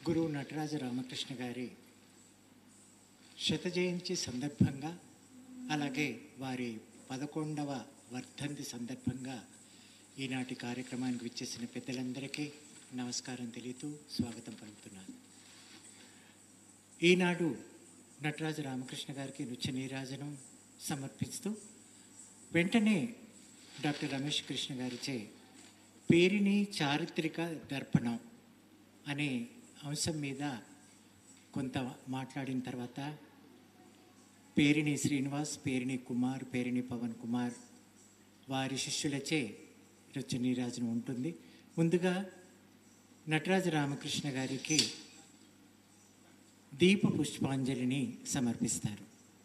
గురువు నటరాజ రామకృష్ణ గారి శత జయంతి సందర్భంగా అలాగే వారి పదకొండవ వర్ధంతి సందర్భంగా ఈనాటి కార్యక్రమానికి విచ్చేసిన పెద్దలందరికీ నమస్కారం తెలియతూ స్వాగతం పలుకుతున్నాను ఈనాడు నటరాజ రామకృష్ణ గారికి నృత్య నీరాజనం సమర్పిస్తూ వెంటనే డాక్టర్ రమేష్ కృష్ణ గారిచే పేరిని చారిత్రక దర్పణం అనే అంశం మీద కొంత మాట్లాడిన తర్వాత పేరిణి శ్రీనివాస్ పేరిణి కుమార్ పేరిణి పవన్ కుమార్ వారి శిష్యులచే నృత్య నీరాజనం ఉంటుంది ముందుగా నటరాజ రామకృష్ణ గారికి దీప పుష్పాంజలిని సమర్పిస్తారు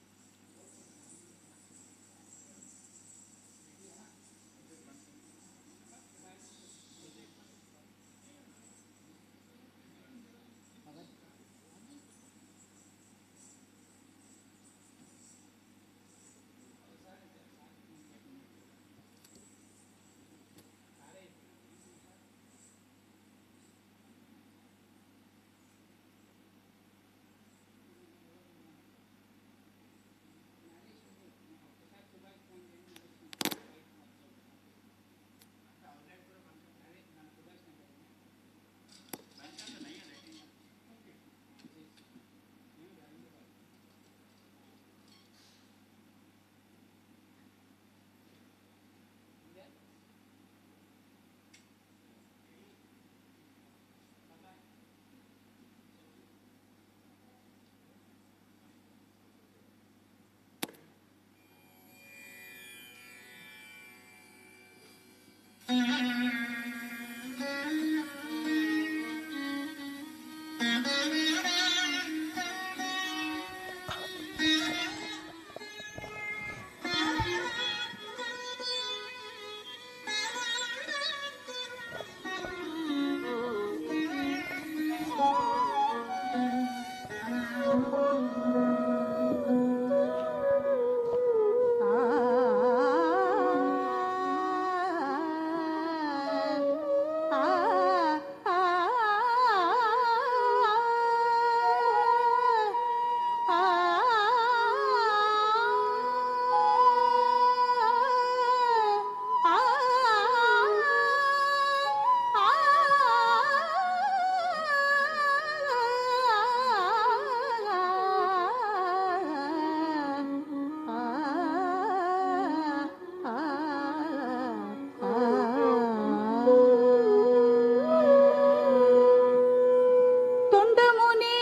తొండమునే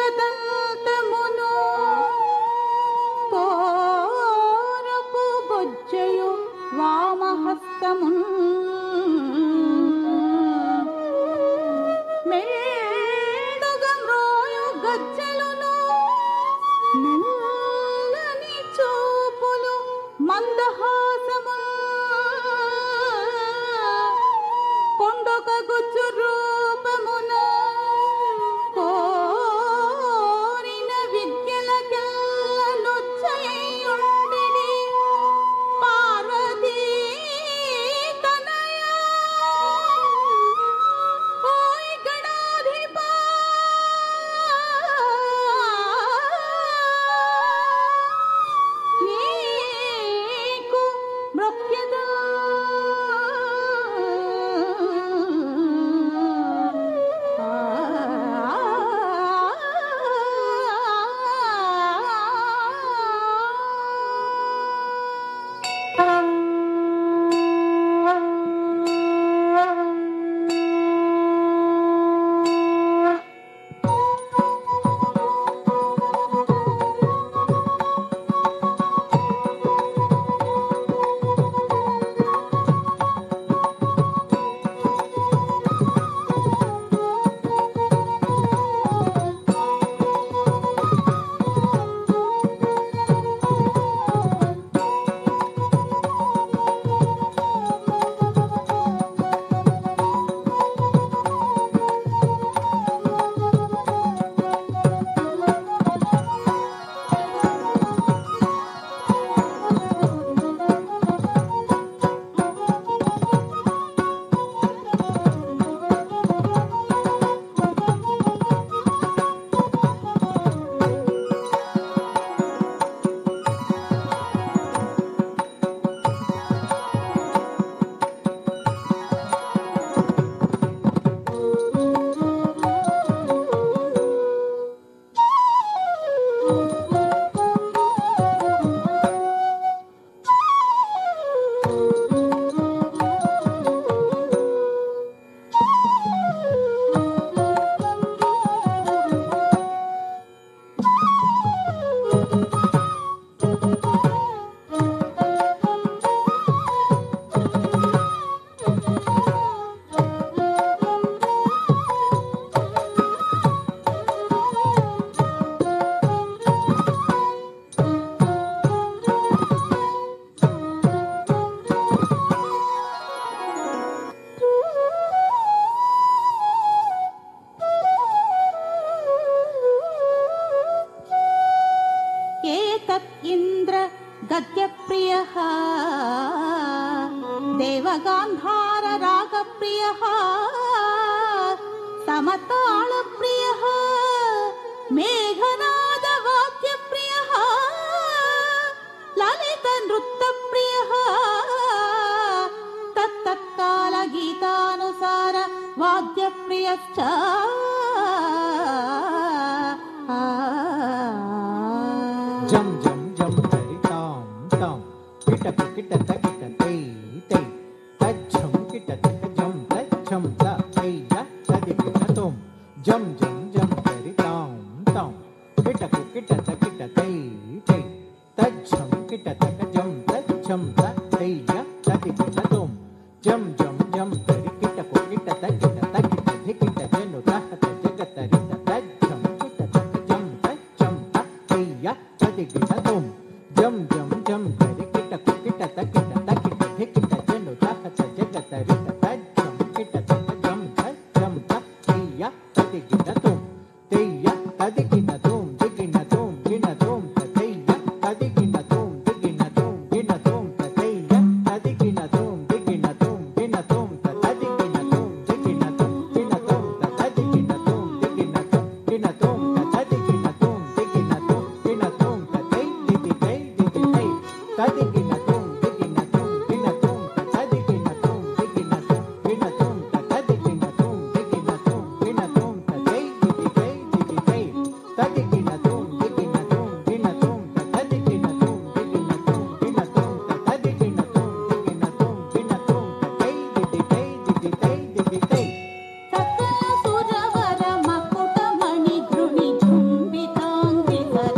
కదంతమును తోరపు బొజ్జయు వామహస్తమున్ మెండుగా మ్రోయు గజ్జెలును నల్లని చూపులు మందహాసమున్ కొండొక గుజ్జు రూపమున కోరిన విద్యలకెల్లను చేయుండిని పార్వతీ తనయా ఓయ్ గణాధిపా నీకు మృక్యదా गद्यप्रियः देवगान्धाररागप्रियः समतालप्रियः मेघनादवाद्यप्रियः ललितनृत्तप्रियः तत्तत्कालगीतानुसार वाद्यप्रियश्च జం జం జం హరి తాం తాం కిటకు కిటత కిట తై తై తజ్జం కిటత జం తజ్జం త తై య తది కిట తుం జం జం జం హరి తాం తాం కిటకు కిటత కిట తై తై తజ్జం కిటత జం తజ్జం త తై య తది కిట తుం జం జం జం హరి కిటకు కిటత కిటత కిట ధి కిట జను రహత జగత రిత తజ్జం కిటత జం తజ్జం త తై య తది కిట తుం జం జం జం హరి కిటకు కిటత కిటత కిట ధి కిట జను రహత జగత రిత తజ్జం కిటత జం తజ్జం త తై య తది కిట తుం తై య తది కిట తుం దిగిన తుం గిన తుం త తై య తది కిట తుం దిగిన తుం గిన తుం త తై య తది కిట తుం దిగిన తుం గిన తుం త తది కిట తుం దిగిన తుం గిన తుం త తది కిట తుం దిగిన తుం గిన తుం త తది కిట తుం దిగిన తుం గిన తుం త తై దిది తై దిది తై తది కిట తుం దిగిన తుం గిన తుం త తది కిట తుం దిగిన తుం గిన తుం త తది కిట తుం దిగిన తుం గిన తుం త తై దిది తై దిది తై తది కిట తుం దిగిన తుం గిన తుం త తది కిట తుం దిగిన తుం గిన తుం త తది కిట తుం దిగిన తుం గిన తుం త తై దిది తై దిది తై దిది తై సకల సురవర మకుటమణి గృణి ఝుంబితాంగి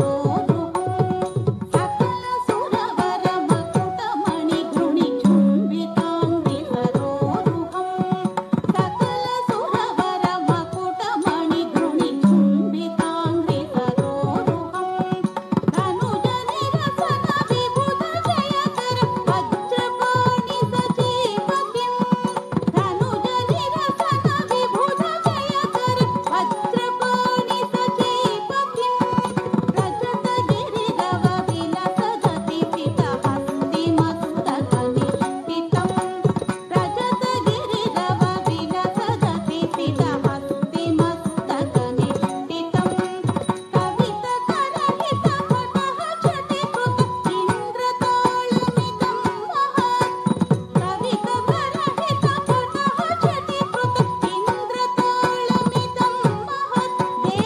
సరోరుహం సకల సురవర మకుటమణి గృణి ఝుంబితాంగి సరోరుహం సకల సురవర మకుటమణి గృణి ఝుంబితాంగి సరోరుహం ధనుజ నిరసన విభుత జయకర వజ్రపాణి సజీవత్యం ధనుజ నిరసన విభుత జయకర వజ్రపాణి సజీవత్యం రజత గిరిరవ విలస గతి పిత హస్తి మస్తక నిష్ఠితం రజత గిరిరవ విలస గతి పిత హస్తి మస్తక నిష్ఠితం కవిత కరహిత పటః చటి కృత ఇంద్రతాళమిదం మహత్ కవిత కరహిత పటః చటి కృత ఇంద్రతాళమిదం మహత్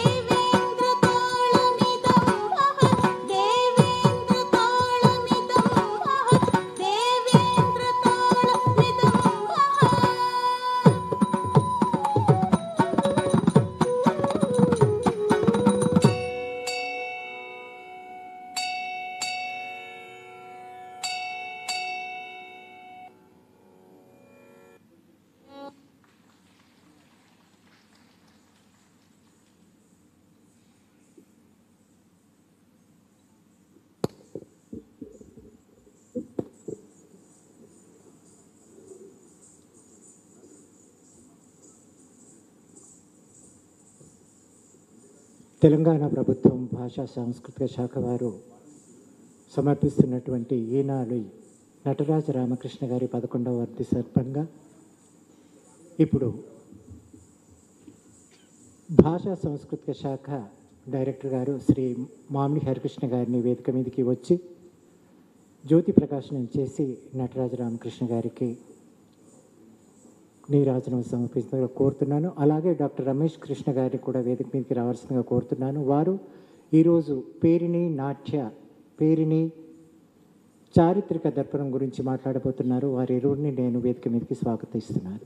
దేవేంద్రతాళమిదం మహత్ దేవేంద్రతాళమిదం మహత్ దేవేంద్రతాళమిదం మహత్ తెలంగాణ ప్రభుత్వం భాషా సాంస్కృతిక శాఖ వారు సమర్పిస్తున్నటువంటి ఈనాడు నటరాజ రామకృష్ణ గారి పదకొండవ వర్ధి సందర్భంగా ఇప్పుడు భాషా సాంస్కృతిక శాఖ డైరెక్టర్ గారు శ్రీ మామిడి హరికృష్ణ గారిని వేదిక మీదకి వచ్చి జ్యోతి ప్రకాశనం చేసి నటరాజ రామకృష్ణ గారికి నీరాజనం సమర్పించగా కోరుతున్నాను అలాగే డాక్టర్ రమేష్ కృష్ణ గారిని కూడా వేదిక మీదకి రావాల్సిందిగా కోరుతున్నాను వారు ఈరోజు పేరిణి నాట్య పేరిణి చారిత్రక దర్పణం గురించి మాట్లాడబోతున్నారు వారి ఇరువురిని నేను వేదిక మీదకి స్వాగతిస్తున్నాను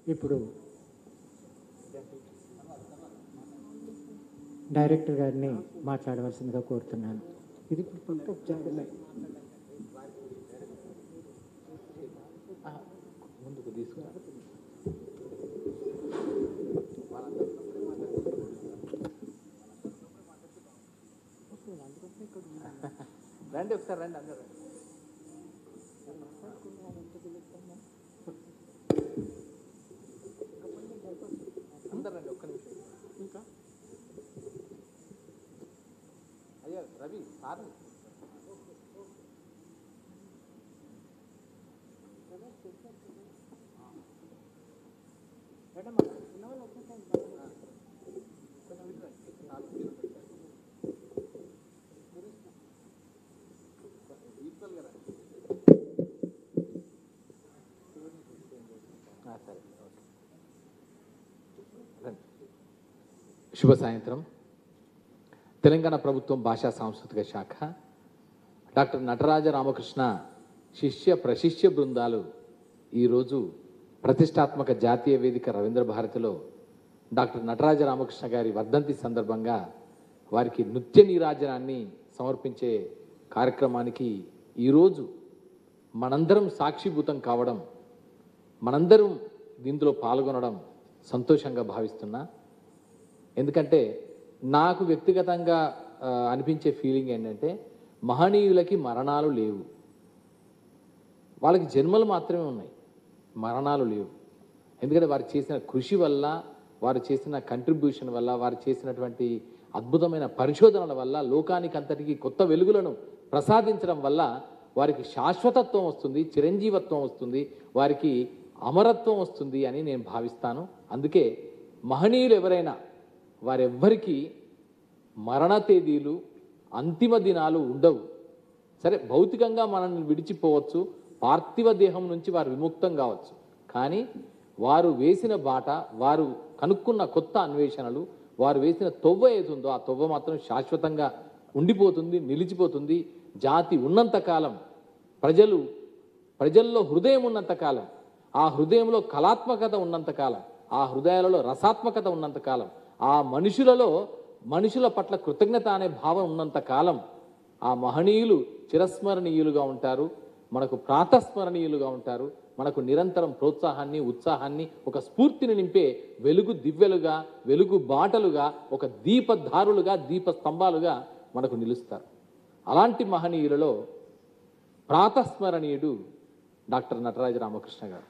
ఇప్పుడు డైరెక్టర్ గారిని మాట్లాడవలసిందిగా కోరుతున్నాను ఇది ఇప్పుడు పక్క జాగ్రత్త. ముందుకు తీసుకురా రండి ఒకసారి రండి అందరూ రండి. అందరు రండి ఒక్క నిమిషం ఇంకా అయ్యా రవి సార్ సరే ఓకే రండి. శుభ సాయంత్రం తెలంగాణ ప్రభుత్వం భాషా సాంస్కృతిక శాఖ డాక్టర్ నటరాజ రామకృష్ణ శిష్య ప్రశిష్య బృందాలు ఈరోజు ప్రతిష్టాత్మక జాతీయ వేదిక రవీంద్ర భారతిలో డాక్టర్ నటరాజ రామకృష్ణ గారి వర్ధంతి సందర్భంగా వారికి నృత్య నీరాజనాన్ని సమర్పించే కార్యక్రమానికి ఈరోజు మనందరం సాక్షిభూతం కావడం మనందరం దీంట్లో పాల్గొనడం సంతోషంగా భావిస్తున్నా ఎందుకంటే నాకు వ్యక్తిగతంగా ఆ, అనిపించే ఫీలింగ్ ఏంటంటే మహనీయులకి మరణాలు లేవు వాళ్ళకి జన్మలు మాత్రమే ఉన్నాయి మరణాలు లేవు ఎందుకంటే వారు చేసిన కృషి వల్ల వారు చేసిన కంట్రిబ్యూషన్ వల్ల వారు చేసినటువంటి అద్భుతమైన పరిశోధనల వల్ల లోకానికి అంతటికి కొత్త వెలుగులను ప్రసాదించడం వల్ల వారికి శాశ్వతత్వం వస్తుంది చిరంజీవత్వం వస్తుంది వారికి అమరత్వం వస్తుంది అని నేను భావిస్తాను అందుకే మహనీయులు ఎవరైనా వారెవ్వరికీ మరణ తేదీలు అంతిమ దినాలు ఉండవు సరే భౌతికంగా మనల్ని విడిచిపోవచ్చు పార్థివ దేహం నుంచి వారు విముక్తం కావచ్చు కానీ వారు వేసిన బాట వారు కనుక్కున్న కొత్త అన్వేషణలు వారు వేసిన తొవ్వ ఏదుందో ఆ తొవ్వ మాత్రం శాశ్వతంగా ఉండిపోతుంది నిలిచిపోతుంది జాతి ఉన్నంతకాలం ప్రజలు ప్రజల్లో హృదయం ఉన్నంతకాలం ఆ హృదయంలో కళాత్మకత ఉన్నంతకాలం ఆ హృదయాలలో రసాత్మకత ఉన్నంతకాలం ఆ మనుషులలో మనుషుల పట్ల కృతజ్ఞత అనే భావం ఉన్నంతకాలం ఆ మహనీయులు చిరస్మరణీయులుగా ఉంటారు మనకు ప్రాతస్మరణీయులుగా ఉంటారు మనకు నిరంతరం ప్రోత్సాహాన్ని ఉత్సాహాన్ని ఒక స్ఫూర్తిని నింపే వెలుగు దివ్యలుగా వెలుగు బాటలుగా ఒక దీపధారులుగా దీప స్తంభాలుగా మనకు నిలుస్తారు అలాంటి మహనీయులలో ప్రాతస్మరణీయుడు డాక్టర్ నటరాజ రామకృష్ణ గారు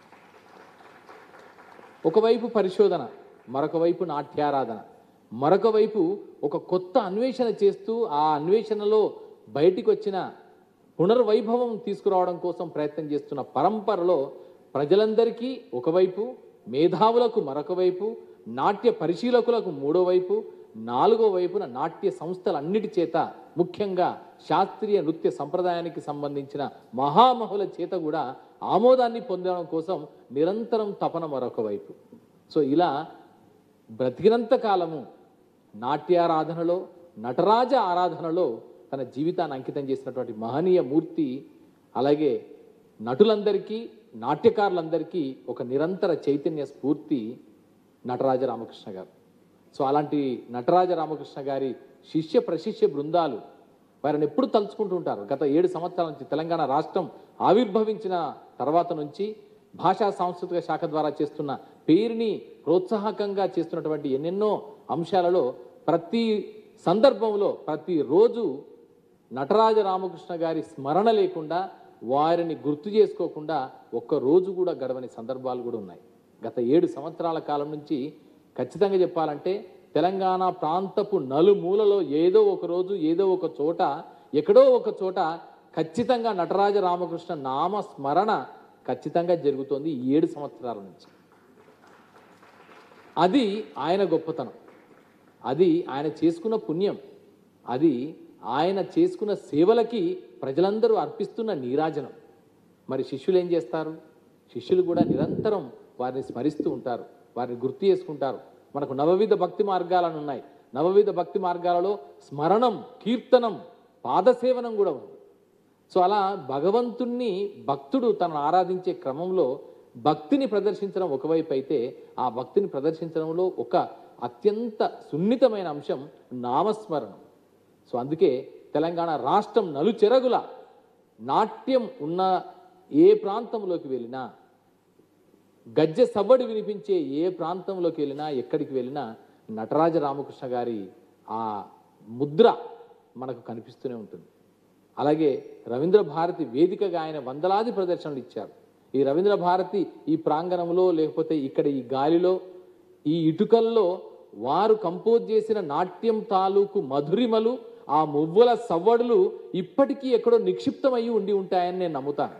ఒకవైపు పరిశోధన మరొక వైపు నాట్యారాధన మరొక వైపు ఒక కొత్త అన్వేషణ చేస్తూ ఆ అన్వేషణలో బయటికి వచ్చిన పునర్వైభవం తీసుకురావడం కోసం ప్రయత్నం చేస్తున్న పరంపరలో ప్రజలందరికీ ఒకవైపు మేధావులకు మరొక వైపు నాట్య పరిశీలకులకు మూడో వైపు నాలుగో వైపున నాట్య సంస్థలన్నిటి చేత ముఖ్యంగా శాస్త్రీయ నృత్య సంప్రదాయానికి సంబంధించిన మహామహుల చేత కూడా ఆమోదాన్ని పొందడం కోసం నిరంతరం తపన మరొక వైపు సో ఇలా బ్రతికినంత కాలము నాట్యారాధనలో నటరాజ ఆరాధనలో తన జీవితాన్ని అంకితం చేసినటువంటి మహనీయ మూర్తి అలాగే నటులందరికీ నాట్యకారులందరికీ ఒక నిరంతర చైతన్య స్ఫూర్తి నటరాజ రామకృష్ణ గారు సో అలాంటి నటరాజ రామకృష్ణ గారి శిష్య ప్రశిష్య బృందాలు వారిని ఎప్పుడు తలుచుకుంటూ ఉంటారు గత ఏడు సంవత్సరాల నుంచి తెలంగాణ రాష్ట్రం ఆవిర్భవించిన తర్వాత నుంచి భాషా సాంస్కృతిక శాఖ ద్వారా చేస్తున్న పేరుని ప్రోత్సాహకంగా చేస్తున్నటువంటి ఎన్నెన్నో అంశాలలో ప్రతి సందర్భంలో ప్రతిరోజు నటరాజ రామకృష్ణ గారి స్మరణ లేకుండా వారిని గుర్తు చేసుకోకుండా ఒక్క రోజు కూడా గడవని సందర్భాలు కూడా ఉన్నాయి గత ఏడు సంవత్సరాల కాలం నుంచి ఖచ్చితంగా చెప్పాలంటే తెలంగాణ ప్రాంతపు నలుమూలలో ఏదో ఒక రోజు ఏదో ఒక చోట ఎక్కడో ఒక చోట ఖచ్చితంగా నటరాజ రామకృష్ణ నామ స్మరణ ఖచ్చితంగా జరుగుతోంది ఈ ఏడు సంవత్సరాల నుంచి అది ఆయన గొప్పతనం అది ఆయన చేసుకున్న పుణ్యం అది ఆయన చేసుకున్న సేవలకి ప్రజలందరూ అర్పిస్తున్న నీరాజనం మరి శిష్యులు ఏం చేస్తారు శిష్యులు కూడా నిరంతరం వారిని స్మరిస్తూ ఉంటారు వారిని గుర్తు చేసుకుంటారు మనకు నవవిధ భక్తి మార్గాలను ఉన్నాయి నవవిధ భక్తి మార్గాలలో స్మరణం కీర్తనం పాదసేవనం కూడా ఉంది సో అలా భగవంతుణ్ణి భక్తుడు తనను ఆరాధించే క్రమంలో భక్తిని ప్రదర్శించడం ఒకవైపు అయితే ఆ భక్తిని ప్రదర్శించడంలో ఒక అత్యంత సున్నితమైన అంశం నామస్మరణం సో అందుకే తెలంగాణ రాష్ట్రం నలుచెరగుల నాట్యం ఉన్న ఏ ప్రాంతంలోకి వెళ్ళినా గజ్జె సవ్వడి వినిపించే ఏ ప్రాంతంలోకి వెళ్ళినా ఎక్కడికి వెళ్ళినా నటరాజ రామకృష్ణ గారి ఆ ముద్ర మనకు కనిపిస్తూనే ఉంటుంది అలాగే రవీంద్ర భారతి వేదికగా ఆయన వందలాది ప్రదర్శనలు ఇచ్చారు ఈ రవీంద్ర భారతి ఈ ప్రాంగణంలో లేకపోతే ఇక్కడ ఈ గాలిలో ఈ ఇటుకల్లో వారు కంపోజ్ చేసిన నాట్యం తాలూకు మధురిమలు ఆ మువ్వల సవ్వడులు ఇప్పటికీ ఎక్కడో నిక్షిప్తమయ్యి ఉండి ఉంటాయని నేను నమ్ముతాను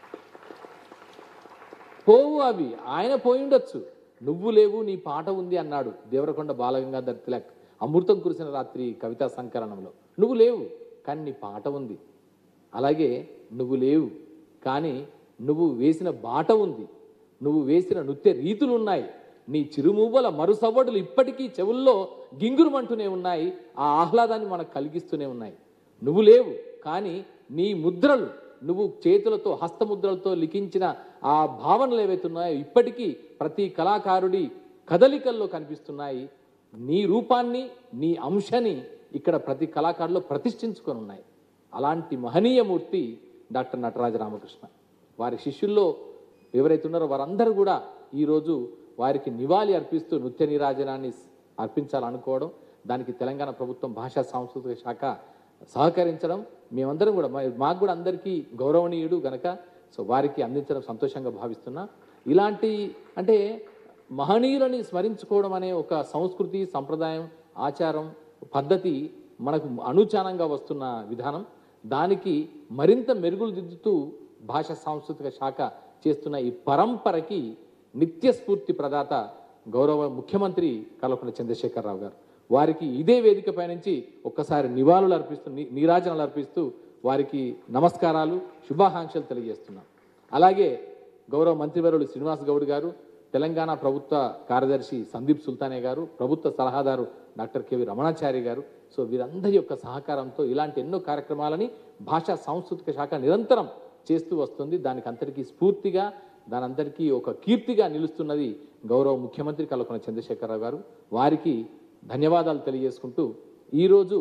పోవు అవి ఆయన పోయి ఉండొచ్చు నువ్వు లేవు నీ పాట ఉంది అన్నాడు దేవరకొండ బాలగంగాధర్ తిలక్ అమృతం కురిసిన రాత్రి కవితా సంకలనంలో నువ్వు లేవు కానీ నీ పాట ఉంది అలాగే నువ్వు లేవు కానీ నువ్వు వేసిన బాట ఉంది నువ్వు వేసిన నృత్య రీతులు ఉన్నాయి నీ చిరుమూవల మరుసవ్వడులు ఇప్పటికీ చెవుల్లో గింగురుమంటూనే ఉన్నాయి ఆ ఆహ్లాదాన్ని మనకు కలిగిస్తూనే ఉన్నాయి నువ్వు లేవు కానీ నీ ముద్రలు నువ్వు చేతులతో హస్తముద్రలతో లిఖించిన ఆ భావనలు ఏవైతే ఉన్నాయో ఇప్పటికీ ప్రతి కళాకారుడి కదలికల్లో కనిపిస్తున్నాయి నీ రూపాన్ని నీ అంశాన్ని ఇక్కడ ప్రతి కళాకారులో ప్రతిష్ఠించుకొని ఉన్నాయి అలాంటి మహనీయ మూర్తి డాక్టర్ నటరాజ రామకృష్ణ వారి శిష్యుల్లో ఎవరైతే ఉన్నారో వారందరూ కూడా ఈరోజు వారికి నివాళి అర్పిస్తూ నృత్య నీరాజనాన్ని అర్పించాలనుకోవడం దానికి తెలంగాణ ప్రభుత్వం భాషా సాంస్కృతిక శాఖ సహకరించడం మేమందరం కూడా మా- మాకు కూడా అందరికీ గౌరవనీయుడు గనక సో వారికి అందించడం సంతోషంగా భావిస్తున్నా ఇలాంటి అంటే మహనీయులని స్మరించుకోవడం అనే ఒక సంస్కృతి సంప్రదాయం ఆచారం పద్ధతి మనకు అనుచానంగా వస్తున్న విధానం దానికి మరింత మెరుగులు దిద్దుతూ భాష సాంస్కృతిక శాఖ చేస్తున్న ఈ పరంపరకి నిత్య స్ఫూర్తి ప్రదాత గౌరవ ముఖ్యమంత్రి కల్వకుంట్ల చంద్రశేఖరరావు గారు వారికి ఇదే వేదికపై నుంచి ఒక్కసారి నివాళులు అర్పిస్తూ ని- నీరాజనాలు అర్పిస్తూ వారికి నమస్కారాలు శుభాకాంక్షలు తెలియజేస్తున్నాం అలాగే గౌరవ మంత్రివర్యులు శ్రీనివాస్ గౌడ్ గారు తెలంగాణ ప్రభుత్వ కార్యదర్శి సందీప్ సుల్తానే గారు ప్రభుత్వ సలహాదారు డాక్టర్ కెవి రమణాచారి గారు సో వీరందరి యొక్క సహకారంతో ఇలాంటి ఎన్నో కార్యక్రమాలని భాషా సాంస్కృతిక శాఖ నిరంతరం చేస్తూ వస్తుంది దానికి అంతటికీ స్ఫూర్తిగా దాని అందరికీ ఒక కీర్తిగా నిలుస్తున్నది గౌరవ ముఖ్యమంత్రి కల్వకుంట్ల చంద్రశేఖరరావు గారు వారికి ధన్యవాదాలు తెలియజేసుకుంటూ ఈరోజు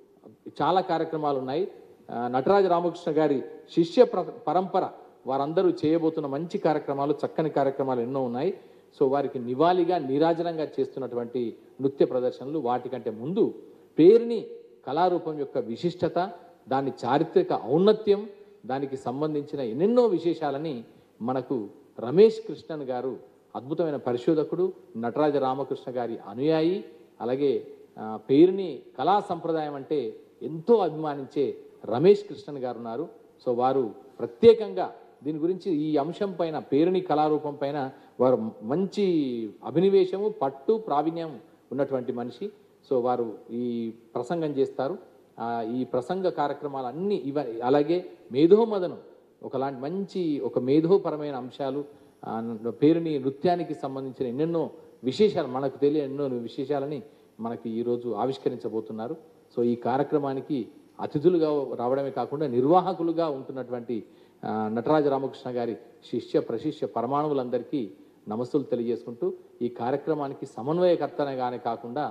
చాలా కార్యక్రమాలు ఉన్నాయి ఆ, నటరాజ రామకృష్ణ గారి శిష్య ప్ర- పరంపర వారందరూ చేయబోతున్న మంచి కార్యక్రమాలు చక్కని కార్యక్రమాలు ఎన్నో ఉన్నాయి సో వారికి నివాళిగా నీరాజనంగా చేస్తున్నటువంటి నృత్య ప్రదర్శనలు వాటికంటే ముందు పేరుని కళారూపం యొక్క విశిష్టత దాని చారిత్రక ఔన్నత్యం దానికి సంబంధించిన ఎన్నెన్నో విశేషాలని మనకు రమేష్ కృష్ణన్ గారు అద్భుతమైన పరిశోధకుడు నటరాజ రామకృష్ణ గారి అనుయాయి అలాగే ఆ, పేరుని కళా సంప్రదాయం అంటే ఎంతో అభిమానించే రమేష్ కృష్ణన్ గారు ఉన్నారు సో వారు ప్రత్యేకంగా దీని గురించి ఈ అంశం పైన పేరుని కళారూపం పైన వారు మంచి అభినివేశము పట్టు ప్రావీణ్యం ఉన్నటువంటి మనిషి సో వారు ఈ ప్రసంగం చేస్తారు ఆ, ఈ ప్రసంగ కార్యక్రమాలన్నీ ఇవ అలాగే మేధోమదనం ఒకలాంటి మంచి ఒక మేధోపరమైన అంశాలు ఆ, పేరుని నృత్యానికి సంబంధించిన ఎన్నెన్నో విశేషాలు మనకు తెలియని ఎన్నో విశేషాలని మనకి ఈరోజు ఆవిష్కరించబోతున్నారు సో ఈ కార్యక్రమానికి అతిథులుగా రావడమే కాకుండా నిర్వాహకులుగా ఉంటున్నటువంటి ఆ, నటరాజ రామకృష్ణ గారి శిష్య ప్రశిష్య పరమాణువులందరికీ నమస్సులు తెలియజేసుకుంటూ ఈ కార్యక్రమానికి సమన్వయకర్తనగానే కాకుండా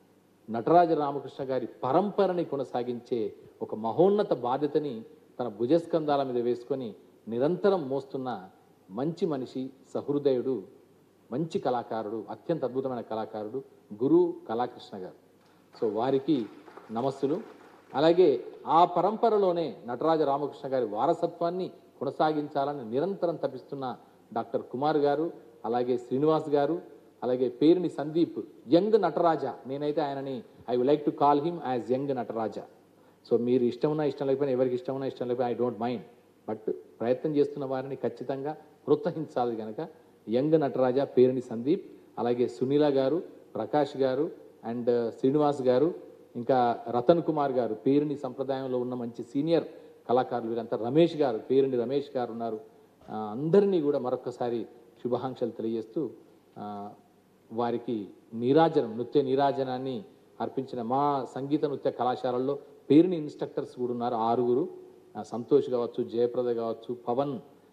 నటరాజ రామకృష్ణ గారి పరంపరని కొనసాగించే ఒక మహోన్నత బాధ్యతని తన భుజస్కంధాల మీద వేసుకొని నిరంతరం మోస్తున్న మంచి మనిషి సహృదయుడు మంచి కళాకారుడు అత్యంత అద్భుతమైన కళాకారుడు గురు కళాకృష్ణ గారు సో వారికి నమస్సులు అలాగే ఆ పరంపరలోనే నటరాజ రామకృష్ణ గారి వారసత్వాన్ని కొనసాగించాలని నిరంతరం తపిస్తున్న డాక్టర్ కుమార్ గారు అలాగే శ్రీనివాస్ గారు అలాగే పేరుని సందీప్ యంగ్ నటరాజ నేనైతే ఆయనని I would like to call him as young Nataraja so మీరు ఇష్టం ఉన్నా ఇష్టం లేకపోయినా ఎవరికి ఇష్టం ఉన్నా ఇష్టం లేకపోయినా ఐ డోంట్ మైండ్ బట్ ప్రయత్నం చేస్తున్న వారిని ఖచ్చితంగా ప్రోత్సహించాలి కనుక యంగ్ నటరాజ పేరుని సందీప్ అలాగే సునీల గారు ప్రకాష్ గారు అండ్ శ్రీనివాస్ గారు ఇంకా రతన్ కుమార్ గారు పేరుని సంప్రదాయంలో ఉన్న మంచి సీనియర్ కళాకారులు వీరంతా రమేష్ గారు పేరుని రమేష్ గారు ఉన్నారు ఆ, అందరినీ కూడా మరొకసారి శుభాకాంక్షలు తెలియజేస్తూ ఆ, వారికి నీరాజనం నృత్య నీరాజనాన్ని అర్పించిన మా సంగీత నృత్య కళాశాలల్లో పేరుని ఇన్స్ట్రక్టర్స్ కూడా ఉన్నారు ఆరుగురు ఆ, సంతోష్ కావచ్చు జయప్రద కావచ్చు పవన్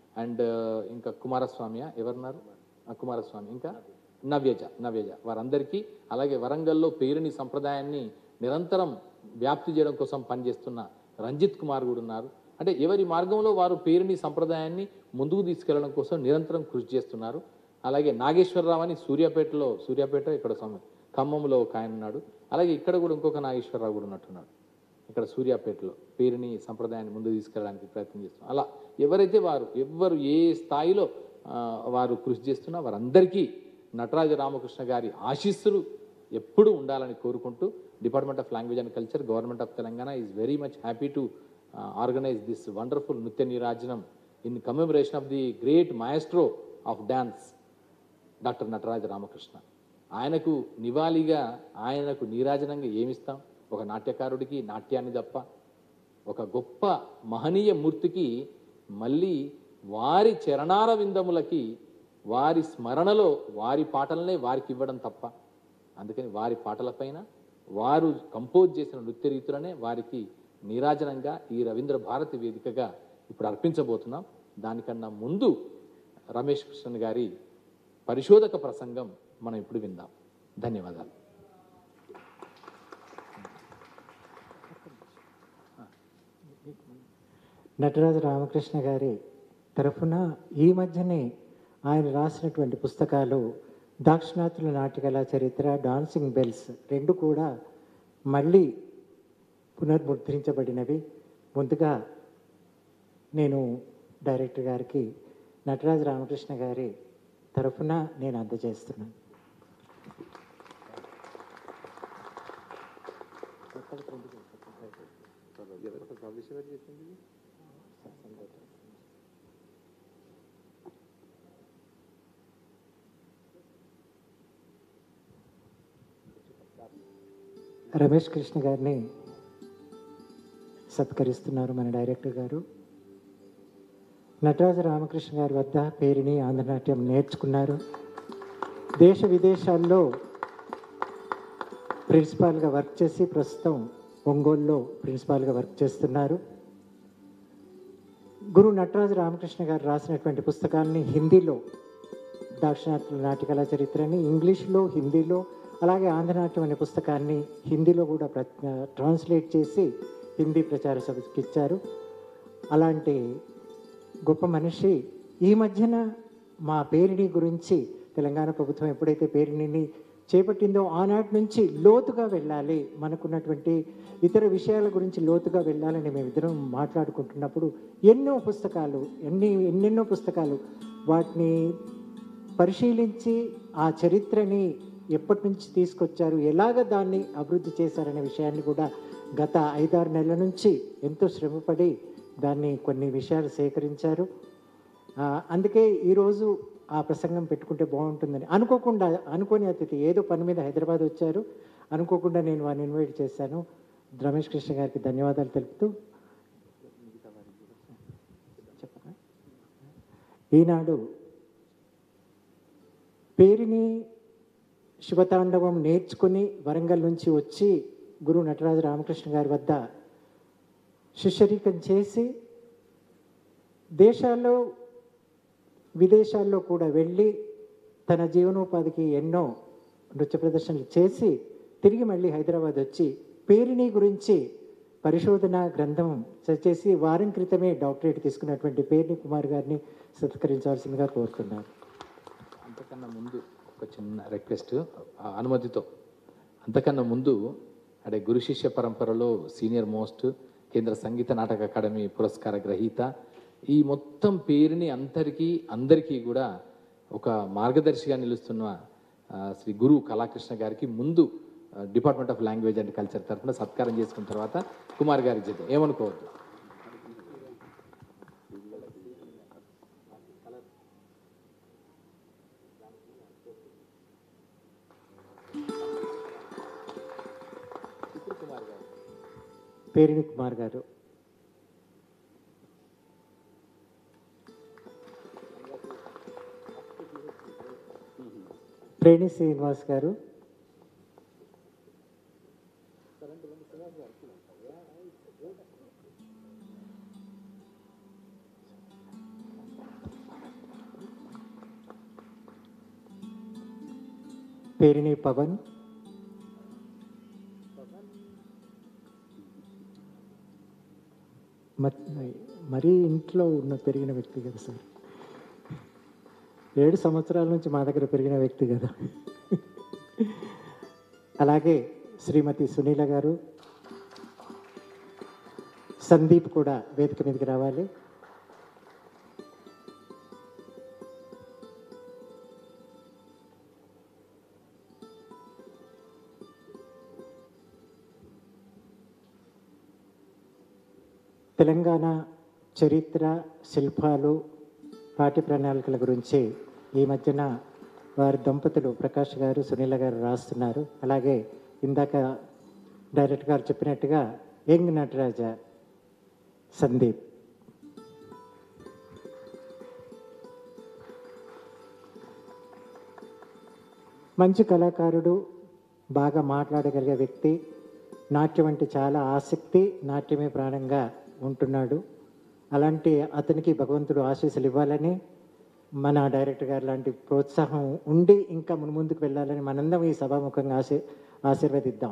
అండ్ ఇంకా కుమారస్వామి ఎవరున్నారు ఆ, కుమారస్వామి ఇంకా నవ్యజ నవ్యజ వారందరికీ అలాగే వరంగల్లో పేరుని సంప్రదాయాన్ని నిరంతరం వ్యాప్తి చేయడం కోసం పనిచేస్తున్న రంజిత్ కుమార్ కూడా ఉన్నారు అంటే ఎవరి మార్గంలో వారు పేరుని సంప్రదాయాన్ని ముందుకు తీసుకెళ్లడం కోసం నిరంతరం కృషి చేస్తున్నారు అలాగే నాగేశ్వరరావు అని సూర్యాపేటలో సూర్యాపేట ఇక్కడ సమ- ఖమ్మంలో ఒక ఆయన ఉన్నాడు అలాగే ఇక్కడ కూడా ఇంకొక నాగేశ్వరరావు కూడా ఉన్నట్టున్నాడు ఇక్కడ సూర్యాపేటలో పేరుని సంప్రదాయాన్ని ముందుకు తీసుకెళ్ళడానికి ప్రయత్నం చేస్తున్నాం అలా ఎవరైతే వారు ఎవ్వరు ఏ స్థాయిలో ఆ, వారు కృషి చేస్తున్నా వారందరికీ నటరాజ రామకృష్ణ గారి ఆశీస్సులు ఎప్పుడూ ఉండాలని కోరుకుంటూ department of language and culture government of Telangana is very much happy to organise this wonderful నృత్య నీరాజనం in commemoration of the great maestro of dance doctor Nataraja Ramakrishna ఆయనకు నివాళిగా ఆయనకు నీరాజనంగా ఏమిస్తాం ఒక నాట్యకారుడికి నాట్యాన్ని తప్ప ఒక గొప్ప మహనీయ మూర్తికి మళ్ళీ వారి చరణార విందములకి వారి స్మరణలో వారి పాటలనే వారికి ఇవ్వడం తప్ప అందుకని వారి పాటలపైన వారు కంపోజ్ చేసిన నృత్య రీతులనే వారికి నీరాజనంగా ఈ రవీంద్ర భారతి వేదికగా ఇప్పుడు అర్పించబోతున్నాం దానికన్నా ముందు రమేష్ కృష్ణన్ గారి పరిశోధక ప్రసంగం మనం ఇప్పుడు విందాం ధన్యవాదాలు నటరాజ రామకృష్ణ గారి తరఫున ఈ మధ్యనే ఆయన రాసినటువంటి పుస్తకాలు దాక్షిణాతుల నాటకాల చరిత్ర డాన్సింగ్ బెల్స్ రెండు కూడా మళ్ళీ పునర్ముద్రించబడినవి ముందుగా నేను డైరెక్టర్ గారికి నటరాజ రామకృష్ణ గారి తరఫున నేను అందజేస్తున్నాను రమేష్ కృష్ణ గారిని సత్కరిస్తున్నారు మన డైరెక్టర్ గారు నటరాజ రామకృష్ణ గారి వద్ద పేరుని ఆంధ్రనాట్యం నేర్చుకున్నారు దేశ విదేశాల్లో ప్రిన్సిపాల్గా వర్క్ చేసి ప్రస్తుతం ఒంగోలులో ప్రిన్సిపాల్గా వర్క్ చేస్తున్నారు గురు నటరాజ రామకృష్ణ గారు రాసినటువంటి పుస్తకాలని హిందీలో దాక్షిణాత్యుల నాటకాల చరిత్రని ఇంగ్లీష్లో హిందీలో అలాగే ఆంధ్రనాట్యం అనే పుస్తకాన్ని హిందీలో కూడా ప్ర ట్రాన్స్లేట్ చేసి హిందీ ప్రచార సభకి ఇచ్చారు అలాంటి గొప్ప మనిషి ఈ మధ్యన మా పేరిణి గురించి తెలంగాణ ప్రభుత్వం ఎప్పుడైతే పేరిణిని చేపట్టిందో ఆనాటి నుంచి లోతుగా వెళ్ళాలి మనకున్నటువంటి ఇతర విషయాల గురించి లోతుగా వెళ్ళాలని మేమిద్దరం మాట్లాడుకుంటున్నప్పుడు ఎన్నో పుస్తకాలు ఎన్ని ఎన్నెన్నో పుస్తకాలు వాటిని పరిశీలించి ఆ చరిత్రని ఎప్పటి నుంచి తీసుకొచ్చారు ఎలాగ దాన్ని అభివృద్ధి చేశారనే విషయాన్ని కూడా గత ఐదారు నెలల నుంచి ఎంతో శ్రమపడి దాన్ని కొన్ని విషయాలు సేకరించారు ఆ, అందుకే ఈరోజు ఆ ప్రసంగం పెట్టుకుంటే బాగుంటుందని అనుకోకుండా అనుకోని అతిథి ఏదో పని మీద హైదరాబాద్ వచ్చారు అనుకోకుండా నేను వారిని ఇన్వైట్ చేశాను రమేష్ కృష్ణ గారికి ధన్యవాదాలు తెలుపుతూ చెప్పనా ఈనాడు పేరుని శివతాండవం నేర్చుకుని వరంగల్ నుంచి వచ్చి గురు నటరాజ రామకృష్ణ గారి వద్ద శిష్యరీకం చేసి దేశాల్లో విదేశాల్లో కూడా వెళ్ళి తన జీవనోపాధికి ఎన్నో నృత్య ప్రదర్శనలు చేసి తిరిగి మళ్ళీ హైదరాబాద్ వచ్చి పేరిణి గురించి పరిశోధన గ్రంథం చేసి వారం క్రితమే డాక్టరేట్ తీసుకున్నటువంటి పేర్ని కుమార్ గారిని సత్కరించాల్సిందిగా కోరుతున్నాను అంతకన్నా ముందు ఒక చిన్న రిక్వెస్ట్ ఆ అనుమతితో అంతకన్నా ముందు అంటే గురు శిష్య పరంపరలో సీనియర్ మోస్ట్ కేంద్ర సంగీత నాటక అకాడమీ పురస్కార గ్రహీత ఈ మొత్తం పేరుని అందరికీ అందరికీ కూడా ఒక మార్గదర్శిగా నిలుస్తున్న ఆ, శ్రీ గురు కళాకృష్ణ గారికి ముందు ఆ, department of language and culture తరఫున సత్కారం చేసుకున్న తర్వాత కుమార్ గారికి చేద్దాం ఏమనుకోవద్దు పేరిణి కుమార్ గారు ప్రేణి శ్రీనివాస్ గారు పేరిని పవన్ మ- మరీ ఇంట్లో ఉన్న పెరిగిన వ్యక్తి కదా సార్ ఏడు సంవత్సరాల నుంచి మా దగ్గర పెరిగిన వ్యక్తి కదా అలాగే శ్రీమతి సునీల గారు సందీప్ కూడా వేదిక మీదకి రావాలి తెలంగాణ చరిత్ర శిల్పాలు పాఠ్య ప్రణాళికల గురించి ఈ మధ్యన వారి దంపతులు ప్రకాష్ గారు సునీల గారు రాస్తున్నారు అలాగే ఇందాక డైరెక్టర్ గారు చెప్పినట్టుగా యంగ్ నటరాజ సందీప్ మంచి కళాకారుడు బాగా మాట్లాడగలిగే వ్యక్తి నాట్యం అంటే చాలా ఆసక్తి నాట్యమే ప్రాణంగా ఉంటున్నాడు అలాంటి అతనికి భగవంతుడు ఆశీస్సులు ఇవ్వాలని మన డైరెక్టర్ గారు లాంటి ప్రోత్సాహం ఉండి ఇంకా మన ముందుకు వెళ్ళాలని మనందరం ఈ సభాముఖంగా ఆశీ ఆశీర్వదిద్దాం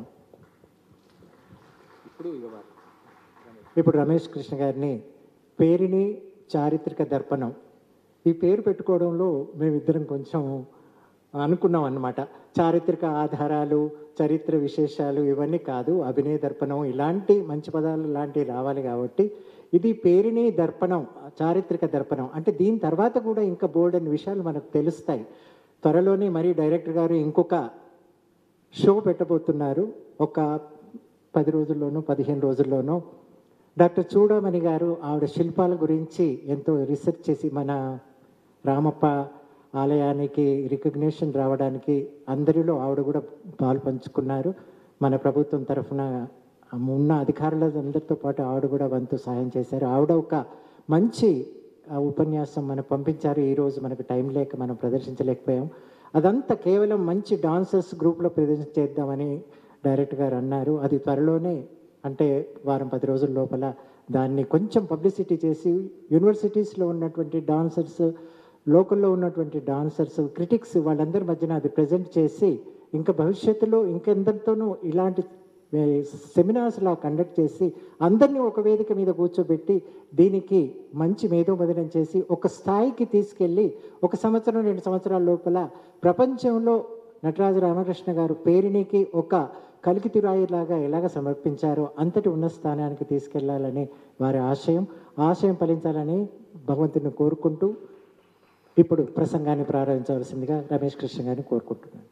ఇప్పుడు ఇక వారు. ఇప్పుడు రమేష్ కృష్ణ గారిని పేరుని చారిత్రక దర్పణం ఈ పేరు పెట్టుకోవడంలో మేమిద్దరం కొంచెం అనుకున్నాం అన్నమాట చారిత్రక ఆధారాలు చరిత్ర విశేషాలు ఇవన్నీ కాదు అభినయ దర్పణం ఇలాంటి మంచి పదాలు లాంటివి రావాలి కాబట్టి ఇది పేరుని దర్పణం చారిత్రక దర్పణం అంటే దీని తర్వాత కూడా ఇంకా బోర్డు అనే విషయాలు మనకు తెలుస్తాయి త్వరలోనే మరి డైరెక్టర్ గారు ఇంకొక షో పెట్టబోతున్నారు ఒక పది రోజుల్లోనూ పదిహేను రోజుల్లోనూ డాక్టర్ చూడమణి గారు ఆవిడ శిల్పాల గురించి ఎంతో రీసెర్చ్ చేసి మన రామప్ప ఆలయానికి రికగ్నేషన్ రావడానికి అందరిలో ఆవిడ కూడా పాలు పంచుకున్నారు మన ప్రభుత్వం తరఫున ఉన్న అధికారుల అందరితో పాటు ఆవిడ కూడా వంతు సహాయం చేశారు ఆవిడ ఒక మంచి ఆ, ఉపన్యాసం మనకు పంపించారు ఈరోజు మనకు టైం లేక మనం ప్రదర్శించలేకపోయాం అదంతా కేవలం మంచి డాన్సర్స్ గ్రూప్లో ప్రదర్శన చేద్దామని డైరెక్టర్ గారు అన్నారు అది త్వరలోనే అంటే వారం పది రోజుల లోపల దాన్ని కొంచెం పబ్లిసిటీ చేసి యూనివర్సిటీస్లో ఉన్నటువంటి డాన్సర్స్ లోకల్లో ఉన్నటువంటి డాన్సర్స్ క్రిటిక్స్ వాళ్ళందరి మధ్యన అది ప్రజెంట్ చేసి ఇంకా భవిష్యత్తులో ఇంకెందరితోనూ ఇలాంటి సెమినార్స్ లా కండక్ట్ చేసి అందరినీ ఒక వేదిక మీద కూర్చోబెట్టి దీనికి మంచి మేధోమదనం చేసి ఒక స్థాయికి తీసుకెళ్ళి ఒక సంవత్సరం రెండు సంవత్సరాల లోపల ప్రపంచంలో నటరాజు రామకృష్ణ గారు పేరునికి ఒక కలికితిరాయిలాగా ఎలాగ సమర్పించారో అంతటి ఉన్న స్థానానికి తీసుకెళ్లాలని వారి ఆశయం ఆశయం ఫలించాలని భగవంతుని కోరుకుంటూ ఇప్పుడు ప్రసంగాన్ని ప్రారంభించవలసిందిగా రమేష్ కృష్ణ గారిని కోరుకుంటున్నాను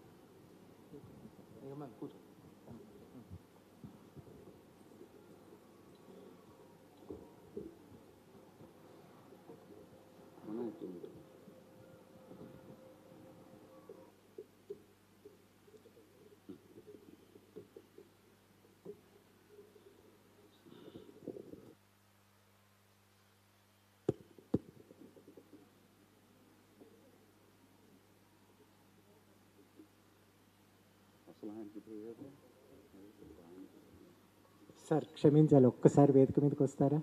సార్ క్షమించాలి ఒక్కసారి వేదిక మీదకి వస్తారా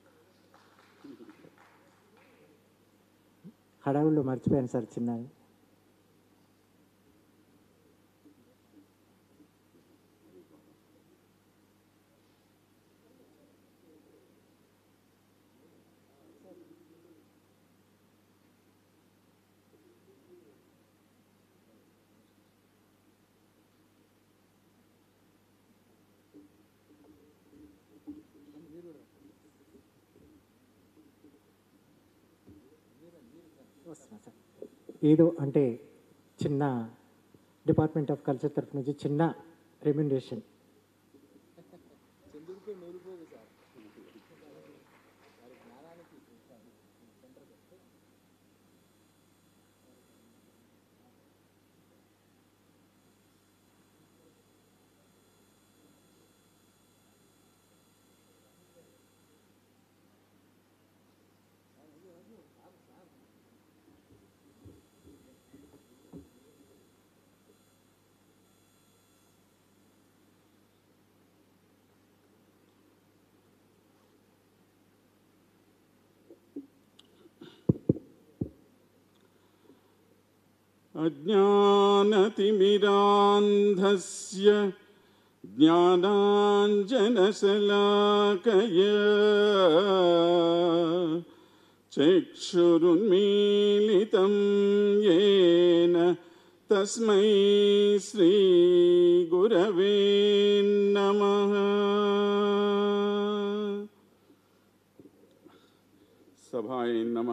హడావుల్లో మర్చిపోయాను సార్ చిన్న వస్తున్నా సార్ ఏదో అంటే చిన్న డిపార్ట్మెంట్ ఆఫ్ కల్చర్ తరఫు నుంచి చిన్న రెమ్యునరేషన్ अज्ञानतिमिरान्धस्य ज्ञानाञ्जनशलाकय चक्षुरुन्मीलितं येन तस्मै श्रीगुरवे नमः సభాయ నమ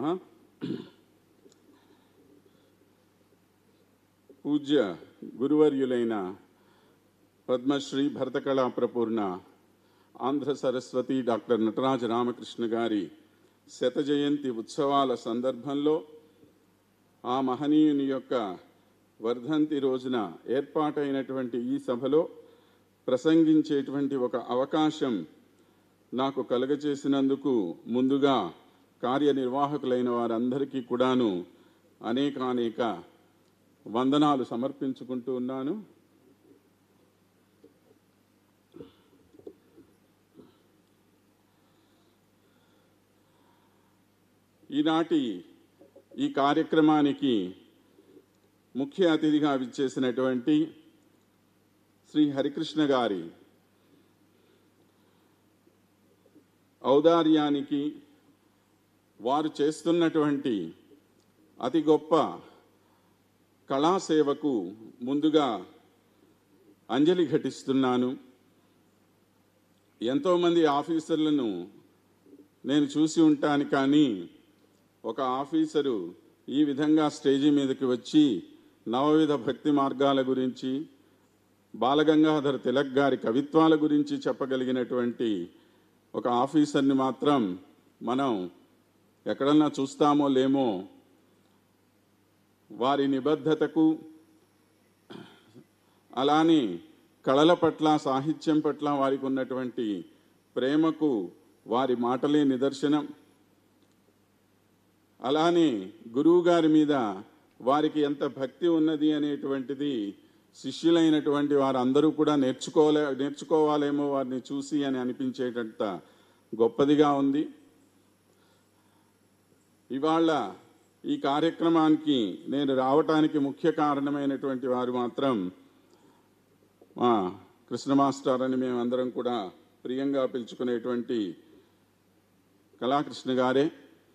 పూజ్య గురువర్యులైన పద్మశ్రీ భరతకళా ప్రపూర్ణ ఆంధ్ర సరస్వతి డాక్టర్ నటరాజ రామకృష్ణ గారి శత జయంతి ఉత్సవాల సందర్భంలో ఆ మహనీయుని యొక్క వర్ధంతి రోజున ఏర్పాటైనటువంటి ఈ సభలో ప్రసంగించేటువంటి ఒక అవకాశం నాకు కలగచేసినందుకు ముందుగా కార్యనిర్వాహకులైన వారందరికీ కూడాను అనేకానేక వందనాలు సమర్పించుకుంటూ ఉన్నాను ఈనాటి ఈ కార్యక్రమానికి ముఖ్య అతిథిగా విచ్చేసినటువంటి శ్రీ హరికృష్ణ గారి ఔదార్యానికి వారు చేస్తున్నటువంటి అతి గొప్ప కళాసేవకు ముందుగా అంజలి ఘటిస్తున్నాను ఎంతోమంది ఆఫీసర్లను నేను చూసి ఉంటాను కానీ ఒక ఆఫీసరు ఈ విధంగా స్టేజీ మీదకి వచ్చి నవవిధ భక్తి మార్గాల గురించి బాలగంగాధర్ తిలక్ గారి కవిత్వాల గురించి చెప్పగలిగినటువంటి ఒక ఆఫీసర్ని మాత్రం మనం ఎక్కడన్నా చూస్తామో లేమో వారి నిబద్ధతకు అలానే కళల పట్ల సాహిత్యం పట్ల వారికి ఉన్నటువంటి ప్రేమకు వారి మాటలే నిదర్శనం అలానే గురువు గారి మీద వారికి ఎంత భక్తి ఉన్నది అనేటువంటిది శిష్యులైనటువంటి వారందరూ కూడా నేర్చుకోలే నేర్చుకోవాలేమో వారిని చూసి అని అనిపించేటంత గొప్పదిగా ఉంది ఇవాళ ఈ కార్యక్రమానికి నేను రావటానికి ముఖ్య కారణమైనటువంటి వారు మాత్రం మా కృష్ణ మాస్టర్ అని మేమందరం కూడా ప్రియంగా పిలుచుకునేటువంటి కళాకృష్ణ గారే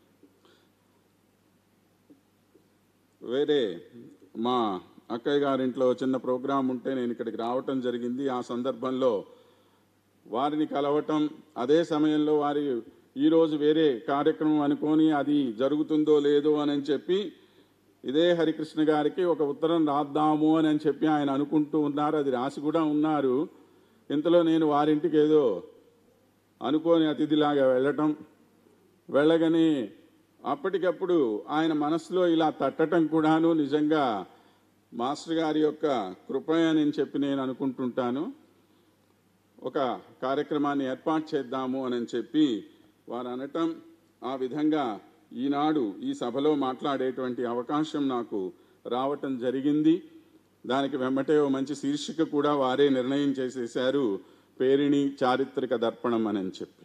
వేరే మా అక్కయ్య గారింట్లో చిన్న ప్రోగ్రాం ఉంటే నేను ఇక్కడికి రావటం జరిగింది ఆ సందర్భంలో వారిని కలవటం అదే సమయంలో వారి ఈరోజు వేరే కార్యక్రమం అనుకొని అది జరుగుతుందో లేదో అని చెప్పి ఇదే హరికృష్ణ గారికి ఒక ఉత్తరం రాద్దాము అని అని చెప్పి ఆయన అనుకుంటూ ఉన్నారు అది రాసి కూడా ఉన్నారు ఇంతలో నేను వారింటికి ఏదో అనుకోని అతిథిలాగా వెళ్ళటం వెళ్ళగానే అప్పటికప్పుడు ఆయన మనసులో ఇలా తట్టటం కూడాను నిజంగా మాస్టర్ గారి యొక్క కృప అని చెప్పి నేను అనుకుంటుంటాను ఒక కార్యక్రమాన్ని ఏర్పాటు చేద్దాము అని చెప్పి వారు అనటం ఆ విధంగా ఈనాడు ఈ సభలో మాట్లాడేటువంటి అవకాశం నాకు రావటం జరిగింది దానికి వెంబటే ఓ మంచి శీర్షిక కూడా వారే నిర్ణయం చేసేశారు పేరిణి చారిత్రక దర్పణం అని చెప్పి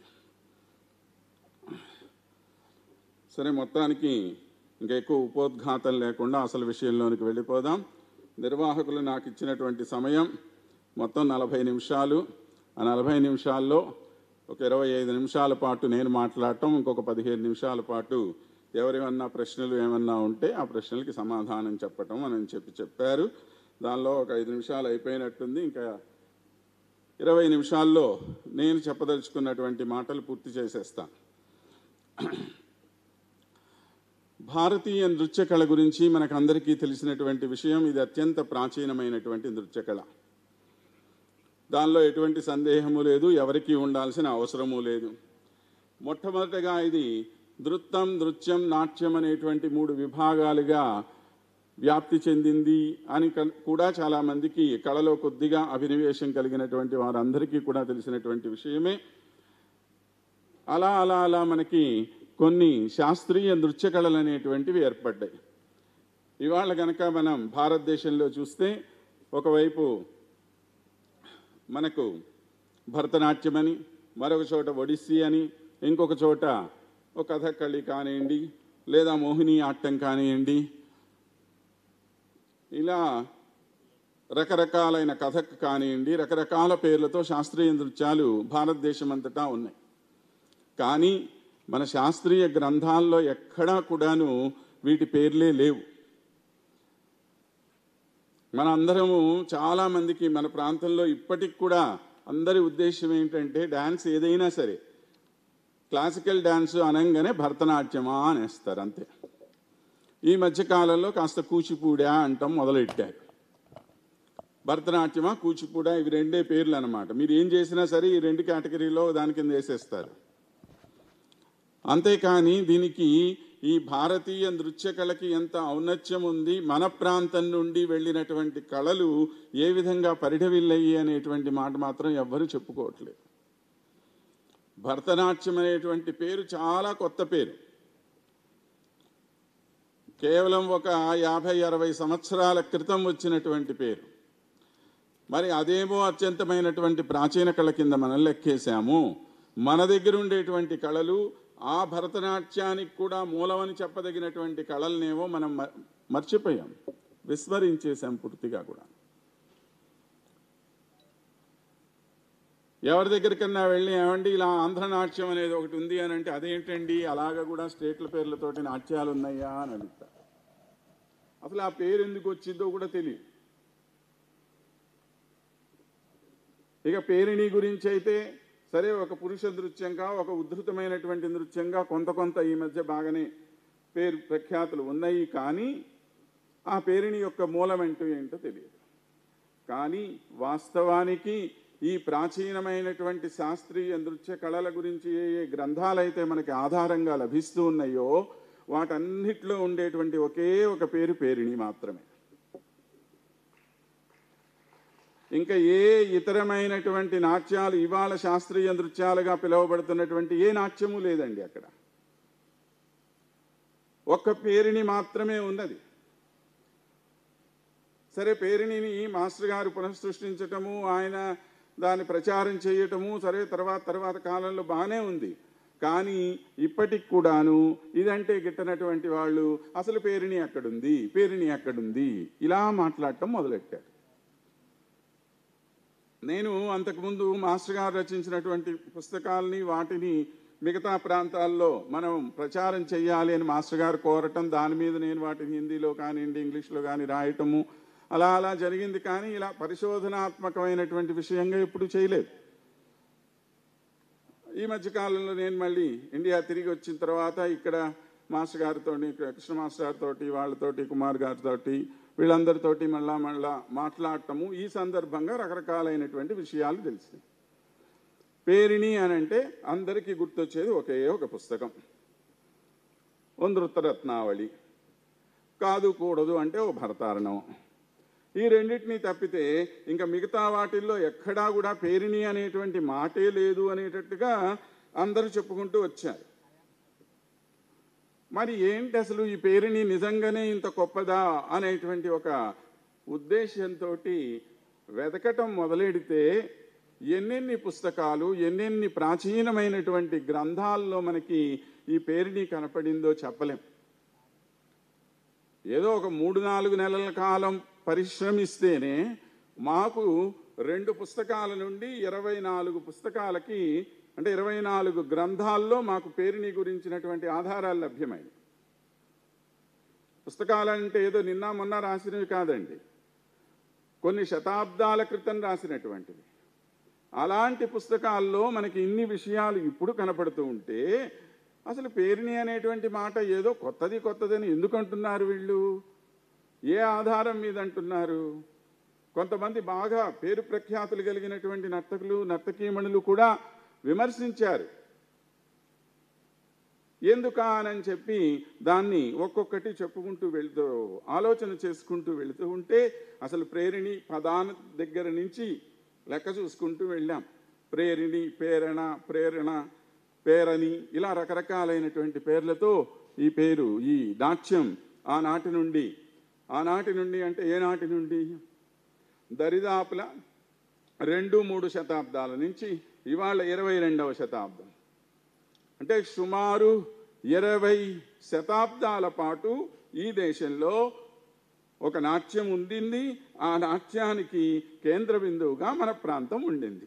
సరే మొత్తానికి ఇంకా ఎక్కువ ఉపోద్ఘాతం లేకుండా అసలు విషయంలోనికి వెళ్ళిపోదాం నిర్వాహకులు నాకు ఇచ్చినటువంటి సమయం మొత్తం నలభై నిమిషాలు ఆ నలభై నిమిషాల్లో ఒక ఇరవై ఐదు నిమిషాల పాటు నేను మాట్లాడటం ఇంకొక పదిహేను నిమిషాల పాటు ఎవరేమన్నా ప్రశ్నలు ఏమన్నా ఉంటే ఆ ప్రశ్నలకి సమాధానం చెప్పటం అని చెప్పి చెప్పారు దానిలో ఒక ఐదు నిమిషాలు అయిపోయినట్టుంది ఇంకా ఇరవై నిమిషాల్లో నేను చెప్పదలుచుకున్నటువంటి మాటలు పూర్తి చేసేస్తాను భారతీయ నృత్య కళ గురించి మనకందరికీ తెలిసినటువంటి విషయం ఇది అత్యంత ప్రాచీనమైనటువంటి నృత్య కళ దానిలో ఎటువంటి సందేహము లేదు ఎవరికీ ఉండాల్సిన అవసరము లేదు మొట్టమొదటగా ఇది నృత్యం నృత్యం నాట్యం అనేటువంటి మూడు విభాగాలుగా వ్యాప్తి చెందింది అని కన్- కూడా చాలామందికి కళలో కొద్దిగా అభినవేశం కలిగినటువంటి వారందరికీ కూడా తెలిసినటువంటి విషయమే అలా అలా అలా మనకి కొన్ని శాస్త్రీయ నృత్య కళలు అనేటువంటివి ఏర్పడ్డాయి ఇవాళ కనుక మనం భారతదేశంలో చూస్తే ఒకవైపు మనకు భరతనాట్యం అని మరొక చోట ఒడిస్సీ అని ఇంకొక చోట ఒక కథకళి కానివ్వండి లేదా మోహిని ఆట్టం కానివ్వండి ఇలా రకరకాలైన కథక్ కానివ్వండి రకరకాల పేర్లతో శాస్త్రీయ నృత్యాలు భారతదేశం అంతటా ఉన్నాయి కానీ మన శాస్త్రీయ గ్రంథాల్లో ఎక్కడా కూడాను వీటి పేర్లే లేవు మన అందరము చాలామందికి మన ప్రాంతంలో ఇప్పటికి కూడా అందరి ఉద్దేశం ఏంటంటే డ్యాన్స్ ఏదైనా సరే క్లాసికల్ డ్యాన్స్ అనగానే భరతనాట్యమా అనేస్తారు అంతే ఈ మధ్యకాలంలో కాస్త కూచిపూడా అంటాం మొదలెట్టారు భరతనాట్యమా కూచిపూడా ఇవి రెండే పేర్లు అనమాట మీరు ఏం చేసినా సరే ఈ రెండు కేటగిరీలో దాని కింద వేసేస్తారు అంతేకాని దీనికి ఈ భారతీయ నృత్య కళకి ఎంత ఔన్నత్యం ఉంది మన ప్రాంతం నుండి వెళ్ళినటువంటి కళలు ఏ విధంగా పరిఢవిల్లయి అనేటువంటి మాట మాత్రం ఎవ్వరూ చెప్పుకోవట్లేదు భరతనాట్యం అనేటువంటి పేరు చాలా కొత్త పేరు కేవలం ఒక యాభై అరవై సంవత్సరాల క్రితం వచ్చినటువంటి పేరు మరి అదేమో అత్యంతమైనటువంటి ప్రాచీన కళ కింద మనం లెక్కేశాము మన దగ్గర ఉండేటువంటి కళలు ఆ భరతనాట్యానికి కూడా మూలమని చెప్పదగినటువంటి కళలనేమో మనం మ- మర్చిపోయాం విస్మరించేశాం పూర్తిగా కూడా ఎవరి దగ్గరికన్నా వెళ్ళి ఏమండి ఇలా ఆంధ్ర నాట్యం అనేది ఒకటి ఉంది అని అంటే అదేంటండి అలాగ కూడా స్టేట్ల పేర్లతోటి నాట్యాలు ఉన్నాయా అని అడుగుతా అసలు ఆ పేరు ఎందుకు వచ్చిందో కూడా తెలియదు ఇక పేరిణి గురించి అయితే సరే ఒక పురుష నృత్యంగా ఒక ఉద్ధృతమైనటువంటి నృత్యంగా కొంత కొంత ఈ మధ్య బాగానే పేరు ప్రఖ్యాతులు ఉన్నాయి కానీ ఆ పేరిణి యొక్క మూలం అంటూ ఏంటో తెలియదు కానీ వాస్తవానికి ఈ ప్రాచీనమైనటువంటి శాస్త్రీయ నృత్య కళల గురించి ఏ ఏ గ్రంథాలైతే మనకి ఆధారంగా లభిస్తూ ఉన్నాయో వాటన్నిటిలో ఉండేటువంటి ఒకే ఒక పేరు పేరిణి మాత్రమే ఇంకా ఏ ఇతరమైనటువంటి నాట్యాలు ఇవాళ శాస్త్రీయ నృత్యాలుగా పిలువబడుతున్నటువంటి ఏ నాట్యము లేదండి అక్కడ ఒక్క పేరిణి మాత్రమే ఉన్నది సరే పేరిణిని మాస్టర్ గారు పునఃసృష్టించటము ఆయన దాన్ని ప్రచారం చేయటము సరే తర్వాత తర్వాత కాలంలో బాగానే ఉంది కానీ ఇప్పటికి కూడాను ఇదంటే గిట్టనటువంటి వాళ్ళు అసలు పేరిణి అక్కడుంది పేరిణి అక్కడుంది ఇలా మాట్లాడటం మొదలెట్టారు నేను అంతకుముందు మాస్టర్ గారు రచించినటువంటి పుస్తకాలని వాటిని మిగతా ప్రాంతాల్లో మనం ప్రచారం చేయాలి అని మాస్టర్ గారు కోరటం దాని మీద నేను వాటిని హిందీలో కానివ్వండి ఇంగ్లీష్లో కానీ రాయటము అలా అలా జరిగింది కానీ ఇలా పరిశోధనాత్మకమైనటువంటి విషయంగా ఎప్పుడు చేయలేదు ఈ మధ్య కాలంలో నేను మళ్ళీ ఇండియా తిరిగి వచ్చిన తర్వాత ఇక్కడ మాస్టర్ గారితో కృష్ణ మాస్టర్ గారితో వాళ్ళతోటి కుమార్ గారితో వీళ్ళందరితోటి మళ్ళా మళ్ళా మాట్లాడటము ఈ సందర్భంగా రకరకాలైనటువంటి విషయాలు తెలిసినాయి పేరిణి అని అంటే అందరికీ గుర్తొచ్చేది ఒకే ఒక పుస్తకం రత్నావళి కాదు కూడదు అంటే ఓ భరతారణం ఈ రెండింటినీ తప్పితే ఇంకా మిగతా వాటిల్లో ఎక్కడా కూడా పేరిణి అనేటువంటి మాటే లేదు అనేటట్టుగా అందరూ చెప్పుకుంటూ వచ్చారు మరి ఏంటి అసలు ఈ పేరుని నిజంగానే ఇంత గొప్పదా అనేటువంటి ఒక ఉద్దేశంతో వెతకటం మొదలెడితే ఎన్నెన్ని పుస్తకాలు ఎన్నెన్ని ప్రాచీనమైనటువంటి గ్రంథాల్లో మనకి ఈ పేరుని కనపడిందో చెప్పలేం ఏదో ఒక మూడు నాలుగు నెలల కాలం పరిశ్రమిస్తేనే మాకు రెండు పుస్తకాల నుండి ఇరవై నాలుగు పుస్తకాలకి అంటే ఇరవై నాలుగు గ్రంథాల్లో మాకు పేరుని గురించినటువంటి ఆధారాలు లభ్యమైనవి పుస్తకాలంటే ఏదో నిన్న మొన్న రాసినవి కాదండి కొన్ని శతాబ్దాల క్రితం రాసినటువంటివి అలాంటి పుస్తకాల్లో మనకి ఇన్ని విషయాలు ఇప్పుడు కనపడుతూ ఉంటే అసలు పేరుని అనేటువంటి మాట ఏదో కొత్తది కొత్తదని ఎందుకు అంటున్నారు వీళ్ళు ఏ ఆధారం మీద అంటున్నారు కొంతమంది బాగా పేరు ప్రఖ్యాతులు కలిగినటువంటి నర్తకులు నర్తకీమణులు కూడా విమర్శించారు ఎందుకా అని చెప్పి దాన్ని ఒక్కొక్కటి చెప్పుకుంటూ వెళ్తూ ఆలోచన చేసుకుంటూ వెళుతూ ఉంటే అసలు ప్రేరిణి పదాన దగ్గర నుంచి లెక్క చూసుకుంటూ వెళ్ళాం ప్రేరిణి ప్రేరణ ప్రేరణ పేరని ఇలా రకరకాలైనటువంటి పేర్లతో ఈ పేరు ఈ నాట్యం ఆనాటి నుండి ఆనాటి నుండి అంటే ఏ నాటి నుండి దరిదాపుల రెండు మూడు శతాబ్దాల నుంచి ఇవాళ ఇరవై రెండవ శతాబ్దం అంటే సుమారు ఇరవై శతాబ్దాల పాటు ఈ దేశంలో ఒక నాట్యం ఉండింది ఆ నాట్యానికి కేంద్ర బిందువుగా మన ప్రాంతం ఉండింది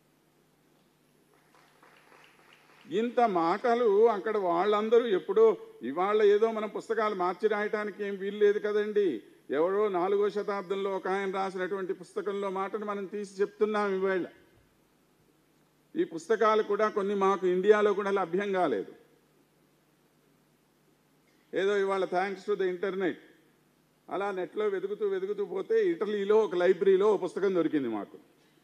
ఇంత మాటలు అక్కడ వాళ్ళందరూ ఎప్పుడో ఇవాళ ఏదో మనం పుస్తకాలు మార్చి రాయటానికి ఏం వీలు లేదు కదండి ఎవరో నాలుగో శతాబ్దంలో ఒక ఆయన రాసినటువంటి పుస్తకంలో మాటను మనం తీసి చెప్తున్నాం ఇవాళ ఈ పుస్తకాలు కూడా కొన్ని మాకు ఇండియాలో కూడా లభ్యం కాలేదు ఏదో ఇవాళ థ్యాంక్స్ టు ద ఇంటర్నెట్ అలా నెట్లో వెతుకుతూ వెతుకుతూ పోతే ఇటలీలో ఒక లైబ్రరీలో ఒక పుస్తకం దొరికింది మాకు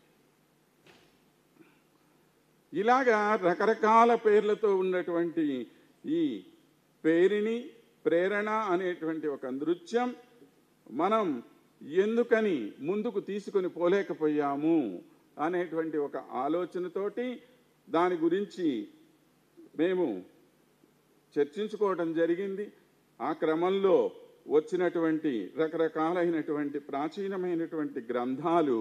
ఇలాగా రకరకాల పేర్లతో ఉన్నటువంటి ఈ పేరిని ప్రేరణ అనేటువంటి ఒక నృత్యం మనం ఎందుకని ముందుకు తీసుకొని పోలేకపోయాము అనేటువంటి ఒక ఆలోచనతోటి దాని గురించి మేము చర్చించుకోవటం జరిగింది ఆ క్రమంలో వచ్చినటువంటి రకరకాలైనటువంటి ప్రాచీనమైనటువంటి గ్రంథాలు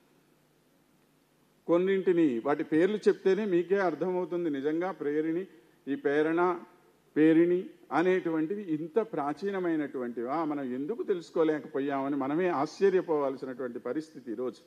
కొన్నింటిని వాటి పేర్లు చెప్తేనే మీకే అర్థమవుతుంది నిజంగా ప్రేరిణి ఈ ప్రేరణ పేరిణి అనేటువంటివి ఇంత ప్రాచీనమైనటువంటివా మనం ఎందుకు తెలుసుకోలేకపోయామని మనమే ఆశ్చర్యపోవాల్సినటువంటి పరిస్థితి ఈరోజు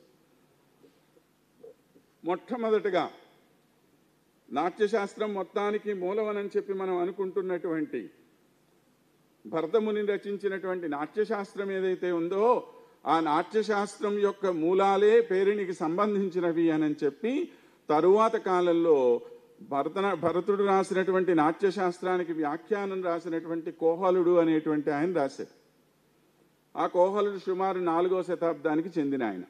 మొట్టమొదటగా నాట్యశాస్త్రం మొత్తానికి మూలమని చెప్పి మనం అనుకుంటున్నటువంటి భరతముని రచించినటువంటి నాట్యశాస్త్రం ఏదైతే ఉందో ఆ నాట్యశాస్త్రం యొక్క మూలాలే పేరిణికి సంబంధించినవి అని చెప్పి తరువాత కాలంలో భరత భరతుడు రాసినటువంటి నాట్యశాస్త్రానికి వ్యాఖ్యానం రాసినటువంటి కోహలుడు అనేటువంటి ఆయన రాశారు ఆ కోహలుడు సుమారు నాలుగో శతాబ్దానికి చెందిన ఆయన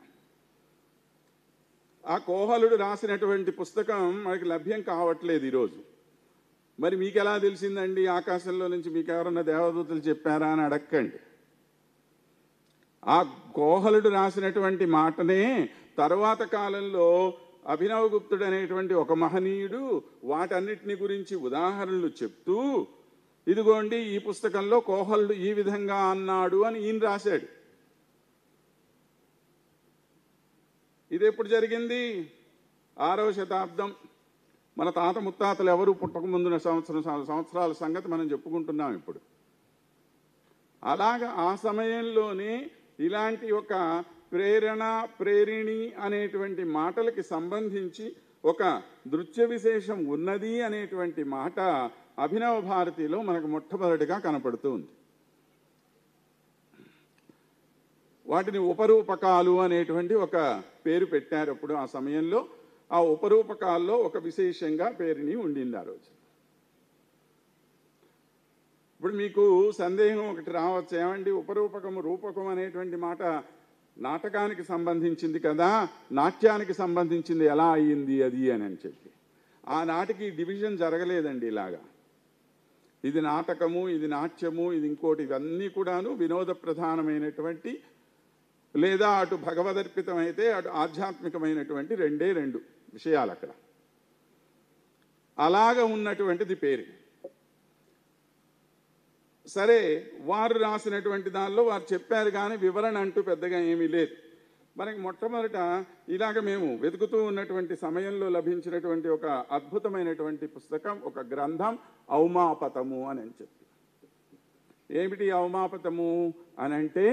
ఆ కోహలుడు రాసినటువంటి పుస్తకం మనకి లభ్యం కావట్లేదు ఈరోజు మరి మీకు ఎలా తెలిసిందండి ఆకాశంలో నుంచి మీకు ఎవరన్నా దేవదూతలు చెప్పారా అని అడక్కండి ఆ కోహలుడు రాసినటువంటి మాటనే తరువాత కాలంలో అభినవగుప్తుడు అనేటువంటి ఒక మహనీయుడు వాటన్నిటిని గురించి ఉదాహరణలు చెప్తూ ఇదిగోండి ఈ పుస్తకంలో కోహలుడు ఈ విధంగా అన్నాడు అని ఈయన రాశాడు ఇది ఎప్పుడు జరిగింది ఆరవ శతాబ్దం మన తాత ముత్తాతలు ఎవరు పుట్టకముందున సంవత్సరం సంవత్సరాల సంగతి మనం చెప్పుకుంటున్నాం ఇప్పుడు అలాగ ఆ సమయంలోనే ఇలాంటి ఒక ప్రేరణ ప్రేరిణి అనేటువంటి మాటలకి సంబంధించి ఒక నృత్య విశేషం ఉన్నది అనేటువంటి మాట అభినవ భారతిలో మనకు మొట్టమొదటిగా కనపడుతుంది వాటిని ఉపరూపకాలు అనేటువంటి ఒక పేరు పెట్టారు అప్పుడు ఆ సమయంలో ఆ ఉపరూపకాల్లో ఒక విశేషంగా పేరుని ఉండింది ఆ రోజు ఇప్పుడు మీకు సందేహం ఒకటి రావచ్చు ఏమండి ఉపరూపకము రూపకం అనేటువంటి మాట నాటకానికి సంబంధించింది కదా నాట్యానికి సంబంధించింది ఎలా అయ్యింది అది అని అని చెప్పి ఆనాటికి డివిజన్ జరగలేదండి ఇలాగా ఇది నాటకము ఇది నాట్యము ఇది ఇంకోటి ఇవన్నీ కూడాను వినోద ప్రధానమైనటువంటి లేదా అటు భగవదర్పితం అయితే అటు ఆధ్యాత్మికమైనటువంటి రెండే రెండు విషయాలు అక్కడ అలాగ ఉన్నటువంటిది పేరు సరే వారు రాసినటువంటి దానిలో వారు చెప్పారు కానీ వివరణ అంటూ పెద్దగా ఏమీ లేదు మనకి మొట్టమొదట ఇలాగ మేము వెతుకుతూ ఉన్నటువంటి సమయంలో లభించినటువంటి ఒక అద్భుతమైనటువంటి పుస్తకం ఒక గ్రంథం ఔమాపతము అని అని చెప్పి ఏమిటి ఔమాపతము అని అంటే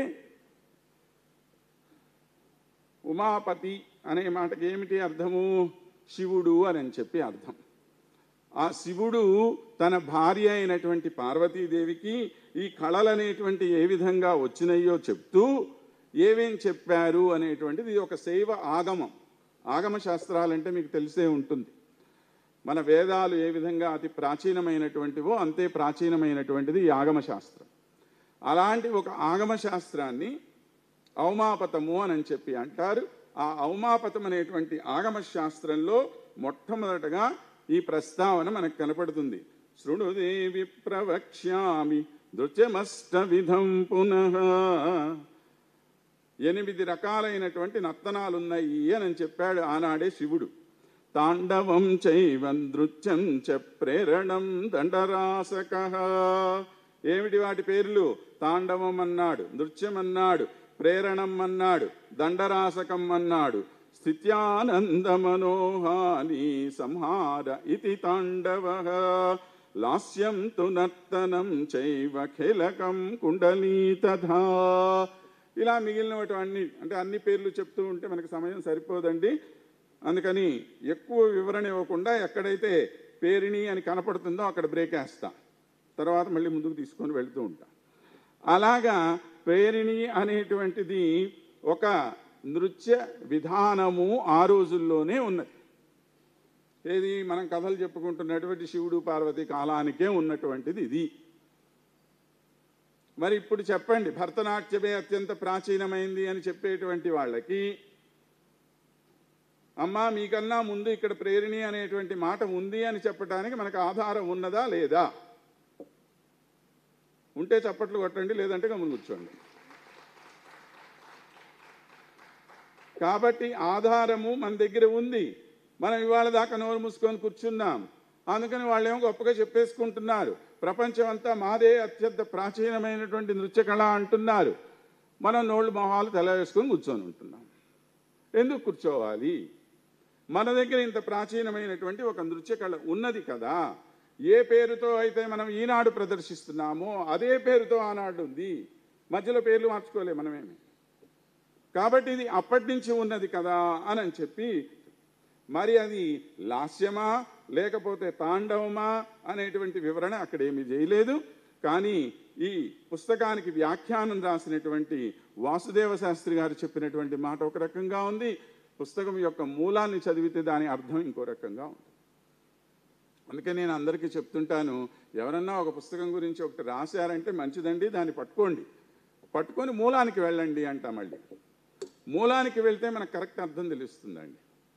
ఉమాపతి అనే మాటకి ఏమిటి అర్థము శివుడు అని అని చెప్పి అర్థం ఆ శివుడు తన భార్య అయినటువంటి పార్వతీదేవికి ఈ కళలనేటువంటి ఏ విధంగా వచ్చినాయో చెప్తూ ఏమేం చెప్పారు అనేటువంటిది ఇది ఒక శైవ ఆగమం ఆగమ శాస్త్రాలంటే మీకు తెలిసే ఉంటుంది మన వేదాలు ఏ విధంగా అతి ప్రాచీనమైనటువంటివో అంతే ప్రాచీనమైనటువంటిది ఈ ఆగమ శాస్త్రం అలాంటి ఒక ఆగమ శాస్త్రాన్ని ఔమాపతము అని చెప్పి అంటారు ఆ ఔమాపతం అనేటువంటి ఆగమ శాస్త్రంలో మొట్టమొదటగా ఈ ప్రస్తావన మనకు కనపడుతుంది శృణుదేవి ప్రవక్ష్యామి నృత్యమష్ట విధం పునః ఎనిమిది రకాలైనటువంటి నర్తనాలున్నాయి అని చెప్పాడు ఆనాడే శివుడు తాండవం చైవ నృత్యం చ ప్రేరణం దండరాసక ఏమిటి వాటి పేర్లు తాండవం అన్నాడు నృత్యం అన్నాడు ప్రేరణం అన్నాడు దండరాసకం అన్నాడు స్థిత్యానంద మనోహాని సంహార ఇది తాండవ లాస్యం తు నర్తనం చైవ ఖేలకం కుండలీ తథా ఇలా మిగిలినవన్నీ అంటే అన్ని పేర్లు చెప్తూ ఉంటే మనకి సమయం సరిపోదండి అందుకని ఎక్కువ వివరణ ఇవ్వకుండా ఎక్కడైతే పేరిణి అని కనపడుతుందో అక్కడ బ్రేక్ వేస్తా తర్వాత మళ్ళీ ముందుకు తీసుకొని వెళ్తూ ఉంటా అలాగా పేరిణి అనేటువంటిది ఒక నృత్య విధానము ఆ రోజుల్లోనే ఉన్నది ఏది మనం కథలు చెప్పుకుంటున్నటువంటి శివుడు పార్వతి కాలానికే ఉన్నటువంటిది ఇది మరి ఇప్పుడు చెప్పండి భరతనాట్యమే అత్యంత ప్రాచీనమైంది అని చెప్పేటువంటి వాళ్ళకి అమ్మా మీకన్నా ముందు ఇక్కడ ప్రేరిణి అనేటువంటి మాట ఉంది అని చెప్పడానికి మనకు ఆధారం ఉన్నదా లేదా ఉంటే చప్పట్లు కొట్టండి లేదంటే గమని కూర్చోండి కాబట్టి ఆధారము మన దగ్గర ఉంది మనం ఇవాళ దాకా నోరు మూసుకొని కూర్చున్నాం అందుకని వాళ్ళేమో గొప్పగా చెప్పేసుకుంటున్నారు ప్రపంచం అంతా మాదే అత్యంత ప్రాచీనమైనటువంటి నృత్య కళ అంటున్నారు మనం నోళ్ళు మొహాలు తెల వేసుకొని కూర్చొని ఉంటున్నాం ఎందుకు కూర్చోవాలి మన దగ్గర ఇంత ప్రాచీనమైనటువంటి ఒక నృత్య కళ ఉన్నది కదా ఏ పేరుతో అయితే మనం ఈనాడు ప్రదర్శిస్తున్నామో అదే పేరుతో ఆనాడు ఉంది మధ్యలో పేర్లు మార్చుకోలే మనమేమి కాబట్టి ఇది అప్పటి నుంచి ఉన్నది కదా అని అని చెప్పి మరి అది లాస్యమా లేకపోతే తాండవమా అనేటువంటి వివరణ అక్కడ ఏమీ చేయలేదు కానీ ఈ పుస్తకానికి వ్యాఖ్యానం రాసినటువంటి వాసుదేవ శాస్త్రి గారు చెప్పినటువంటి మాట ఒక రకంగా ఉంది పుస్తకం యొక్క మూలాన్ని చదివితే దాని అర్థం ఇంకో రకంగా ఉంది అందుకే నేను అందరికీ చెప్తుంటాను ఎవరన్నా ఒక పుస్తకం గురించి ఒకటి రాశారంటే మంచిదండి దాన్ని పట్టుకోండి పట్టుకొని మూలానికి వెళ్ళండి అంట మళ్ళీ మూలానికి వెళ్తే మనకు కరెక్ట్ అర్థం తెలుస్తుందండి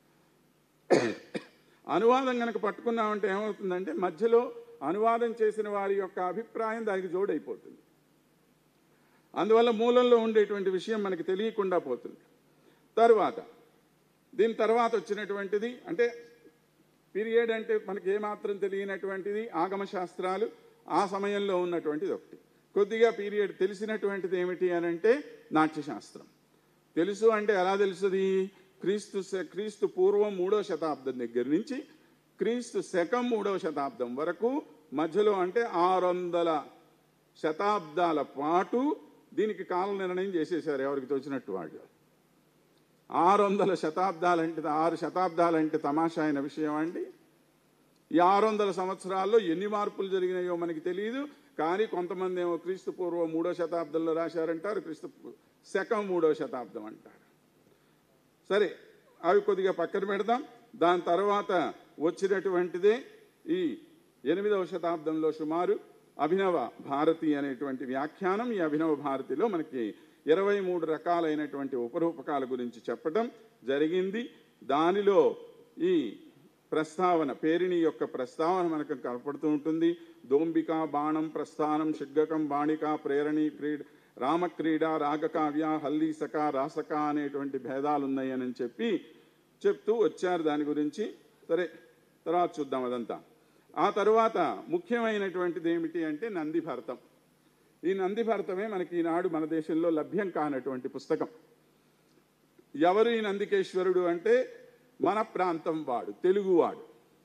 అనువాదం కనుక పట్టుకున్నామంటే ఏమవుతుందంటే మధ్యలో అనువాదం చేసిన వారి యొక్క అభిప్రాయం దానికి జోడైపోతుంది అందువల్ల మూలంలో ఉండేటువంటి విషయం మనకి తెలియకుండా పోతుంది తరువాత దీని తర్వాత వచ్చినటువంటిది అంటే పీరియడ్ అంటే మనకి ఏమాత్రం తెలియనటువంటిది ఆగమ శాస్త్రాలు ఆ సమయంలో ఉన్నటువంటిది ఒకటి కొద్దిగా పీరియడ్ తెలిసినటువంటిది ఏమిటి అని అంటే నాట్యశాస్త్రం తెలుసు అంటే ఎలా తెలుసుది క్రీస్తు శ- క్రీస్తు పూర్వం మూడో శతాబ్దం దగ్గర నుంచి క్రీస్తు శకం మూడవ శతాబ్దం వరకు మధ్యలో అంటే ఆరు వందల శతాబ్దాల పాటు దీనికి కాల నిర్ణయం చేసేసారు ఎవరికి తోచినట్టు వాళ్ళు ఆరు వందల శతాబ్దాలంటే ఆరు శతాబ్దాలంటే తమాషా అయిన విషయం అండి ఈ ఆరు వందల సంవత్సరాల్లో ఎన్ని మార్పులు జరిగినాయో మనకి తెలియదు కానీ కొంతమంది ఏమో క్రీస్తు పూర్వం మూడో శతాబ్దంలో రాశారంటారు క్రీస్తు పూ- శకం మూడో శతాబ్దం అంటారు సరే అవి కొద్దిగా పక్కన పెడదాం దాని తర్వాత వచ్చినటువంటిదే ఈ ఎనిమిదవ శతాబ్దంలో సుమారు అభినవ భారతి అనేటువంటి వ్యాఖ్యానం ఈ అభినవ భారతిలో మనకి ఇరవై మూడు రకాలైనటువంటి ఉపరూపకాల గురించి చెప్పడం జరిగింది దానిలో ఈ ప్రస్తావన పేరిణి యొక్క ప్రస్తావన మనకు కనపడుతూ ఉంటుంది దోంబిక బాణం ప్రస్థానం షడ్గకం బాణిక ప్రేరణి క్రీడ రామక్రీడ రాగకావ్య హల్లీసక రాసక అనేటువంటి భేదాలు ఉన్నాయని చెప్పి చెప్తూ వచ్చారు దాని గురించి సరే తర్వాత చూద్దాం అదంతా ఆ తరువాత ముఖ్యమైనటువంటిది ఏమిటి అంటే నంది భరతం ఈ నంది భరతమే మనకి ఈనాడు మన దేశంలో లభ్యం కానటువంటి పుస్తకం ఎవరు ఈ నందికేశ్వరుడు అంటే మన ప్రాంతం వాడు తెలుగువాడు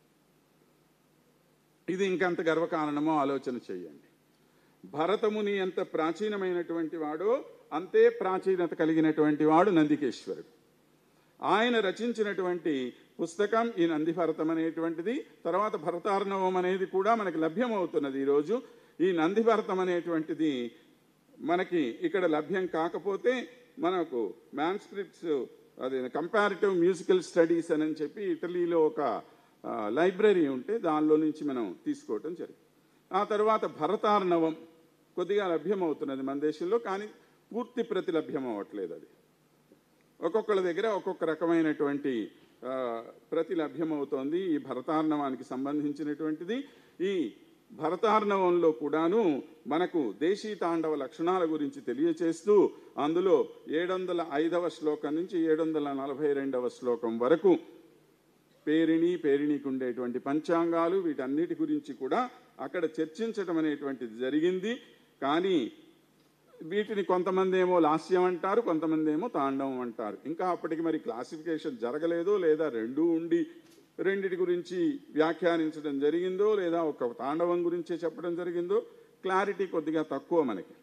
ఇది ఇంకంత గర్వకారణమో ఆలోచన చేయండి భరతముని ఎంత ప్రాచీనమైనటువంటి వాడో అంతే ప్రాచీనత కలిగినటువంటి వాడు నందికేశ్వరుడు ఆయన రచించినటువంటి పుస్తకం ఈ నంది భరతం అనేటువంటిది తర్వాత భరతార్ణవం అనేది కూడా మనకి లభ్యమవుతున్నది ఈరోజు ఈ నంది భరతం అనేటువంటిది మనకి ఇక్కడ లభ్యం కాకపోతే మనకు మ్యాన్స్క్రిప్ట్స్ అది కంపారిటివ్ మ్యూజికల్ స్టడీస్ అని చెప్పి ఇటలీలో ఒక ఆ, లైబ్రరీ ఉంటే దానిలో నుంచి మనం తీసుకోవటం జరిగింది ఆ తర్వాత భరతార్ణవం కొద్దిగా లభ్యమవుతున్నది మన దేశంలో కానీ పూర్తి ప్రతి లభ్యం అవ్వట్లేదు అది ఒక్కొక్కళ్ళ దగ్గర ఒక్కొక్క రకమైనటువంటి ఆ, ప్రతి లభ్యమవుతోంది ఈ భరతార్ణవానికి సంబంధించినటువంటిది ఈ భరతార్ణవంలో కూడాను మనకు దేశీ తాండవ లక్షణాల గురించి తెలియచేస్తూ అందులో ఏడు వందల ఐదవ శ్లోకం నుంచి ఏడు వందల నలభై రెండవ శ్లోకం వరకు పేరిణి పేరిణికి ఉండేటువంటి పంచాంగాలు వీటన్నిటి గురించి కూడా అక్కడ చర్చించడం అనేటువంటిది జరిగింది కానీ వీటిని కొంతమంది ఏమో లాస్యం అంటారు కొంతమంది ఏమో తాండవం అంటారు ఇంకా అప్పటికి మరి క్లాసిఫికేషన్ జరగలేదో లేదా రెండు ఉండి రెండిటి గురించి వ్యాఖ్యానించడం జరిగిందో లేదా ఒక తాండవం గురించే చెప్పడం జరిగిందో క్లారిటీ కొద్దిగా తక్కువ మనకి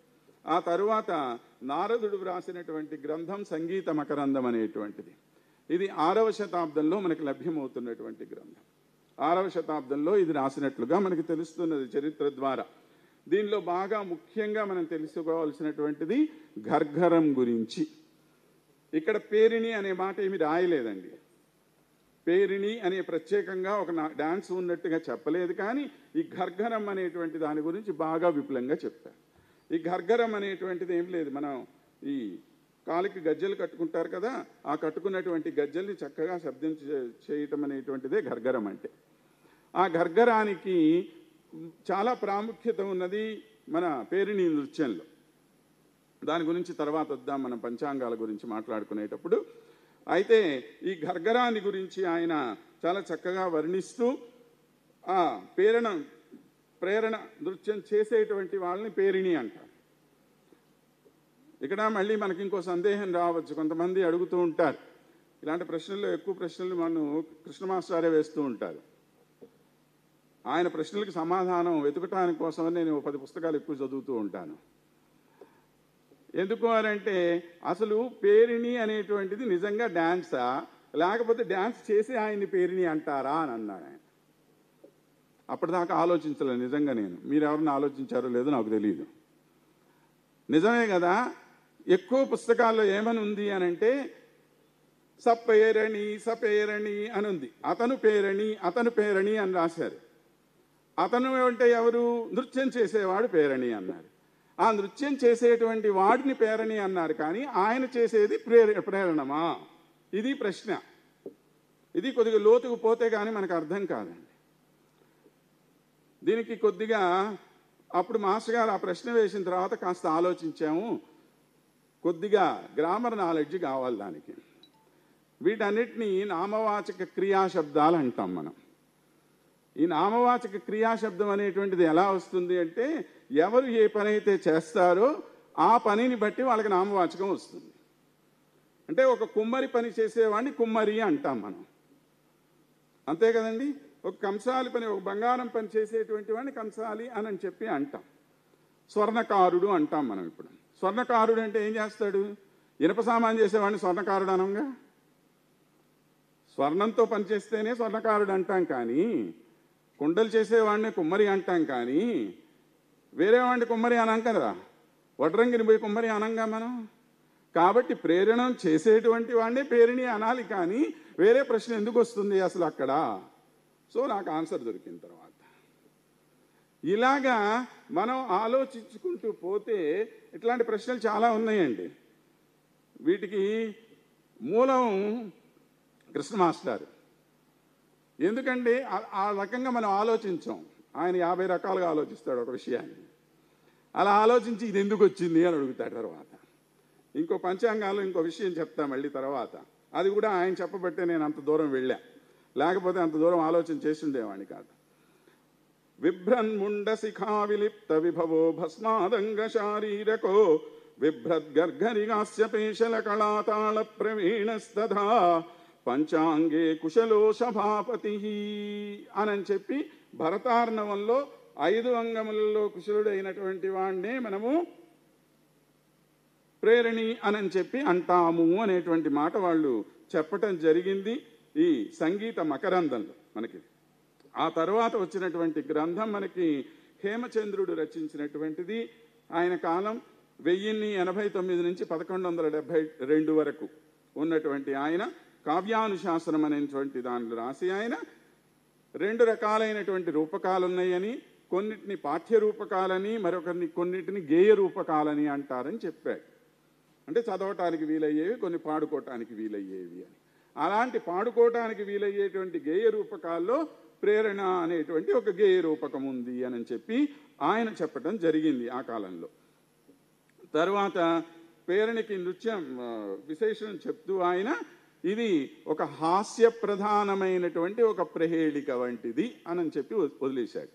ఆ తరువాత నారదుడు వ్రాసినటువంటి గ్రంథం సంగీత మకరందం అనేటువంటిది ఇది ఆరవ శతాబ్దంలో మనకి లభ్యమవుతున్నటువంటి గ్రంథం ఆరవ శతాబ్దంలో ఇది రాసినట్లుగా మనకి తెలుస్తున్నది చరిత్ర ద్వారా దీనిలో బాగా ముఖ్యంగా మనం తెలుసుకోవాల్సినటువంటిది గర్గరం గురించి ఇక్కడ పేరిణి అనే మాట ఏమి రాయలేదండి పేరిణి అనే ప్రత్యేకంగా ఒక నా- డాన్స్ ఉన్నట్టుగా చెప్పలేదు కానీ ఈ గర్గరం అనేటువంటి దాని గురించి బాగా విపులంగా చెప్పారు ఈ గర్గరం అనేటువంటిది ఏం లేదు మనం ఈ కాలికి గజ్జలు కట్టుకుంటారు కదా ఆ కట్టుకున్నటువంటి గజ్జల్ని చక్కగా శబ్దం చే- చేయటం అనేటువంటిదే గర్గరం అంటే ఆ గర్గరానికి చాలా ప్రాముఖ్యత ఉన్నది మన పేరిణి నృత్యంలో దాని గురించి తర్వాత వద్దాం మనం పంచాంగాల గురించి మాట్లాడుకునేటప్పుడు అయితే ఈ గర్గరాన్ని గురించి ఆయన చాలా చక్కగా వర్ణిస్తూ ఆ ప్రేరణ ప్రేరణ నృత్యం చేసేటువంటి వాళ్ళని పేరిణి అంటారు ఇక్కడ మళ్ళీ మనకి ఇంకో సందేహం రావచ్చు కొంతమంది అడుగుతూ ఉంటారు ఇలాంటి ప్రశ్నల్లో ఎక్కువ ప్రశ్నలు మనం కృష్ణ మాస్టారే వేస్తూ ఉంటారు ఆయన ప్రశ్నలకు సమాధానం వెతకటానికి కోసమని నేను ఓ పది పుస్తకాలు ఎక్కువ చదువుతూ ఉంటాను ఎందుకు అని అంటే అసలు పేరిణి అనేటువంటిది నిజంగా డ్యాన్సా లేకపోతే డ్యాన్స్ చేసి ఆయన్ని పేరిణి అంటారా అని అన్నాడు ఆయన అప్పటిదాకా ఆలోచించలేదు నిజంగా నేను మీరు ఎవరిని ఆలోచించారో లేదో నాకు తెలియదు నిజమే కదా ఎక్కువ పుస్తకాల్లో ఏమని ఉంది అని అంటే సపేరణి సపేరణి అని ఉంది అతను పేరణి అతను పేరణి అని రాశారు అతను అంటే ఎవరు నృత్యం చేసేవాడు పేరణి అన్నారు ఆ నృత్యం చేసేటువంటి వాడిని పేరణి అన్నారు కానీ ఆయన చేసేది ప్రేర ప్రేరణమా ఇది ప్రశ్న ఇది కొద్దిగా లోతుకు పోతే కానీ మనకు అర్థం కాదండి దీనికి కొద్దిగా అప్పుడు మాస్టర్ గారు ఆ ప్రశ్న వేసిన తర్వాత కాస్త ఆలోచించాము కొద్దిగా గ్రామర్ నాలెడ్జ్ కావాలి దానికి వీటన్నిటినీ నామవాచక క్రియాశబ్దాలు అంటాం మనం ఈ నామవాచక క్రియాశబ్దం అనేటువంటిది ఎలా వస్తుంది అంటే ఎవరు ఏ పని అయితే చేస్తారో ఆ పనిని బట్టి వాళ్ళకి నామవాచకం వస్తుంది అంటే ఒక కుమ్మరి పని చేసేవాడిని కుమ్మరి అంటాం మనం అంతే కదండి ఒక కంసాలి పని ఒక బంగారం పని చేసేటువంటి వాడిని కంసాలి అని అని చెప్పి అంటాం స్వర్ణకారుడు అంటాం మనం ఇప్పుడు స్వర్ణకారుడు అంటే ఏం చేస్తాడు ఇనప సామాన్ చేసేవాడిని స్వర్ణకారుడు అనంగా స్వర్ణంతో పనిచేస్తేనే స్వర్ణకారుడు అంటాం కానీ కుండలు చేసేవాడిని కుమ్మరి అంటాం కానీ వేరే వాడిని కుమ్మరి అనం కదా వడ్రంగిని పోయి కుమ్మరి అనంగా మనం కాబట్టి ప్రేరణం చేసేటువంటి వాడిని పేరుని అనాలి కానీ వేరే ప్రశ్న ఎందుకు వస్తుంది అసలు అక్కడ సో నాకు ఆన్సర్ దొరికిన తర్వాత ఇలాగా మనం ఆలోచించుకుంటూ పోతే ఇట్లాంటి ప్రశ్నలు చాలా ఉన్నాయండి వీటికి మూలం కృష్ణ మాస్టర్ ఎందుకంటే ఆ- ఆ రకంగా మనం ఆలోచించాం ఆయన యాభై రకాలుగా ఆలోచిస్తాడు ఒక విషయాన్ని అలా ఆలోచించి ఇది ఎందుకు వచ్చింది అని అడుగుతాడు తర్వాత ఇంకో పంచాంగాలు ఇంకో విషయం చెప్తా మళ్ళీ తర్వాత అది కూడా ఆయన చెప్పబట్టే నేను అంత దూరం వెళ్ళా లేకపోతే అంత దూరం ఆలోచన చేసి ఉండేవాడిని కాదు విభ్రన్ముండ శిఖా విలిప్త విభవో భస్మాదంగ శారీరకో బిభ్రద్గర్గరిగాస్య పేశల కళాతాళ ప్రవీణస్తథా పంచాంగే కుశలో సభాపతి అని చెప్పి భరతార్ణవంలో ఐదు అంగములలో కుశలుడైనటువంటి వాడినే మనము ప్రేరణి అని చెప్పి అంటాము అనేటువంటి మాట వాళ్ళు చెప్పటం జరిగింది ఈ సంగీత మకరందంలో మనకి ఆ తర్వాత వచ్చినటువంటి గ్రంథం మనకి హేమచంద్రుడు రచించినటువంటిది ఆయన కాలం వెయ్యిన్ని ఎనభై తొమ్మిది నుంచి పదకొండు వందల డెబ్బై రెండు వరకు ఉన్నటువంటి ఆయన కావ్యానుశాసనం అనేటువంటి దానిలో రాసి ఆయన రెండు రకాలైనటువంటి రూపకాలు ఉన్నాయని కొన్నిటిని పాఠ్య రూపకాలని మరొకరిని కొన్నిటిని గేయ రూపకాలని అంటారని చెప్పాడు అంటే చదవటానికి వీలయ్యేవి కొన్ని పాడుకోవటానికి వీలయ్యేవి అని అలాంటి పాడుకోవటానికి వీలయ్యేటువంటి గేయ రూపకాల్లో ప్రేరణ అనేటువంటి ఒక గేయ రూపకం ఉంది అని చెప్పి ఆయన చెప్పటం జరిగింది ఆ కాలంలో తర్వాత ప్రేరణకి నృత్యం ఆ, విశేషం చెప్తూ ఆయన ఇది ఒక హాస్య ప్రధానమైనటువంటి ఒక ప్రహేళిక వంటిది అని చెప్పి వ- వదిలేశాడు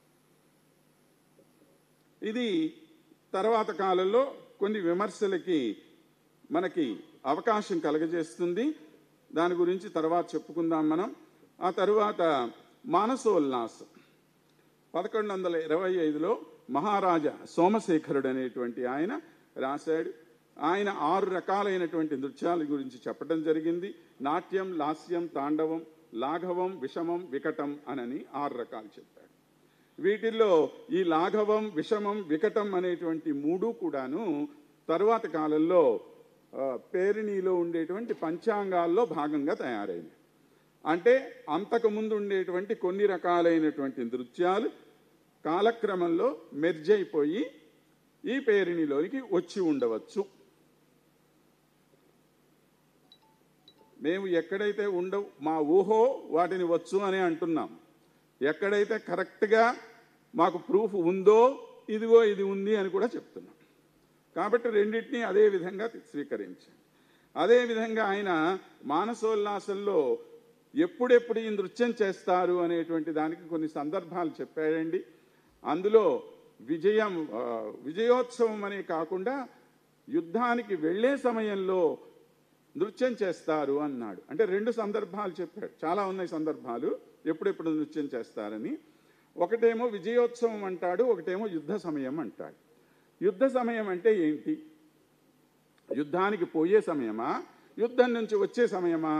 ఇది తర్వాత కాలంలో కొన్ని విమర్శలకి మనకి అవకాశం కలగజేస్తుంది దాని గురించి తర్వాత చెప్పుకుందాం మనం ఆ తరువాత మానసోల్లాసం పదకొండు వందల ఇరవై ఐదులో మహారాజా సోమశేఖరుడు అనేటువంటి ఆయన రాశాడు ఆయన ఆరు రకాలైనటువంటి నృత్యాల గురించి చెప్పడం జరిగింది నాట్యం లాస్యం తాండవం లాఘవం విషమం వికటం అనని ఆరు రకాలు చెప్పాడు వీటిల్లో ఈ లాఘవం విషమం వికటం అనేటువంటి మూడు కూడాను తరువాత కాలంలో ఆ, పేరిణిలో ఉండేటువంటి పంచాంగాల్లో భాగంగా తయారైనవి అంటే అంతకుముందు ఉండేటువంటి కొన్ని రకాలైనటువంటి నృత్యాలు కాలక్రమంలో మెర్జ్ అయిపోయి ఈ పేరిణిలోనికి వచ్చి ఉండవచ్చు మేము ఎక్కడైతే ఉండవు మా ఊహో వాటిని వచ్చు అని అంటున్నాం ఎక్కడైతే కరెక్ట్గా మాకు ప్రూఫ్ ఉందో ఇదిగో ఇది ఉంది అని కూడా చెప్తున్నాం కాబట్టి రెండింటినీ అదే విధంగా స్వీకరించాం అదే విధంగా ఆయన మానసోల్లాసంలో ఎప్పుడెప్పుడు ఈ నృత్యం చేస్తారు అనేటువంటి దానికి కొన్ని సందర్భాలు చెప్పాడండి అందులో విజయం ఆ, విజయోత్సవం అనే కాకుండా యుద్ధానికి వెళ్ళే సమయంలో నృత్యం చేస్తారు అన్నాడు అంటే రెండు సందర్భాలు చెప్పాడు చాలా ఉన్నాయి సందర్భాలు ఎప్పుడెప్పుడు నృత్యం చేస్తారని ఒకటేమో విజయోత్సవం అంటాడు ఒకటేమో యుద్ధ సమయం అంటాడు యుద్ధ సమయం అంటే ఏంటి యుద్ధానికి పోయే సమయమా యుద్ధం నుంచి వచ్చే సమయమా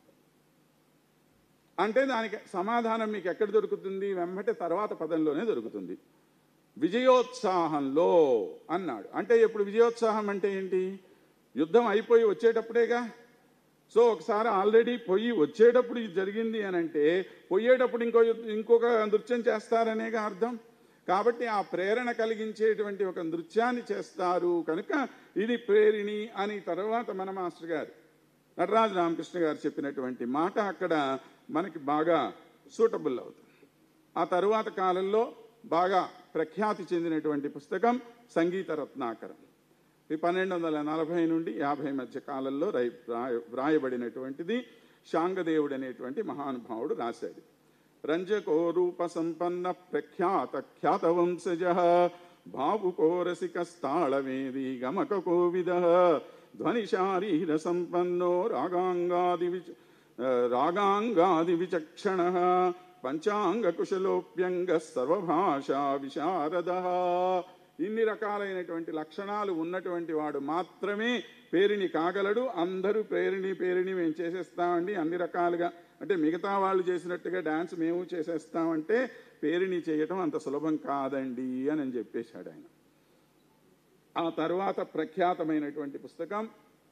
అంటే దానికి సమాధానం మీకు ఎక్కడ దొరుకుతుంది వెంబటే తర్వాత పదంలోనే దొరుకుతుంది విజయోత్సాహంలో అన్నాడు అంటే ఇప్పుడు విజయోత్సాహం అంటే ఏంటి యుద్ధం అయిపోయి వచ్చేటప్పుడేగా సో ఒకసారి ఆల్రెడీ పొయ్యి వచ్చేటప్పుడు ఇది జరిగింది అని అంటే పోయేటప్పుడు ఇంకో యుద్ధ- ఇంకొక నృత్యం చేస్తారనేగా అర్థం కాబట్టి ఆ ప్రేరణ కలిగించేటువంటి ఒక నృత్యాన్ని చేస్తారు కనుక ఇది ప్రేరిణి అని తర్వాత మన మాస్టర్ గారు నటరాజ రామకృష్ణ గారు చెప్పినటువంటి మాట అక్కడ మనకి బాగా సూటబుల్ అవుతుంది ఆ తరువాత కాలంలో బాగా ప్రఖ్యాతి చెందినటువంటి పుస్తకం సంగీత రత్నాకరం ఈ పన్నెండు వందల నలభై నుండి యాభై మధ్య కాలంలో రై వ్రాయ- వ్రాయబడినటువంటిది శాంగదేవుడు అనేటువంటి మహానుభావుడు రాశాడు రంజకో రూప సంపన్న ప్రఖ్యాత ఖ్యాత వంశజ భావుకో రసికస్తాళవేది గమక కోవిద ధ్వని శారీర సంపన్నో రాగాంగాది విచ ఆ, రాగాంగాది విచక్షణ పంచాంగ కుశలోప్యంగ సర్వభాషా విశారద ఇన్ని రకాలైనటువంటి లక్షణాలు ఉన్నటువంటి వాడు మాత్రమే పేరిని కాగలడు అందరూ పేరిని పేరిని మేము చేసేస్తామండి అన్ని రకాలుగా అంటే మిగతా వాళ్ళు చేసినట్టుగా డాన్స్ మేము చేసేస్తామంటే పేరిని చేయటం అంత సులభం కాదండి అని అని చెప్పేశాడు ఆయన ఆ తర్వాత ప్రఖ్యాతమైనటువంటి పుస్తకం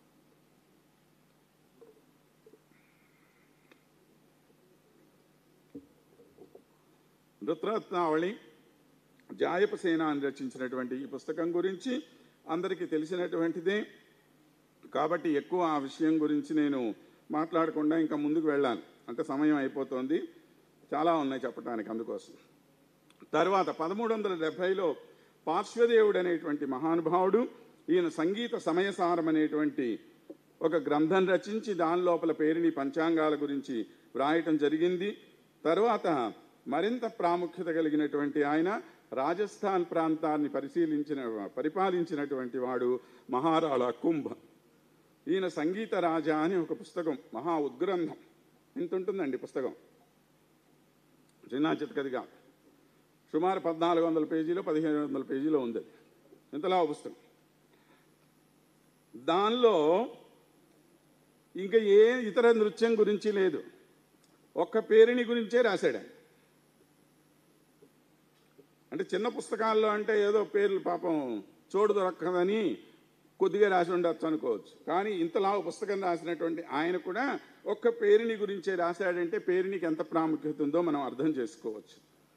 నృత్రత్నావళి జాయపసేన అని రచించినటువంటి ఈ పుస్తకం గురించి అందరికీ తెలిసినటువంటిదే కాబట్టి ఎక్కువ ఆ విషయం గురించి నేను మాట్లాడకుండా ఇంకా ముందుకు వెళ్ళాను అంటే సమయం అయిపోతుంది చాలా ఉన్నాయి చెప్పడానికి అందుకోసం తర్వాత పదమూడు వందల డెబ్భైలో పార్శ్వదేవుడు అనేటువంటి మహానుభావుడు ఈయన సంగీత సమయసారం అనేటువంటి ఒక గ్రంథం రచించి దాని లోపల పేరుని పంచాంగాల గురించి వ్రాయటం జరిగింది తర్వాత మరింత ప్రాముఖ్యత కలిగినటువంటి ఆయన రాజస్థాన్ ప్రాంతాన్ని పరిశీలించిన పరిపాలించినటువంటి వాడు మహారాళ కుంభ ఈయన సంగీత రాజా అని ఒక పుస్తకం మహా ఉద్గ్రంథం ఇంత ఉంటుందండి పుస్తకం చిన్న చితకదిగా సుమారు పద్నాలుగు వందల పేజీలో పదిహేను వందల పేజీలో ఉంది అది. ఇంతలా ఒక పుస్తకం దానిలో ఇంకా ఏ ఇతర నృత్యం గురించి లేదు ఒక్క పేరుని గురించే రాశాడు ఆయన అంటే చిన్న పుస్తకాల్లో అంటే ఏదో పేర్లు పాపం చోటు దొరకదని కొద్దిగా రాసి ఉండొచ్చు అనుకోవచ్చు కానీ ఇంతలా ఒక పుస్తకం రాసినటువంటి ఆయన కూడా ఒక్క పేరుని గురించే రాశాడంటే పేరునికి ఎంత ప్రాముఖ్యత ఉందో మనం అర్థం చేసుకోవచ్చు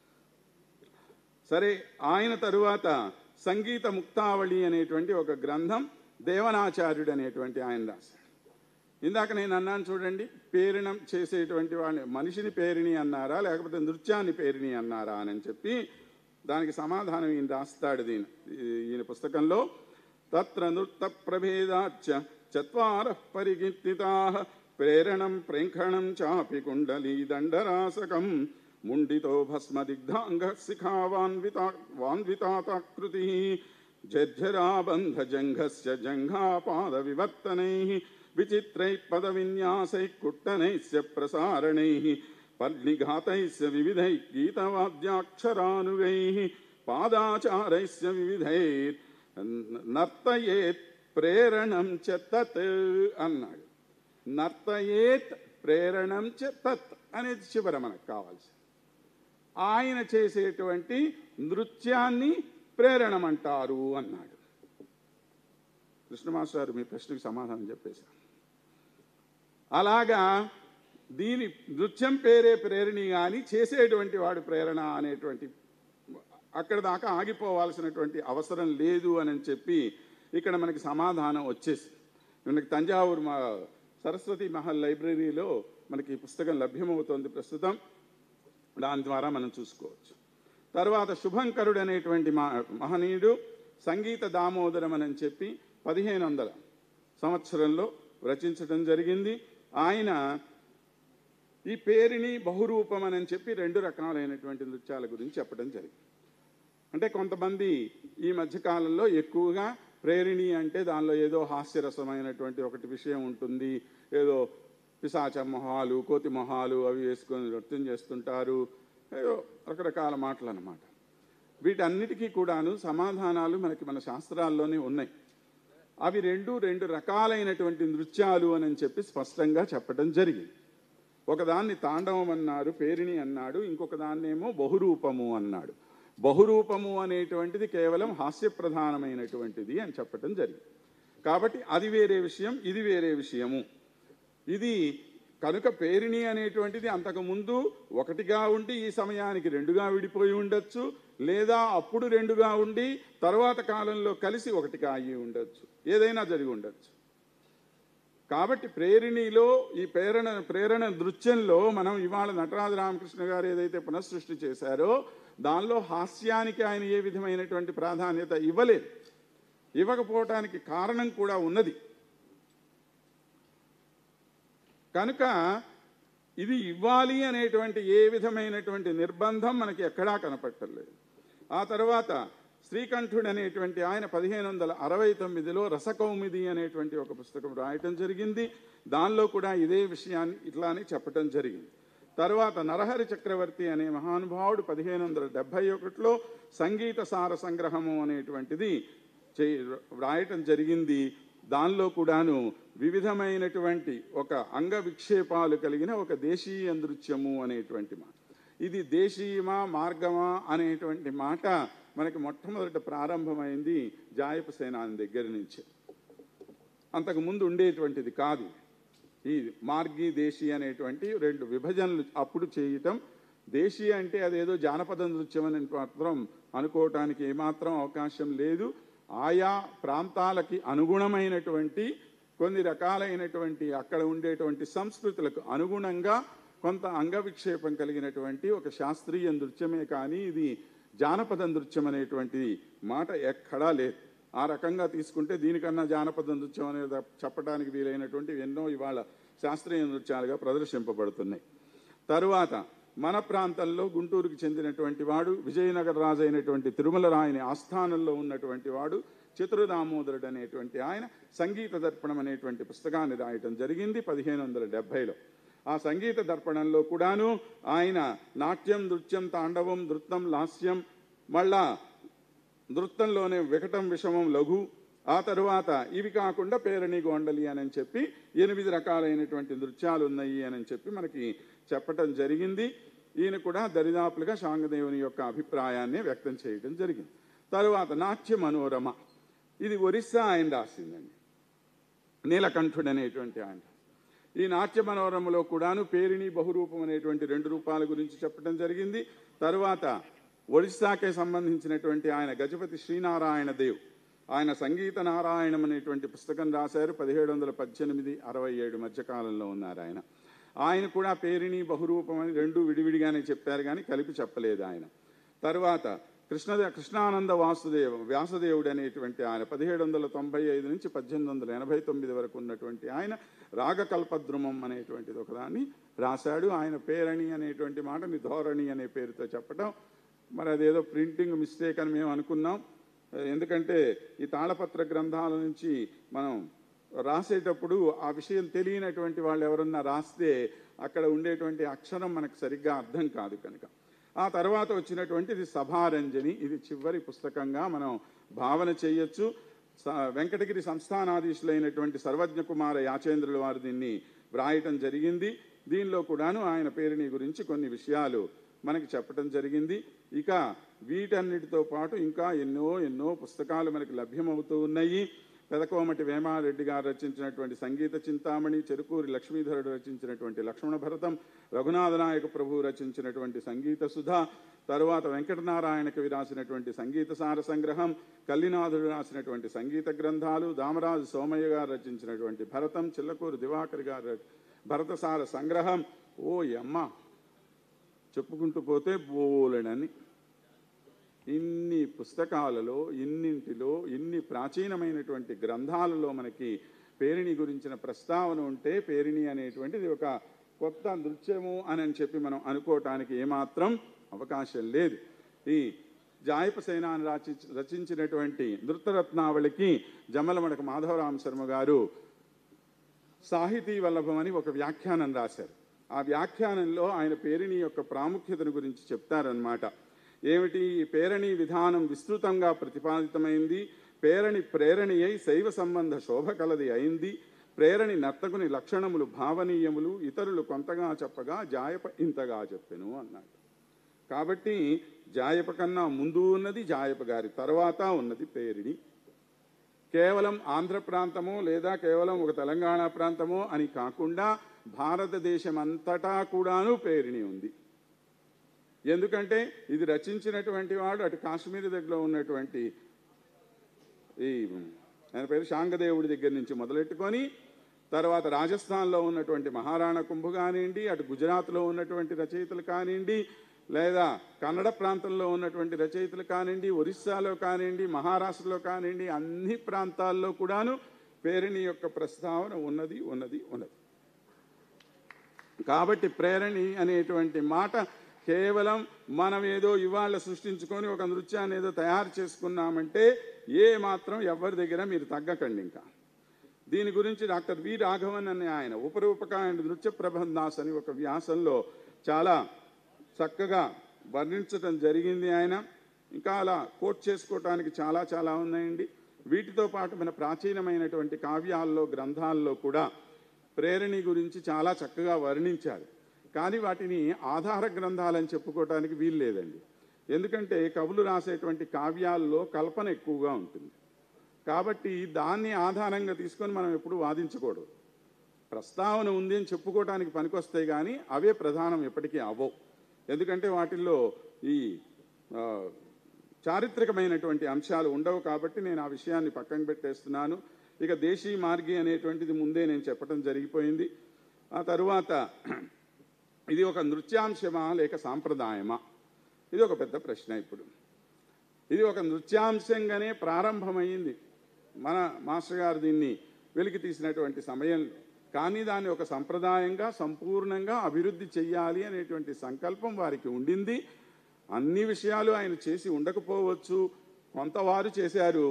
సరే ఆయన తరువాత సంగీత ముక్తావళి అనేటువంటి ఒక గ్రంథం దేవనాచార్యుడు అనేటువంటి ఆయన రాశాడు ఇందాక నేను అన్నాను చూడండి పేరిణం చేసేటువంటి వాళ్ళని మనిషిని పేరిణి అన్నారా లేకపోతే నృత్యాన్ని పేరిణి అన్నారా అని చెప్పి దానికి సమాధానం ఈయన రాస్తాడు దీని ఈ- ఈయన పుస్తకంలో తత్ర నృత్త ప్రభేదాచ చత్వార పరికీర్తితా ప్రేరణం ప్రేంఖణం చాపి కుండలీ దండరాసకం ముండితో భస్మదిగ్ధాంగ శిఖావాన్వితా వాన్వితాతాకృతి జర్జరాబంధజంఘస్య జంఘాపాదవివర్తనైः విచిత్రైः పదవిన్యాసైः కుట్టనైస్య ప్రసారణైः పర్ణిఘాతైస్య వివిధైः గీతవాద్యాక్షరానుగైः పాదాచారైస్య వివిధైర్ నర్తయేత్ ప్రేరణం చ తత్ అన్నాడు నర్తయేత్ ప్రేరణం చ తత్ అనేది చివర మనకు కావాల్సింది ఆయన చేసేటువంటి నృత్యాన్ని ప్రేరణమంటారు అన్నాడు కృష్ణ మాస్టర్ గారు మీ ప్రశ్నకు సమాధానం చెప్పేశారు అలాగా దీని నృత్యం పేరే ప్రేరణి కానీ చేసేటువంటి వాడు ప్రేరణ అనేటువంటి అక్కడ దాకా ఆగిపోవాల్సినటువంటి అవసరం లేదు అని చెప్పి ఇక్కడ మనకి సమాధానం వచ్చేసి మనకి తంజావూరు మా సరస్వతి మహల్ లైబ్రరీలో మనకి ఈ పుస్తకం లభ్యమవుతోంది ప్రస్తుతం దాని ద్వారా మనం చూసుకోవచ్చు తర్వాత శుభంకరుడు అనేటువంటి మా మహనీయుడు సంగీత దామోదరం అని చెప్పి పదిహేను వందల సంవత్సరంలో రచించడం జరిగింది ఆయన ఈ పేరుని బహురూపం అని చెప్పి రెండు రకాలైనటువంటి నృత్యాల గురించి చెప్పడం జరిగింది అంటే కొంతమంది ఈ మధ్యకాలంలో ఎక్కువగా ప్రేరిణి అంటే దానిలో ఏదో హాస్యరసమైనటువంటి ఒకటి విషయం ఉంటుంది ఏదో పిశాచ మొహాలు కోతి మొహాలు అవి వేసుకొని నృత్యం చేస్తుంటారు ఏదో రకరకాల మాటలు అన్నమాట వీటన్నిటికీ కూడాను సమాధానాలు మనకి మన శాస్త్రాల్లోనే ఉన్నాయి అవి రెండు రెండు రకాలైనటువంటి నృత్యాలు అని చెప్పి స్పష్టంగా చెప్పడం జరిగింది ఒకదాన్ని తాండవం అన్నారు పేరిణి అన్నాడు ఇంకొక దాన్నేమో బహురూపము అన్నాడు బహురూపము అనేటువంటిది కేవలం హాస్యప్రధానమైనటువంటిది అని చెప్పటం జరిగింది కాబట్టి అది వేరే విషయం ఇది వేరే విషయము ఇది కనుక పేరిణి అనేటువంటిది అంతకుముందు ఒకటిగా ఉండి ఈ సమయానికి రెండుగా విడిపోయి ఉండొచ్చు లేదా అప్పుడు రెండుగా ఉండి తర్వాత కాలంలో కలిసి ఒకటిగా అయ్యి ఉండొచ్చు ఏదైనా జరిగి ఉండొచ్చు కాబట్టి ప్రేరిణిలో ఈ ప్రేరణ ప్రేరణ నృత్యంలో మనం ఇవాళ నటరాజ రామకృష్ణ గారు ఏదైతే పునఃసృష్టి చేశారో దానిలో హాస్యానికి ఆయన ఏ విధమైనటువంటి ప్రాధాన్యత ఇవ్వలేదు ఇవ్వకపోవటానికి కారణం కూడా ఉన్నది కనుక ఇది ఇవ్వాలి అనేటువంటి ఏ విధమైనటువంటి నిర్బంధం మనకి ఎక్కడా కనపట్టలేదు ఆ తర్వాత శ్రీకంఠుడు అనేటువంటి ఆయన పదిహేను వందల అరవై తొమ్మిదిలో రసకౌమిది అనేటువంటి ఒక పుస్తకం రాయటం జరిగింది దానిలో కూడా ఇదే విషయాన్ని ఇట్లానే చెప్పటం జరిగింది తర్వాత నరహరి చక్రవర్తి అనే మహానుభావుడు పదిహేను వందల డెబ్భై ఒకటిలో సంగీత సార సంగ్రహము అనేటువంటిది చే వ్రాయటం జరిగింది దానిలో కూడాను వివిధమైనటువంటి ఒక అంగ విక్షేపాలు కలిగిన ఒక దేశీయ నృత్యము అనేటువంటి మాట ఇది దేశీయమా మార్గమా అనేటువంటి మాట మనకి మొట్టమొదట ప్రారంభమైంది జాయప సేనాని దగ్గర నుంచి అంతకు ముందు ఉండేటువంటిది కాదు ఈ మార్గి దేశీ అనేటువంటి రెండు విభజనలు అప్పుడు చేయటం దేశీ అంటే అదేదో జానపద నృత్యం అని మాత్రం అనుకోవటానికి ఏమాత్రం అవకాశం లేదు ఆయా ప్రాంతాలకి అనుగుణమైనటువంటి కొన్ని రకాలైనటువంటి అక్కడ ఉండేటువంటి సంస్కృతులకు అనుగుణంగా కొంత అంగవిక్షేపం కలిగినటువంటి ఒక శాస్త్రీయ నృత్యమే కానీ ఇది జానపద నృత్యం అనేటువంటి మాట ఎక్కడా లేదు ఆ రకంగా తీసుకుంటే దీనికన్నా జానపద నృత్యం అనేది చెప్పడానికి వీలైనటువంటి ఎన్నో ఇవాళ శాస్త్రీయ నృత్యాలుగా ప్రదర్శింపబడుతున్నాయి తరువాత మన ప్రాంతంలో గుంటూరుకి చెందినటువంటి వాడు విజయనగర రాజు అయినటువంటి తిరుమల రాయని ఆస్థానంలో ఉన్నటువంటి వాడు చతురదామోదరుడు అనేటువంటి ఆయన సంగీత దర్పణం అనేటువంటి పుస్తకాన్ని రాయటం జరిగింది పదిహేను వందల డెబ్భైలో ఆ సంగీత దర్పణంలో కూడాను ఆయన నాట్యం నృత్యం తాండవం నృత్యం లాస్యం మళ్ళా నృత్యంలోనే వికటం విషమం లఘు ఆ తరువాత ఇవి కాకుండా పేరణి గోండలి అని చెప్పి ఎనిమిది రకాలైనటువంటి నృత్యాలు ఉన్నాయి అని చెప్పి మనకి చెప్పటం జరిగింది ఈయన కూడా దరిదాపులుగా శాంగదేవుని యొక్క అభిప్రాయాన్ని వ్యక్తం చేయడం జరిగింది తరువాత నాట్య మనోరమ ఇది ఒరిస్సా ఆయన రాసిందండి నీలకంఠుడు అనేటువంటి ఆయన ఈ నాట్య మనోరమలో కూడాను పేరిణి బహురూపం అనేటువంటి రెండు రూపాల గురించి చెప్పడం జరిగింది తరువాత ఒడిశాకే సంబంధించినటువంటి ఆయన గజపతి శ్రీనారాయణ దేవ్ ఆయన సంగీత నారాయణం అనేటువంటి పుస్తకం రాశారు పదిహేడు వందల పద్దెనిమిది అరవై ఏడు మధ్యకాలంలో ఉన్నారు ఆయన ఆయన కూడా పేరిణి బహురూపం అని రెండు విడివిడిగానే చెప్పారు కానీ కలిపి చెప్పలేదు ఆయన తర్వాత కృష్ణ కృష్ణానంద వాసుదేవ వ్యాసదేవుడు అనేటువంటి ఆయన పదిహేడు వందల తొంభై ఐదు నుంచి పద్దెనిమిది వందల ఎనభై తొమ్మిది వరకు ఉన్నటువంటి ఆయన రాగకల్పద్రుమం అనేటువంటిది ఒకదాన్ని రాశాడు ఆయన పేరణి అనేటువంటి మాటని ధోరణి అనే పేరుతో చెప్పడం మరి అదేదో ప్రింటింగ్ మిస్టేక్ అని మేము అనుకున్నాం ఎందుకంటే ఈ తాళపత్ర గ్రంథాల నుంచి మనం రాసేటప్పుడు ఆ విషయం తెలియనటువంటి వాళ్ళు ఎవరన్నా రాస్తే అక్కడ ఉండేటువంటి అక్షరం మనకు సరిగ్గా అర్థం కాదు కనుక ఆ తర్వాత వచ్చినటువంటిది సభారంజని ఇది చివరి పుస్తకంగా మనం భావన చేయొచ్చు స- వెంకటగిరి సంస్థానాధీశులైనటువంటి సర్వజ్ఞ కుమార యాచేంద్రుల వారు దీన్ని వ్రాయటం జరిగింది దీనిలో కూడాను ఆయన పేరుని గురించి కొన్ని విషయాలు మనకి చెప్పటం జరిగింది ఇక వీటన్నిటితో పాటు ఇంకా ఎన్నో ఎన్నో పుస్తకాలు మనకి లభ్యమవుతూ ఉన్నాయి పెదకోమటి వేమారెడ్డి గారు రచించినటువంటి సంగీత చింతామణి చెరుకూరి లక్ష్మీధరుడు రచించినటువంటి లక్ష్మణ భరతం రఘునాథ నాయక ప్రభు రచించినటువంటి సంగీత సుధ తరువాత వెంకటనారాయణ కవి రాసినటువంటి సంగీత సార సంగ్రహం కల్లినాథుడు రాసినటువంటి సంగీత గ్రంథాలు దామరాజు సోమయ్య గారు రచించినటువంటి భరతం చిల్లకూరు దివాకర్ గారు ర- భరతసార సంగ్రహం ఓ యమ్మ చెప్పుకుంటూ పోతే బోలెడని ఇన్ని పుస్తకాలలో ఇన్నింటిలో ఇన్ని ప్రాచీనమైనటువంటి గ్రంథాలలో మనకి పేరిణి గురించిన ప్రస్తావన ఉంటే పేరిణి అనేటువంటిది ఒక కొత్త నృత్యము అని అని చెప్పి మనం అనుకోవటానికి ఏమాత్రం అవకాశం లేదు ఈ జాయప సేనాన్ని రచి రచించినటువంటి నృత్యరత్నావళికి జమ్మలమడక మాధవరామ శర్మ గారు సాహితీ వల్లభం అని ఒక వ్యాఖ్యానం రాశారు ఆ వ్యాఖ్యానంలో ఆయన పేరిణి యొక్క ప్రాముఖ్యతను గురించి చెప్తారనమాట ఏమిటి ఈ పేరణి విధానం విస్తృతంగా ప్రతిపాదితమైంది పేరణి ప్రేరణి అయి శైవ సంబంధ శోభ కలది అయింది ప్రేరణి నర్తకుని లక్షణములు భావనీయములు ఇతరులు కొంతగా చెప్పగా జాయప ఇంతగా చెప్పెను అన్నాడు కాబట్టి జాయప కన్నా ముందు ఉన్నది జాయప గారి తర్వాత ఉన్నది పేరిణి కేవలం ఆంధ్ర ప్రాంతమో లేదా కేవలం ఒక తెలంగాణ ప్రాంతమో అని కాకుండా భారతదేశం అంతటా కూడాను పేరిణి ఉంది ఎందుకంటే ఇది రచించినటువంటి వాడు అటు కాశ్మీర్ దగ్గర ఉన్నటువంటి ఈ ఆయన పేరు శాంగదేవుడి దగ్గర నుంచి మొదలెట్టుకొని తర్వాత రాజస్థాన్లో ఉన్నటువంటి మహారాణా కుంభు కానివ్వండి అటు గుజరాత్లో ఉన్నటువంటి రచయితలు కానివ్వండి లేదా కన్నడ ప్రాంతంలో ఉన్నటువంటి రచయితలు కానివ్వండి ఒరిస్సాలో కానివ్వండి మహారాష్ట్రలో కానివ్వండి అన్ని ప్రాంతాల్లో కూడాను పేరిణి యొక్క ప్రస్తావన ఉన్నది ఉన్నది ఉన్నది కాబట్టి ప్రేరణి అనేటువంటి మాట కేవలం మనం ఏదో ఇవాళ సృష్టించుకొని ఒక నృత్యాన్ని ఏదో తయారు చేసుకున్నామంటే ఏ మాత్రం ఎవరి దగ్గర మీరు తగ్గకండి ఇంకా దీని గురించి డాక్టర్ వి రాఘవన్ అనే ఆయన ఉపరూపక అండ్ నృత్య ప్రబంధాస్ అని ఒక వ్యాసంలో చాలా చక్కగా వర్ణించడం జరిగింది ఆయన ఇంకా అలా కోట్ చేసుకోవటానికి చాలా చాలా ఉన్నాయండి వీటితో పాటు మన ప్రాచీనమైనటువంటి కావ్యాల్లో గ్రంథాల్లో కూడా ప్రేరణి గురించి చాలా చక్కగా వర్ణించారు కానీ వాటిని ఆధార గ్రంథాలని చెప్పుకోవటానికి వీలు లేదండి ఎందుకంటే కవులు రాసేటువంటి కావ్యాల్లో కల్పన ఎక్కువగా ఉంటుంది కాబట్టి దాన్ని ఆధారంగా తీసుకొని మనం ఎప్పుడు వాదించకూడదు ప్రస్తావన ఉంది అని చెప్పుకోవటానికి పనికొస్తాయి కానీ అవే ప్రధానం ఎప్పటికీ అవ్వవు ఎందుకంటే వాటిల్లో ఈ ఆ, చారిత్రకమైనటువంటి అంశాలు ఉండవు కాబట్టి నేను ఆ విషయాన్ని పక్కన పెట్టేస్తున్నాను ఇక దేశీ మార్గి అనేటువంటిది ముందే నేను చెప్పడం జరిగిపోయింది ఆ తరువాత ఇది ఒక నృత్యాంశమా లేక సాంప్రదాయమా ఇది ఒక పెద్ద ప్రశ్న ఇప్పుడు ఇది ఒక నృత్యాంశంగానే ప్రారంభమైంది మన మాస్టర్ గారు దీన్ని వెలికి తీసినటువంటి సమయంలో కానీ దాన్ని ఒక సంప్రదాయంగా సంపూర్ణంగా అభివృద్ధి చెయ్యాలి అనేటువంటి సంకల్పం వారికి ఉండింది అన్ని విషయాలు ఆయన చేసి ఉండకపోవచ్చు కొంతవారు చేశారు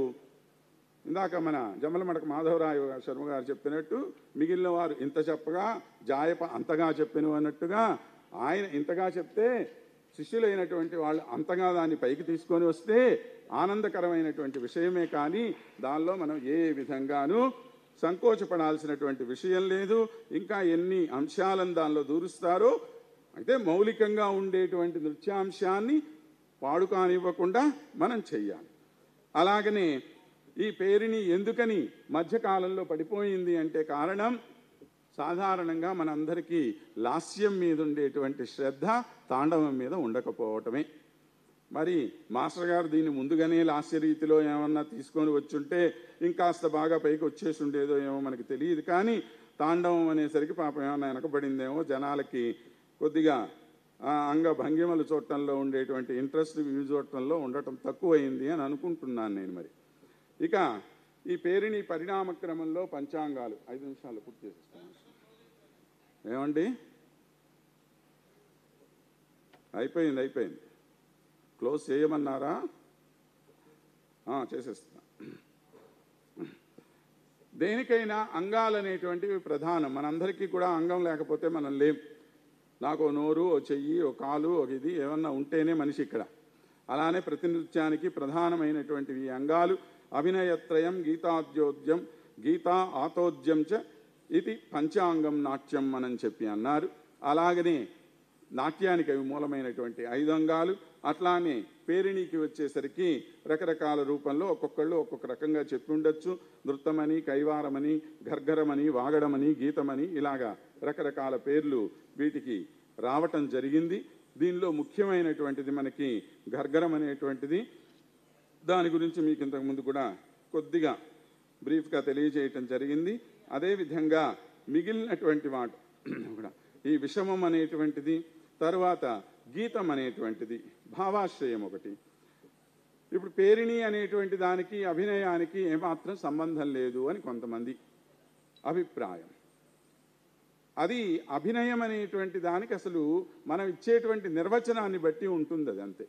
ఇందాక మన జమ్మలమడక మాధవరాయ శర్మ గారు చెప్పినట్టు మిగిలిన వారు ఇంత చెప్పగా జాయప అంతగా చెప్పెను అన్నట్టుగా ఆయన ఇంతగా చెప్తే శిష్యులైనటువంటి వాళ్ళు అంతగా దాన్ని పైకి తీసుకొని వస్తే ఆనందకరమైనటువంటి విషయమే కానీ దానిలో మనం ఏ విధంగానూ సంకోచపడాల్సినటువంటి విషయం లేదు ఇంకా ఎన్ని అంశాలను దానిలో దూరుస్తారో అయితే మౌలికంగా ఉండేటువంటి నృత్యాంశాన్ని పాడుకానివ్వకుండా మనం చెయ్యాలి అలాగనే ఈ పేరుని ఎందుకని మధ్యకాలంలో పడిపోయింది అంటే కారణం సాధారణంగా మనందరికీ లాస్యం మీద ఉండేటువంటి శ్రద్ధ తాండవం మీద ఉండకపోవటమే మరి మాస్టర్ గారు దీన్ని ముందుగానే లాస్య రీతిలో ఏమన్నా తీసుకొని వచ్చుంటే ఇంకాస్త బాగా పైకి వచ్చేసి ఉండేదో ఏమో మనకి తెలియదు కానీ తాండవం అనేసరికి పాపం ఏమన్నా వెనకబడిందేమో జనాలకి కొద్దిగా ఆ అంగ భంగిమలు చూడటంలో ఉండేటువంటి ఇంట్రెస్ట్ వ్యూ చూడటంలో ఉండటం తక్కువైంది అని అనుకుంటున్నాను నేను మరి ఇక ఈ పేరుని పరిణామ క్రమంలో పంచాంగాలు ఐదు నిమిషాలు పూర్తి చేసేస్తాను ఏమండి అయిపోయింది అయిపోయింది క్లోజ్ చేయమన్నారా ఆ, చేసేస్తున్నా దేనికైనా అంగాలు అనేటువంటివి ప్రధానం మనందరికీ కూడా అంగం లేకపోతే మనం లేం నాకు ఓ నోరు ఓ చెయ్యి ఓ కాలు ఒక ఇది ఏమన్నా ఉంటేనే మనిషి ఇక్కడ అలానే ప్రతి నృత్యానికి ప్రధానమైనటువంటివి ఈ అంగాలు అభినయత్రయం గీతాద్యోద్యం గీతా ఆతోద్యం చ ఇది పంచాంగం నాట్యం అని చెప్పి అన్నారు అలాగనే నాట్యానికి అవి మూలమైనటువంటి ఐదు అంగాలు అట్లానే పేరిణికి వచ్చేసరికి రకరకాల రూపంలో ఒక్కొక్కళ్ళు ఒక్కొక్క రకంగా చెప్పి ఉండొచ్చు నృత్తమని కైవారమని గర్గరమని వాగడమని గీతమని ఇలాగా రకరకాల పేర్లు వీటికి రావటం జరిగింది దీనిలో ముఖ్యమైనటువంటిది మనకి గర్గరం అనేటువంటిది దాని గురించి మీకు ఇంతకుముందు కూడా కొద్దిగా బ్రీఫ్గా తెలియజేయటం జరిగింది అదేవిధంగా మిగిలినటువంటి మాట కూడా ఈ విషమం అనేటువంటిది తర్వాత గీతం అనేటువంటిది భావాశ్రయం ఒకటి ఇప్పుడు పేరిణి అనేటువంటి దానికి అభినయానికి ఏమాత్రం సంబంధం లేదు అని కొంతమంది అభిప్రాయం అది అభినయం అనేటువంటి దానికి అసలు మనం ఇచ్చేటువంటి నిర్వచనాన్ని బట్టి ఉంటుంది అది అంతే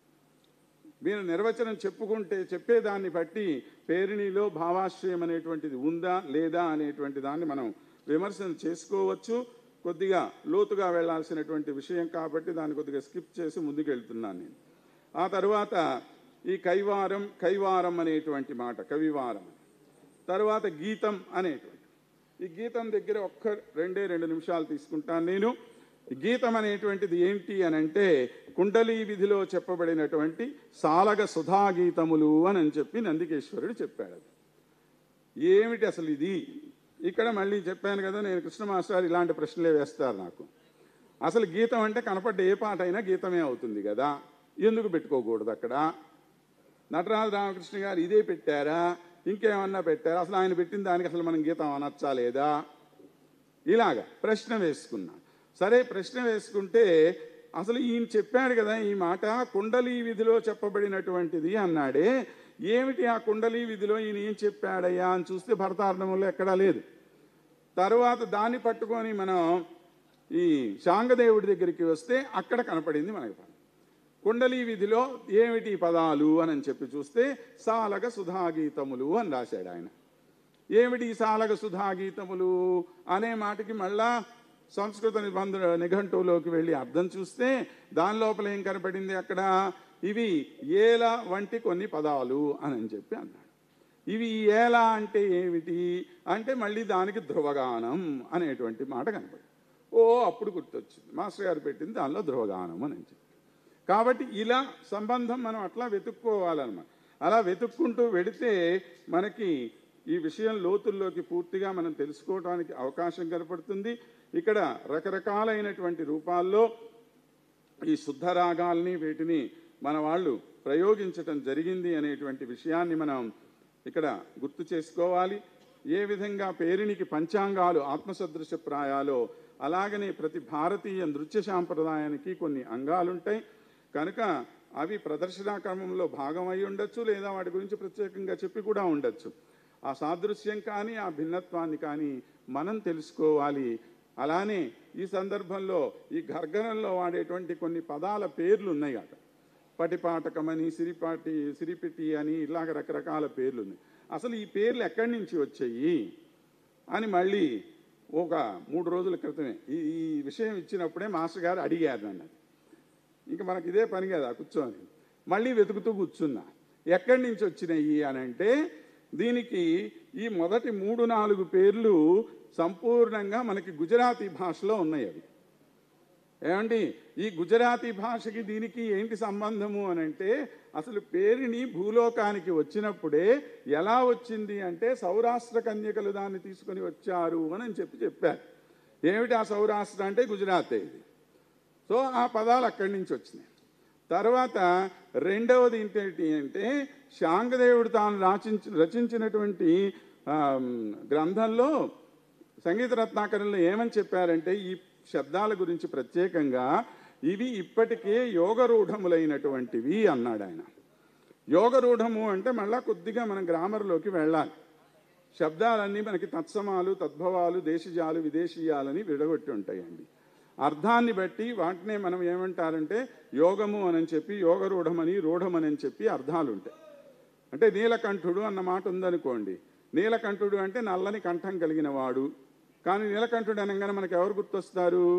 మీరు నిర్వచనం చెప్పుకుంటే చెప్పేదాన్ని బట్టి పేరిణిలో భావాశ్రయం అనేటువంటిది ఉందా లేదా అనేటువంటి దాన్ని మనం విమర్శన చేసుకోవచ్చు కొద్దిగా లోతుగా వెళ్ళాల్సినటువంటి విషయం కాబట్టి దాన్ని కొద్దిగా స్కిప్ చేసి ముందుకు వెళ్తున్నాను నేను ఆ తర్వాత ఈ కైవారం కైవారం అనేటువంటి మాట కవివారం తర్వాత గీతం అనేటువంటి ఈ గీతం దగ్గర ఒక్క రెండే రెండు నిమిషాలు తీసుకుంటాను నేను ఈ గీతం అనేటువంటిది ఏంటి అని అంటే కుండలీ విధిలో చెప్పబడినటువంటి సాలగ సుధాగీతములు అని అని చెప్పి నందికేశ్వరుడు చెప్పాడు అది ఏమిటి అసలు ఇది ఇక్కడ మళ్ళీ చెప్పాను కదా నేను కృష్ణ మాస్టర్ ఇలాంటి ప్రశ్నలే వేస్తారు నాకు అసలు గీతం అంటే కనపడ్డ ఏ పాట అయినా గీతమే అవుతుంది కదా ఎందుకు పెట్టుకోకూడదు అక్కడ నటరాజ రామకృష్ణ గారు ఇదే పెట్టారా ఇంకేమన్నా పెట్టారా అసలు ఆయన పెట్టిన దానికి అసలు మనం గీతం అనొచ్చా లేదా ఇలాగా ప్రశ్న వేసుకున్నా సరే ప్రశ్న వేసుకుంటే అసలు ఈయన చెప్పాడు కదా ఈ మాట కుండలీ విధిలో చెప్పబడినటువంటిది అన్నాడే ఏమిటి ఆ కుండలీ విధిలో ఈయన ఏం చెప్పాడయ్యా అని చూస్తే భరతార్థంలో ఎక్కడా లేదు తర్వాత దాన్ని పట్టుకొని మనం ఈ శాంగదేవుడి దగ్గరికి వస్తే అక్కడ కనపడింది మనకి పదం కుండలీ విధిలో ఏమిటి ఈ పదాలు అని చెప్పి చూస్తే సాలగ సుధాగీతములు అని రాశాడు ఆయన ఏమిటి ఈ సాలగ సుధాగీతములు అనే మాటకి మళ్ళా సంస్కృత నిబంధన నిఘంటువులోకి వెళ్ళి అర్థం చూస్తే దాని లోపల ఏం కనపడింది అక్కడ ఇవి ఏల వంటి కొన్ని పదాలు అని అని చెప్పి అన్నాడు ఇవి ఏల అంటే ఏమిటి అంటే మళ్ళీ దానికి ధ్రువగానం అనేటువంటి మాట కనపడింది ఓ అప్పుడు గుర్తొచ్చింది మాస్టర్ గారు పెట్టింది దానిలో ధ్రువగానం అని చెప్పి కాబట్టి ఇలా సంబంధం మనం అట్లా వెతుక్కోవాలన్నమాట అలా వెతుక్కుంటూ వెడితే మనకి ఈ విషయం లోతుల్లోకి పూర్తిగా మనం తెలుసుకోవడానికి అవకాశం కనపడుతుంది ఇక్కడ రకరకాలైనటువంటి రూపాల్లో ఈ శుద్ధ రాగాల్ని వీటిని మన వాళ్ళు ప్రయోగించటం జరిగింది అనేటువంటి విషయాన్ని మనం ఇక్కడ గుర్తు చేసుకోవాలి ఏ విధంగా పేరినికి పంచాంగాలు ఆత్మసదృశ ప్రాయాలో అలాగనే ప్రతి భారతీయ నృత్య సాంప్రదాయానికి కొన్ని అంగాలుంటాయి కనుక అవి ప్రదర్శనా క్రమంలో భాగం అయి ఉండొచ్చు లేదా వాటి గురించి ప్రత్యేకంగా చెప్పి కూడా ఉండొచ్చు ఆ సాదృశ్యం కానీ ఆ భిన్నత్వాన్ని కానీ మనం తెలుసుకోవాలి అలానే ఈ సందర్భంలో ఈ గర్గనంలో వాడేటువంటి కొన్ని పదాల పేర్లు ఉన్నాయి అట పటిపాటకమని సిరిపాటి సిరిపిటి అని ఇలాగ రకరకాల పేర్లు ఉన్నాయి అసలు ఈ పేర్లు ఎక్కడి నుంచి వచ్చాయి అని మళ్ళీ ఒక మూడు రోజుల క్రితమే ఈ ఈ విషయం ఇచ్చినప్పుడే మాస్టర్ గారు అడిగారు నన్ను ఇంకా మనకి ఇదే పని కదా కూర్చొని మళ్ళీ వెతుకుతూ కూర్చున్నా ఎక్కడి నుంచి వచ్చినాయి అని అంటే దీనికి ఈ మొదటి మూడు నాలుగు పేర్లు సంపూర్ణంగా మనకి గుజరాతీ భాషలో ఉన్నాయి అవి ఏమండి ఈ గుజరాతీ భాషకి దీనికి ఏంటి సంబంధము అని అంటే అసలు పేరుని భూలోకానికి వచ్చినప్పుడే ఎలా వచ్చింది అంటే సౌరాష్ట్ర కన్యకలు దాన్ని తీసుకొని వచ్చారు అని అని చెప్పి చెప్పారు ఏమిటి ఆ సౌరాష్ట్ర అంటే గుజరాతే ఇది సో ఆ పదాలు అక్కడి నుంచి వచ్చినాయి తర్వాత రెండవది ఏంటి అంటే శాంగదేవుడు తాను రచించి రచించినటువంటి ఆ, గ్రంథంలో సంగీత రత్నాకరంలో ఏమని చెప్పారంటే ఈ శబ్దాల గురించి ప్రత్యేకంగా ఇవి ఇప్పటికే యోగరూఢములైనటువంటివి అన్నాడు ఆయన యోగరూఢము అంటే మళ్ళా కొద్దిగా మనం గ్రామర్లోకి వెళ్ళాలి శబ్దాలన్నీ మనకి తత్సమాలు తద్భవాలు దేశీయాలు విదేశీయాలని విడగొట్టి ఉంటాయండి అర్థాన్ని బట్టి వాటినే మనం ఏమంటారంటే యోగము అని చెప్పి యోగరూఢమని రూఢమని అని చెప్పి అర్థాలు ఉంటాయి అంటే నీలకంఠుడు అన్న మాట ఉందనుకోండి నీలకంఠుడు అంటే నల్లని కంఠం కలిగిన వాడు కానీ నీలకంఠుడు అనగానే మనకు ఎవరు గుర్తొస్తారు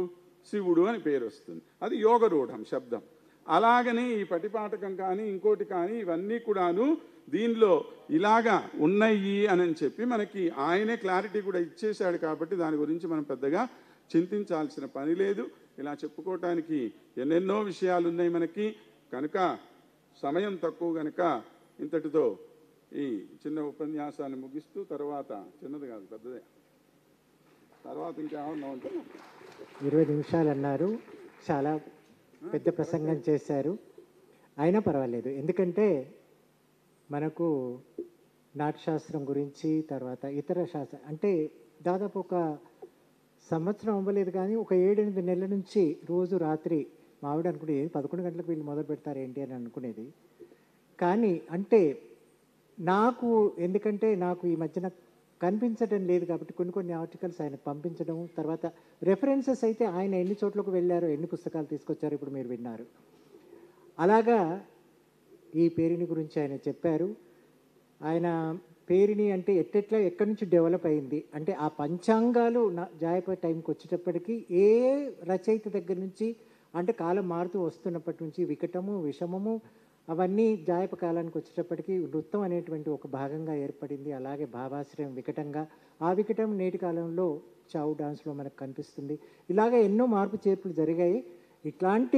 శివుడు అని పేరు వస్తుంది అది యోగరూఢం శబ్దం అలాగని ఈ పటిపాటకం కానీ ఇంకోటి కానీ ఇవన్నీ కూడాను దీనిలో ఇలాగా ఉన్నాయి అని చెప్పి మనకి ఆయనే క్లారిటీ కూడా ఇచ్చేశాడు కాబట్టి దాని గురించి మనం పెద్దగా చింతించాల్సిన పని లేదు ఇలా చెప్పుకోవటానికి ఎన్నెన్నో విషయాలు ఉన్నాయి మనకి కనుక సమయం తక్కువ కనుక ఇంతటితో ఈ చిన్న ఉపన్యాసాన్ని ముగిస్తూ తర్వాత చిన్నది కాదు పెద్దదే తర్వాత ఇంకేమన్నా ఉంటే ఇరవై నిమిషాలు అన్నారు చాలా పెద్ద ప్రసంగం చేశారు అయినా పర్వాలేదు ఎందుకంటే మనకు నాట్యశాస్త్రం గురించి తర్వాత ఇతర శాస్త్రం అంటే దాదాపు ఒక సంవత్సరం అవ్వలేదు కానీ ఒక ఏడెనిమిది నెలల నుంచి రోజు రాత్రి మావిడ అనుకునేది పదకొండు గంటలకు వీళ్ళు మొదలు పెడతారు ఏంటి అని అనుకునేది కానీ అంటే నాకు ఎందుకంటే నాకు ఈ మధ్యన కనిపించడం లేదు కాబట్టి కొన్ని కొన్ని ఆర్టికల్స్ ఆయన పంపించడం తర్వాత రెఫరెన్సెస్ అయితే ఆయన ఎన్ని చోట్లకు వెళ్ళారో ఎన్ని పుస్తకాలు తీసుకొచ్చారో ఇప్పుడు మీరు విన్నారు అలాగా ఈ పేరుని గురించి ఆయన చెప్పారు ఆయన పేరుని అంటే ఎట్టెట్లా ఎక్కడి నుంచి డెవలప్ అయింది అంటే ఆ పంచాంగాలు నా జాయప టైంకి వచ్చేటప్పటికి ఏ రచయిత దగ్గర నుంచి అంటే కాలం మారుతూ వస్తున్నప్పటి నుంచి వికటము విషమము అవన్నీ జాయప కాలానికి వచ్చేటప్పటికి నృత్యం అనేటువంటి ఒక భాగంగా ఏర్పడింది అలాగే భావాశ్రయం వికటంగా ఆ వికటం నేటి కాలంలో చావు డాన్స్లో మనకు కనిపిస్తుంది ఇలాగ ఎన్నో మార్పు చేర్పులు జరిగాయి ఇట్లాంటి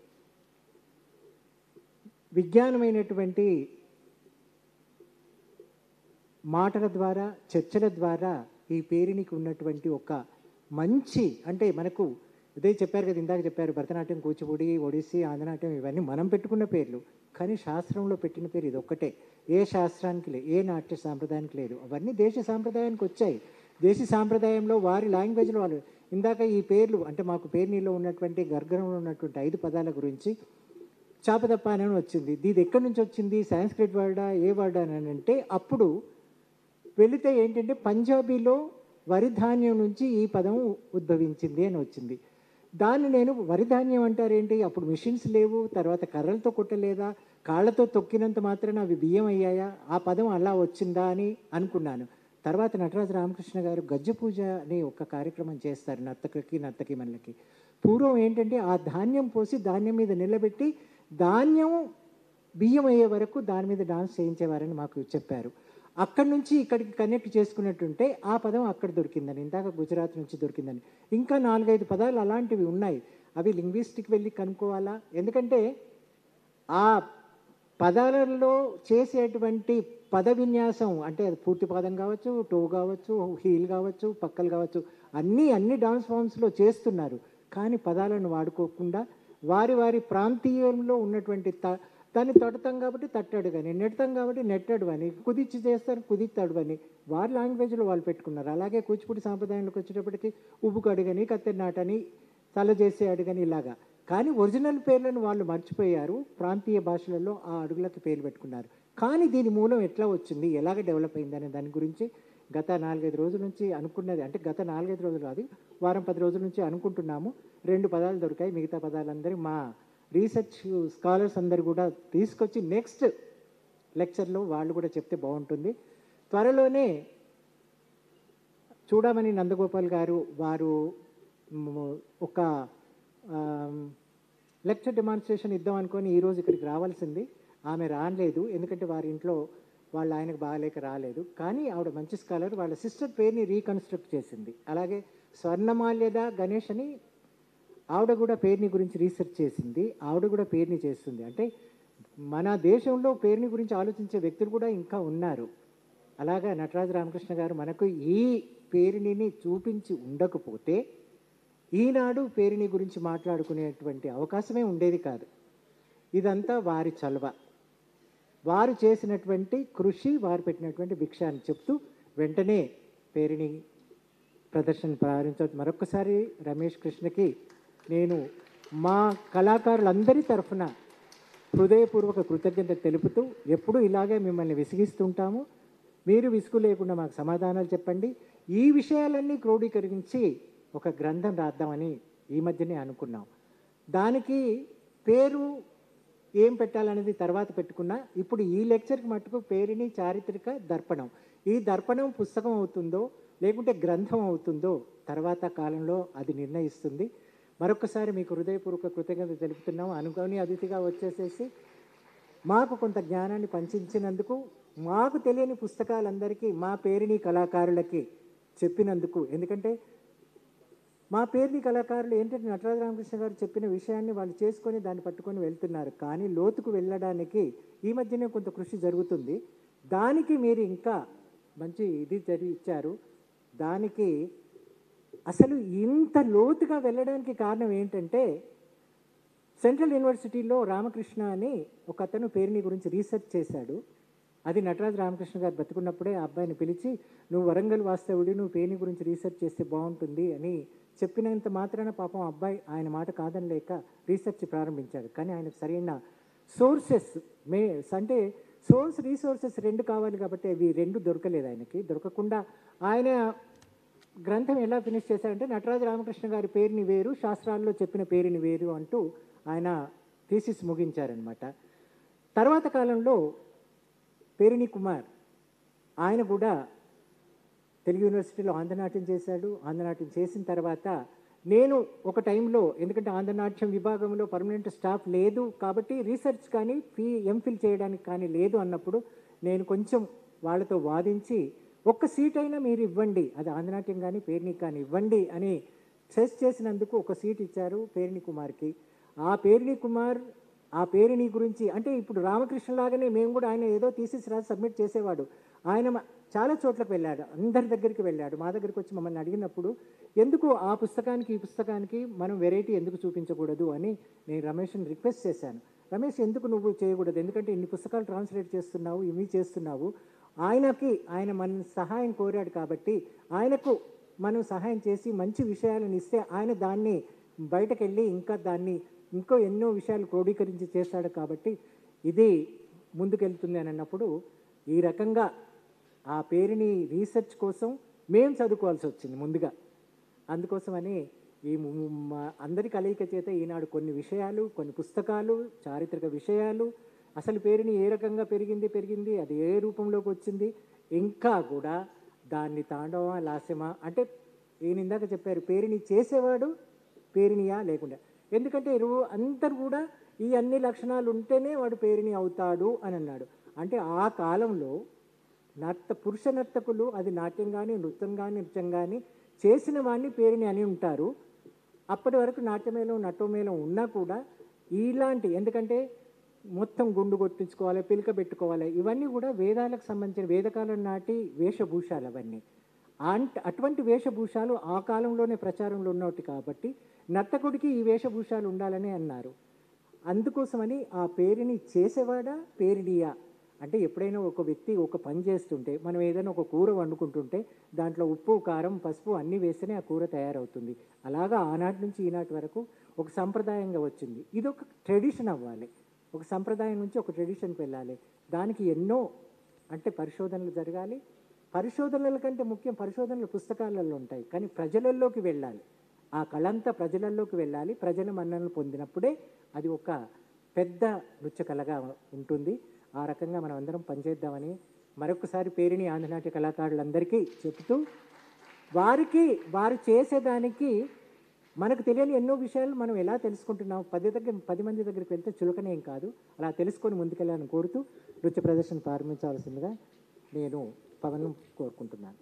విజ్ఞానమైనటువంటి మాటల ద్వారా చర్చల ద్వారా ఈ పేరునికి ఉన్నటువంటి ఒక మంచి అంటే మనకు ఇదే చెప్పారు కదా ఇందాక చెప్పారు భరతనాట్యం కూచిపూడి ఒడిస్సీ ఆంధ్రనాట్యం ఇవన్నీ మనం పెట్టుకున్న పేర్లు కానీ శాస్త్రంలో పెట్టిన పేరు ఇది ఒక్కటే ఏ శాస్త్రానికి లేదు ఏ నాట్య సాంప్రదాయానికి లేదు అవన్నీ దేశ సాంప్రదాయానికి వచ్చాయి దేశ సాంప్రదాయంలో వారి లాంగ్వేజ్లో వాళ్ళు ఇందాక ఈ పేర్లు అంటే మాకు పేరునిలో ఉన్నటువంటి గర్గరంలో ఉన్నటువంటి ఐదు పదాల గురించి చాపదప్ప అని వచ్చింది ఇది ఎక్కడి నుంచి వచ్చింది సాంస్క్రిట్ వర్డా ఏ వర్డా అని అంటే అప్పుడు వెళితే ఏంటంటే పంజాబీలో వరి ధాన్యం నుంచి ఈ పదం ఉద్భవించింది అని వచ్చింది దాన్ని నేను వరి ధాన్యం అంటారేంటి అప్పుడు మిషన్స్ లేవు తర్వాత కర్రలతో కొట్టలేదా కాళ్ళతో తొక్కినంత మాత్రాన అవి బియ్యం అయ్యాయా ఆ పదం అలా వచ్చిందా అని అనుకున్నాను తర్వాత నటరాజ రామకృష్ణ గారు గజ్జ పూజ అని ఒక కార్యక్రమం చేస్తారు నర్తకులకి నర్తకిమణులకి పూర్వం ఏంటంటే ఆ ధాన్యం పోసి ధాన్యం మీద నిలబెట్టి ధాన్యం బియ్యం అయ్యే వరకు దాని మీద డాన్స్ చేయించేవారని మాకు చెప్పారు అక్కడి నుంచి ఇక్కడికి కనెక్ట్ చేసుకున్నట్టుంటే ఆ పదం అక్కడ దొరికిందని ఇందాక గుజరాత్ నుంచి దొరికిందని ఇంకా నాలుగైదు పదాలు అలాంటివి ఉన్నాయి అవి లింగ్విస్టిక్ వెళ్ళి కనుక్కోవాలా ఎందుకంటే ఆ పదాలలో చేసేటువంటి పద విన్యాసం అంటే అది పూర్తి పదం కావచ్చు టో కావచ్చు హీల్ కావచ్చు పక్కలు కావచ్చు అన్నీ అన్ని డాన్స్ ఫామ్స్లో చేస్తున్నారు కానీ పదాలను వాడుకోకుండా వారి వారి ప్రాంతీయంలో ఉన్నటువంటి త దాన్ని తొడతాం కాబట్టి తట్టాడు కానీ నెడతాం కాబట్టి నెట్టాడు అని కుదిచ్చి చేస్తారు కుదిస్తాడు అని వారి లాంగ్వేజ్లో వాళ్ళు పెట్టుకున్నారు అలాగే కూచిపూడి సాంప్రదాయంలోకి వచ్చేటప్పటికి ఉబ్బు కడుగని కత్తెర నాటని తల చేసే అడుగని ఇలాగా కానీ ఒరిజినల్ పేర్లను వాళ్ళు మర్చిపోయారు ప్రాంతీయ భాషలలో ఆ అడుగులకి పేర్లు పెట్టుకున్నారు కానీ దీని మూలం ఎట్లా వచ్చింది ఎలాగ డెవలప్ అయింది అనే దాని గురించి గత నాలుగైదు రోజుల నుంచి అనుకున్నది అంటే గత నాలుగైదు రోజులు కాదు వారం పది రోజుల నుంచి అనుకుంటున్నాము రెండు పదాలు దొరికాయి మిగతా పదాలందరూ మా రీసెర్చ్ స్కాలర్స్ అందరు కూడా తీసుకొచ్చి నెక్స్ట్ లెక్చర్లో వాళ్ళు కూడా చెప్తే బాగుంటుంది త్వరలోనే చూడమని నందగోపాల్ గారు వారు మ్, ఒక లెక్చర్ డెమాన్స్ట్రేషన్ ఇద్దాం అనుకొని ఈరోజు ఇక్కడికి రావాల్సింది ఆమె రాలేదు ఎందుకంటే వారి ఇంట్లో వాళ్ళ ఆయనకు బాగాలేక రాలేదు కానీ ఆవిడ మంచి స్కాలర్ వాళ్ళ సిస్టర్ పేరుని రీకన్స్ట్రక్ట్ చేసింది అలాగే స్వర్ణమాల్యద గణేష్ అని ఆవిడ కూడా పేరుని గురించి రీసెర్చ్ చేసింది ఆవిడ కూడా పేరుని చేస్తుంది అంటే మన దేశంలో పేరుని గురించి ఆలోచించే వ్యక్తులు కూడా ఇంకా ఉన్నారు అలాగా నటరాజ రామకృష్ణ గారు మనకు ఈ పేరుని చూపించి ఉండకపోతే ఈనాడు పేరుని గురించి మాట్లాడుకునేటువంటి అవకాశమే ఉండేది కాదు ఇదంతా వారి చలవ వారు చేసినటువంటి కృషి వారు పెట్టినటువంటి భిక్ష అని చెప్తూ వెంటనే పేరుని ప్రదర్శన ప్రారంభించవచ్చు మరొకసారి రమేష్ కృష్ణకి నేను మా కళాకారులందరి తరఫున హృదయపూర్వక కృతజ్ఞత తెలుపుతూ ఎప్పుడూ ఇలాగే మిమ్మల్ని విసిగిస్తుంటాము మీరు విసుగు లేకుండా మాకు సమాధానాలు చెప్పండి ఈ విషయాలన్నీ క్రోడీకరించి ఒక గ్రంథం రాద్దామని ఈ మధ్యనే అనుకున్నాం దానికి పేరు ఏం పెట్టాలనేది తర్వాత పెట్టుకున్నా ఇప్పుడు ఈ లెక్చర్కి మట్టుకు పేరుని చారిత్రక దర్పణం ఈ దర్పణం పుస్తకం అవుతుందో లేకుంటే గ్రంథం అవుతుందో తర్వాత కాలంలో అది నిర్ణయిస్తుంది మరొకసారి మీకు హృదయపూర్వక కృతజ్ఞత తెలుపుతున్నాము అనుకోని అతిథిగా వచ్చేసేసి మాకు కొంత జ్ఞానాన్ని పంచించినందుకు మాకు తెలియని పుస్తకాలందరికీ మా పేరుని కళాకారులకి చెప్పినందుకు ఎందుకంటే మా పేరుని కళాకారులు ఏంటంటే నటరాజ రామకృష్ణ గారు చెప్పిన విషయాన్ని వాళ్ళు చేసుకొని దాన్ని పట్టుకొని వెళ్తున్నారు కానీ లోతుకు వెళ్ళడానికి ఈ మధ్యనే కొంత కృషి జరుగుతుంది దానికి మీరు ఇంకా మంచి ఇది జరిగి ఇచ్చారు దానికి అసలు ఇంత లోతుగా వెళ్ళడానికి కారణం ఏంటంటే సెంట్రల్ యూనివర్సిటీలో రామకృష్ణ అని ఒక అతను పేరుని గురించి రీసెర్చ్ చేశాడు అది నటరాజు రామకృష్ణ గారు బతుకున్నప్పుడే ఆ అబ్బాయిని పిలిచి నువ్వు వరంగల్ వాస్తవుడి నువ్వు పేరుని గురించి రీసెర్చ్ చేస్తే బాగుంటుంది అని చెప్పినంత మాత్రాన పాపం ఆ అబ్బాయి ఆయన మాట కాదనలేక రీసెర్చ్ ప్రారంభించాడు కానీ ఆయనకు సరైన సోర్సెస్ మే అంటే సోర్స్ రీసోర్సెస్ రెండు కావాలి కాబట్టి అవి రెండు దొరకలేదు ఆయనకి దొరకకుండా ఆయన గ్రంథం ఎలా ఫినిష్ చేశారంటే నటరాజ రామకృష్ణ గారి పేరుని వేరు శాస్త్రాల్లో చెప్పిన పేరుని వేరు అంటూ ఆయన థీసిస్ ముగించారనమాట తర్వాత కాలంలో పేరిణి కుమార్ ఆయన కూడా తెలుగు యూనివర్సిటీలో ఆంధ్రనాట్యం చేశాడు ఆంధ్రనాట్యం చేసిన తర్వాత నేను ఒక టైంలో ఎందుకంటే ఆంధ్రనాట్యం విభాగంలో పర్మనెంట్ స్టాఫ్ లేదు కాబట్టి రీసెర్చ్ కానీ ఫీ ఎంఫిల్ చేయడానికి కానీ లేదు అన్నప్పుడు నేను కొంచెం వాళ్ళతో వాదించి ఒక్క సీట్ అయినా మీరు ఇవ్వండి అది ఆంధ్రనాట్యం కానీ పేరుని కానీ ఇవ్వండి అని సెస్ చేసినందుకు ఒక సీట్ ఇచ్చారు పేరుని కుమార్కి ఆ పేరుని కుమార్ ఆ పేరుని గురించి అంటే ఇప్పుడు రామకృష్ణ లాగానే మేము కూడా ఆయన ఏదో తీసేసి రాసి సబ్మిట్ చేసేవాడు ఆయన మ- చాలా చోట్లకు వెళ్ళాడు అందరి దగ్గరికి వెళ్ళాడు మా దగ్గరికి వచ్చి మమ్మల్ని అడిగినప్పుడు ఎందుకు ఆ పుస్తకానికి ఈ పుస్తకానికి మనం వెరైటీ ఎందుకు చూపించకూడదు అని నేను రమేష్ని రిక్వెస్ట్ చేశాను రమేష్ ఎందుకు నువ్వు చేయకూడదు ఎందుకంటే ఇన్ని పుస్తకాలు ట్రాన్స్లేట్ చేస్తున్నావు ఇవి చేస్తున్నావు ఆయనకి ఆయన మన సహాయం కోరాడు కాబట్టి ఆయనకు మనం సహాయం చేసి మంచి విషయాలను ఇస్తే ఆయన దాన్ని బయటకెళ్ళి ఇంకా దాన్ని ఇంకో ఎన్నో విషయాలు క్రోడీకరించి చేస్తాడు కాబట్టి ఇది ముందుకెళ్తుంది అని అన్నప్పుడు ఈ రకంగా ఆ పేరుని రీసెర్చ్ కోసం మేము చదువుకోవాల్సి వచ్చింది ముందుగా అందుకోసమని ఈ ము- ము- మా అందరి కలయిక చేత ఈనాడు కొన్ని విషయాలు కొన్ని పుస్తకాలు చారిత్రక విషయాలు అసలు పేరుని ఏ రకంగా పెరిగింది పెరిగింది అది ఏ రూపంలోకి వచ్చింది ఇంకా కూడా దాన్ని తాండవమా లాస్యమా అంటే ఈయన ఇందాక చెప్పారు పేరుని చేసేవాడు పేరునియా లేకుండా ఎందుకంటే ఇరువు అందరు కూడా ఈ అన్ని లక్షణాలు ఉంటేనే వాడు పేరుని అవుతాడు అని అన్నాడు అంటే ఆ కాలంలో నర్త పురుష నర్తకులు అది నాట్యం కానీ నృత్యం కానీ నృత్యం కానీ చేసిన వాడిని పేరుని అని ఉంటారు అప్పటి వరకు నాట్యమేళం నటోమేళం ఉన్నా కూడా ఇలాంటి ఎందుకంటే మొత్తం గుండు కొట్టించుకోవాలి పిలక పెట్టుకోవాలి ఇవన్నీ కూడా వేదాలకు సంబంధించిన వేదకాలం నాటి వేషభూషాలు అవన్నీ అంట్ అటువంటి వేషభూషాలు ఆ కాలంలోనే ప్రచారంలో ఉన్నవి కాబట్టి నర్తకుడికి ఈ వేషభూషాలు ఉండాలని అన్నారు అందుకోసమని ఆ పేరుని చేసేవాడా పేరిడియా అంటే ఎప్పుడైనా ఒక వ్యక్తి ఒక పని చేస్తుంటే మనం ఏదైనా ఒక కూర వండుకుంటుంటే దాంట్లో ఉప్పు కారం పసుపు అన్నీ వేస్తేనే ఆ కూర తయారవుతుంది అలాగా ఆనాటి నుంచి ఈనాటి వరకు ఒక సంప్రదాయంగా వచ్చింది ఇది ఒక ట్రెడిషన్ అవ్వాలి ఒక సంప్రదాయం నుంచి ఒక ట్రెడిషన్కి వెళ్ళాలి దానికి ఎన్నో అంటే పరిశోధనలు జరగాలి పరిశోధనల కంటే ముఖ్యం పరిశోధనలు పుస్తకాలలో ఉంటాయి కానీ ప్రజలలోకి వెళ్ళాలి ఆ కళంతా ప్రజలలోకి వెళ్ళాలి ప్రజల మన్ననలు పొందినప్పుడే అది ఒక పెద్ద నృత్య కళగా ఉంటుంది ఆ రకంగా మనం అందరం పనిచేద్దామని మరొకసారి పేరుని ఆంధ్రనాట్య కళాకారులందరికీ చెబుతూ వారికి వారు చేసేదానికి మనకు తెలియని ఎన్నో విషయాలు మనం ఎలా తెలుసుకుంటున్నాం పది దగ్గర పది మంది దగ్గరికి వెళ్తే చులకనేం కాదు అలా తెలుసుకొని ముందుకెళ్ళాలని కోరుతూ నృత్య ప్రదర్శన ప్రారంభించవలసిందిగా నేను పవన్ కోరుకుంటున్నాను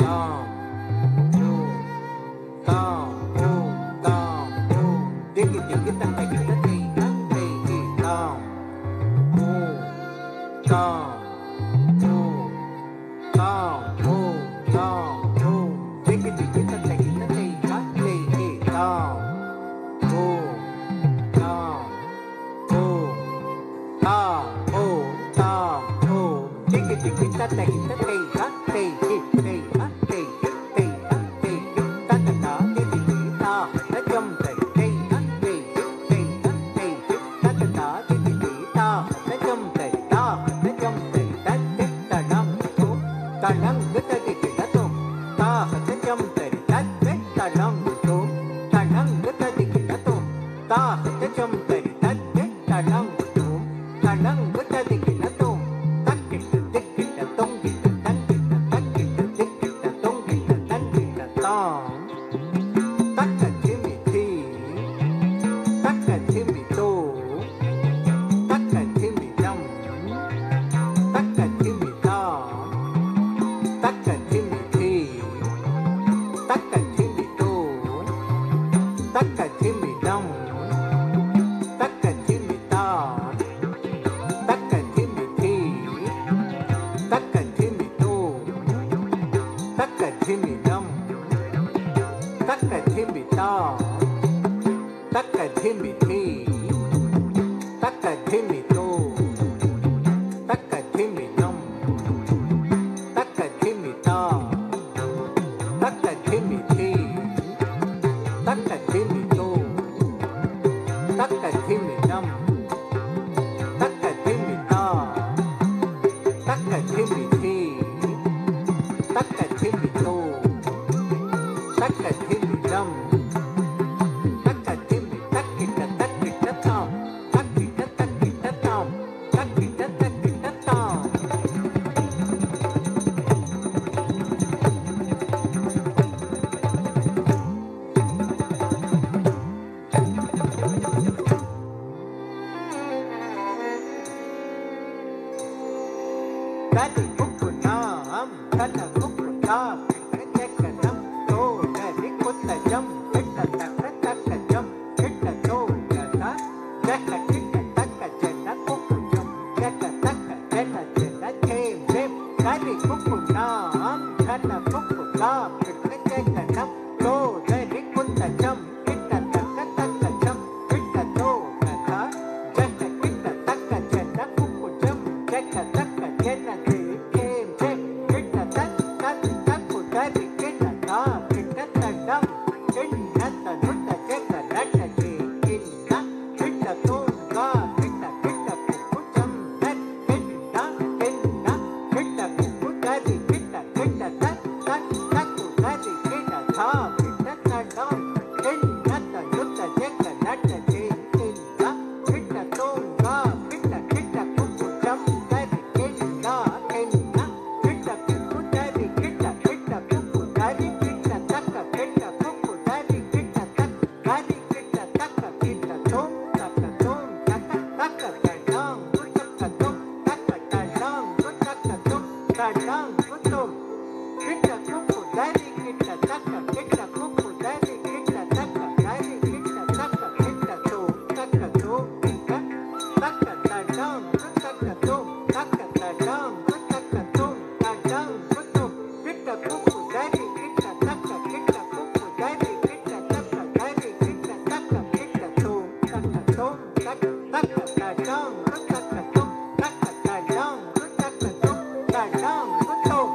తాం ఓం తాం ఓం తాం ఓం దిగి దిగి తక్క గిట తై తై గి తాం ఓం తాం ఓం తాం ఓం తాం ఓం దిగి దిగి తక్క గిట తై తై గి తాం ఓం తాం ఓం తాం ఓం తాం ఓం దిగి దిగి తక్క గిట తై తై గి తై తై గి తై తై గి తక్క తా దిగి ది తా జం తై తై తై గి తై తై గి తక్క తా దిగి ది తా జం తై తా జం తై తై తడం తో తడం గత దిగి తో తా జం తై తై తడం తో తడం గత దిగి తో తా జం తై తై తడం తో తడం గత దిగి తో తక్కిట దిక్కిట తొంగిట తక్కిట తక్కిట దిక్కిట తొంగిట తక్కిట తాం తక్క జిమితి తక్క జిమితో తక్క జిమితం తక్క జిమితా తక్క జిమితి తక్క జిమితో తక్క జిమితం తక్క జిమితా తక్క జిమితి తక్క జిమితో తక్క జిమితం తక్క ధిమితా తక్క ధిమితి తక్క ధిమితో తక్క ధిమితం తక్క ధిమితా తక్క ధిమితి తక్క ధిమితో తక్క ధిమితం తక్క ధిమితా తక్క ధిమితి తక్క ధిమితో తక్క ధిమితం తక్క ధిమి తక్కిట తక్కిట తాం తక్కిట తక్కిట తాం తక్కిట తక్కిట తాం Daddy kukunam, kana kukunam, kanakanam, to daddy kutajam, kita taka taka jam, kita to kata, jaka kita taka jana kukujam, jaka taka jana jana jem jem, daddy kukunam, kana kukunam, kanakanam, to daddy kutajam, kita taka taka jam, kita to kata, jaka kita taka jana kukujam, jaka taka jana jem jem jem, kita taka taka dari kita ta kita tadam, kita tanuta jaka rata je kita kita toga kita kita kukujam dan kita kita kita kuku dari kita kita tak tak taku dari kita ta kita tadam, kita tanuta jaka rata je kita kita toga kita kita kukujam dari kita kita kita kuku dari kita kita kuku dari kita taka kita kuku dari kita tak dari kita taka kita tom taka tom taka taka kadang taka tom taka kadang taka tom kadang tom kita kuku dari kita taka kita kuku dari kita taka dari kita taka kita tom taka tom kita taka kadang taka tom taka kadang taka tom kadang tom kita kuku dari kita taka kita kuku dari kita taka dari kita taka kita tom taka tom taka taka kadang taka tom taka kadang taka tom kadang tom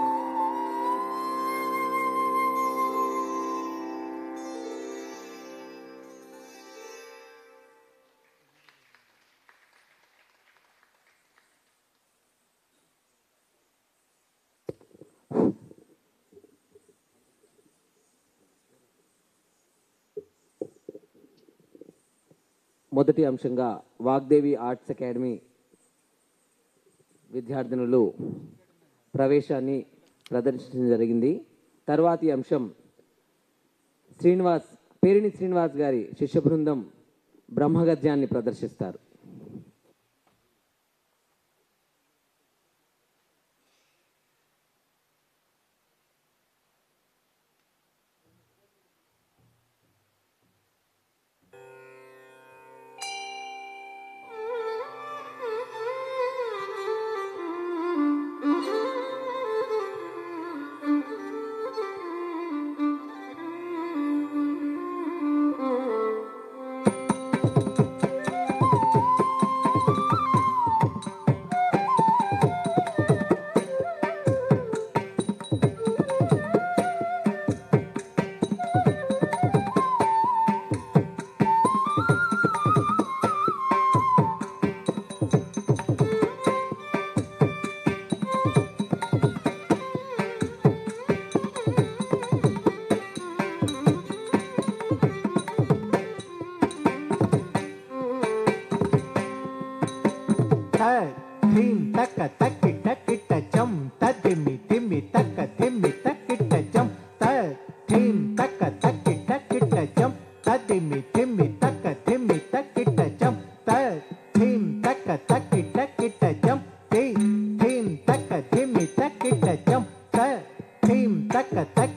మొదటి అంశంగా Vagdevi arts academy విద్యార్థినులు ప్రవేశాన్ని ప్రదర్శించడం జరిగింది తర్వాతి అంశం శ్రీనివాస్ పేరిణి శ్రీనివాస్ గారి శిష్య బృందం బ్రహ్మగద్యాన్ని ప్రదర్శిస్తారు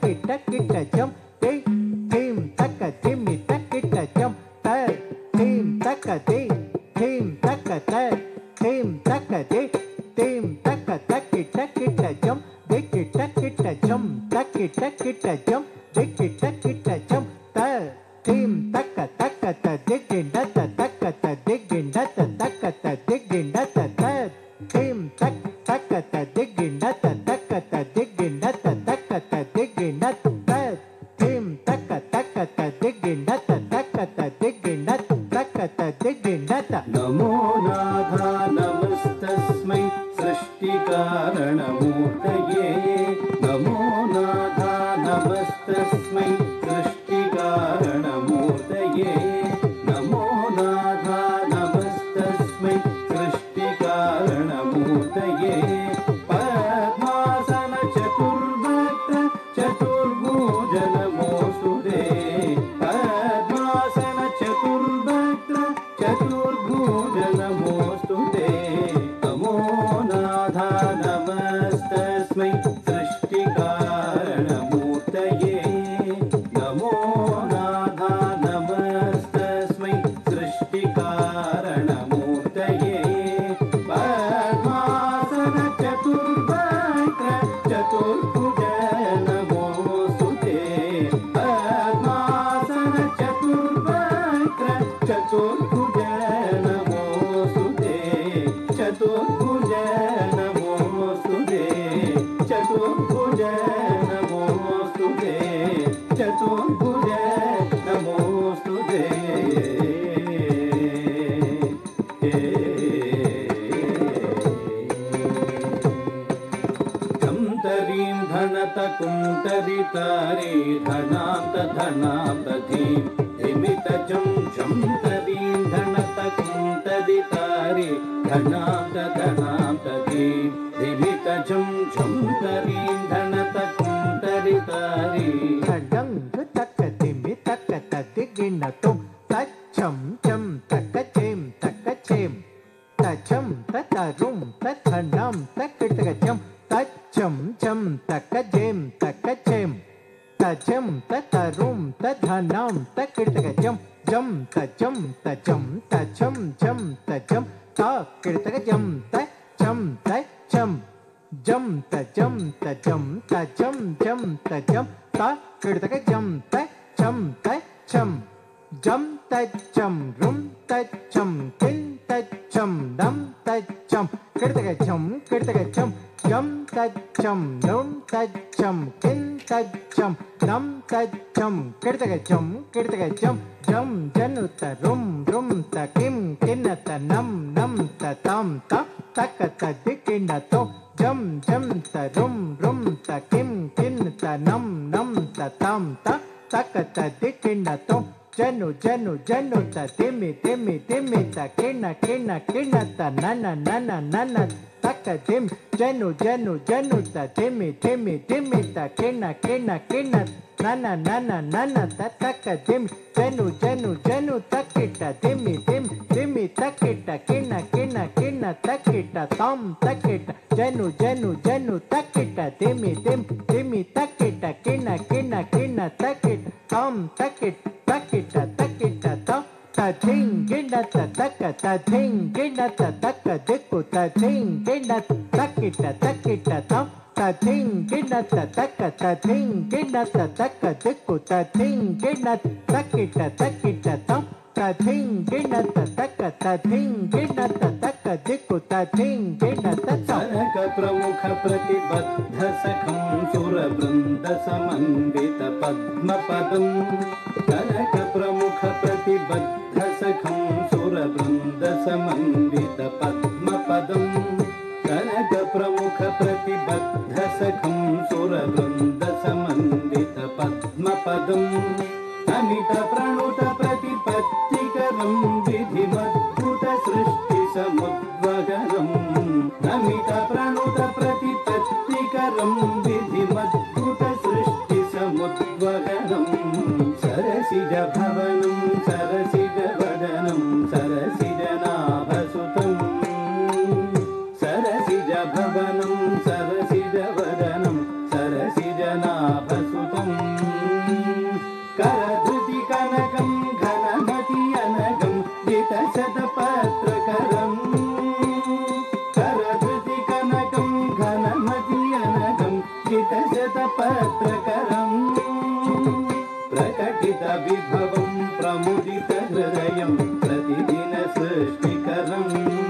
తక్కిట కిట జం తే థీం తక్క ధిమి తక్కిట జం త థీం తక్క దే థీం తక్క త థీం తక్క దే థీం తక్క తక్కిట కిట జం దిక్కిట కిట జం తక్కిట కిట జం దిక్కిట కిట జం త థీం తక్క తక్క త దిగ్గిండ త తక్క త దిగ్గిండ త తక్క త దిగ్గిండ త త థీం తక్ తక్క త దిగ్గిండ త తక్క త దిగ్గిండ త తక్క త దిగ్గిండ త థీం తక్క తక్క త దిగ్గిండ త తక్క త దిగ్గిండ త తక్క త దిగ్గిండ త नमो नाथा नमस्तस्मै सृष्टिकारणमूर्तये नमो नाथा नमस्तस्मै सृष्टिकारणमूर्तये नमो नाथा नमस्तस्मै सृष्टिकारणमूर्तये पद्मासन चतुर्भक्त चतुर्भुजनमोऽस्तुते पद्मासन चतुर्भक्त चतुर्भुजनमोऽस्तु ते नमो नाथा नमस्तस्मै सृष्टिकारणमूर्तये नमो नाथा नमस्तस्मै सृष्टिकारणमूर्तये पद्मासन चतुर्भक्त चतुर्भुजनमोऽस्तु ते पद्मासन चतुर्भक्त चतुर्भुजनमोऽस्तु ते चतुर्भुजनमोऽस्तु ते चतुर्भुजनमोऽस्तु ते चतुर्भुजनमोऽस्तु ते तं तरीं धनत कुन्तरितारे धनान्त धनान्तधीं धिमित जं झं तरीं धनत कुन्तरितारे धनान्त धनान्तधीं धिमित जं झं तरीं धनत कुन्तरितारे ఖడ్గం తక్క తిమ్మి తక్క తదిగిన తుం తచ్చం చం తక్క చేం తక్క చేం తచం తతరుం తథనం తక్కిటక చం తచ్చం చం తక్క జేం తక్క చేం తచం తతరుం తధనం తక్కిటక జం జం తచం తచం తచం చం తచం తక్కిటక జం తచం తచం జం తజం తజం తజం జం తజం త కిడతక జం త చం త చం జం తచ్చం రుం తచ్చం కిం తచ్చం నం తచ్చం కిడతక జం కిడతక జం జం తచ్చం రుం తచ్చం కిం తచ్చం నం తచ్చం కిడతక జం కిడతక జం జం జనుత రుం రుం త కిం కిన్నత నం నం త తం త తక్క తదికిండ తో జం జం త రుం రుం త కిం కిన్ త నం నం త తం త తక్క తదికిండ తో జను జను జను త తిమి తిమి తిమి త కిణ కిణ కిణ త నన నన నన తక్క తిం జను జను జను త తిమి తిమి తిమి త కిణ కిణ కిణ నన నన నన త తక్క తిం జను జను జను తక్కిట తిమి తిం తిమి తక్కిట కిణ కిణ కిణ తక్కిట తం తక్కిట జను జను జను తక్కిట తిమి తిం తిమి తక్కిట కిణ కిణ కిణ తక్కిట తం తక్కిట తక్కిట తక్కిట తం తథిం గిడ తక్క తథిం గిడ తక్క దిక్కు తథిం గిడ తక్కిట తక్కిట తం తథిం గిడ తక్క తథిం గిడ తక్క దిక్కు తథిం గిడ తక్కిట తక్కిట తం తథిం గిడ తక్క తథిం గిడ తక్క దిక్కు తథిం గిడ తం సనక ప్రముఖ ప్రతిబద్ధ సఖం సురబృంద సమన్విత పద్మపదం కనక ప్రముఖ ప్రతిబద్ధ సఖం సురబృంద సమన్విత పద్మపదం కనక ప్రముఖ ప్రతిబద్ధ సఖం సురబృంద సమన్విత పద్మపదం అమిత ప్రణుత ప్రతిపత్తికరం విధిమద్భుత సృష్టి సముద్వగరం నమిత ప్రణుత ప్రతిపత్తికరం విధిమద్భుత సృష్టి సముద్వగరం సరసిజ భవనం సరసిజ వదనం సరసిజ నాభసుతం సరసిజ భవనం సరసిజ వదనం సరసిజ నాభసుతం विभवं प्रमुदितहृदयं प्रतिदिन सृष्टिकरम्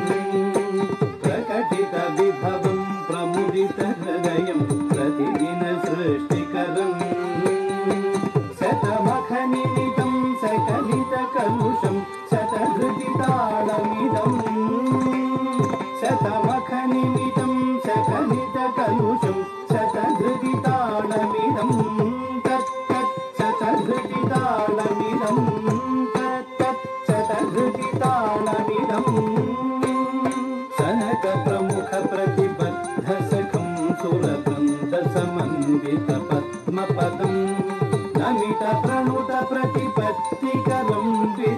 प्रकटितविभवं प्रमुदितहृदयं प्रतिदिन सृष्टिकरम् शतमखनिमितं सकलितकलुषं शतधृतिताळमिदम् शतमखनिमितं सकलितकलुषं शतधृतिताळमिदं तत्तत् शतधृतिताळमिदं तत्तत् शतधृतिताळमिदम् सनकप्रमुखप्रतिबद्धसखं सुरवृन्दसमन्वितपद्मपदम् नमितप्रणुतप्रतिपत्तिकरं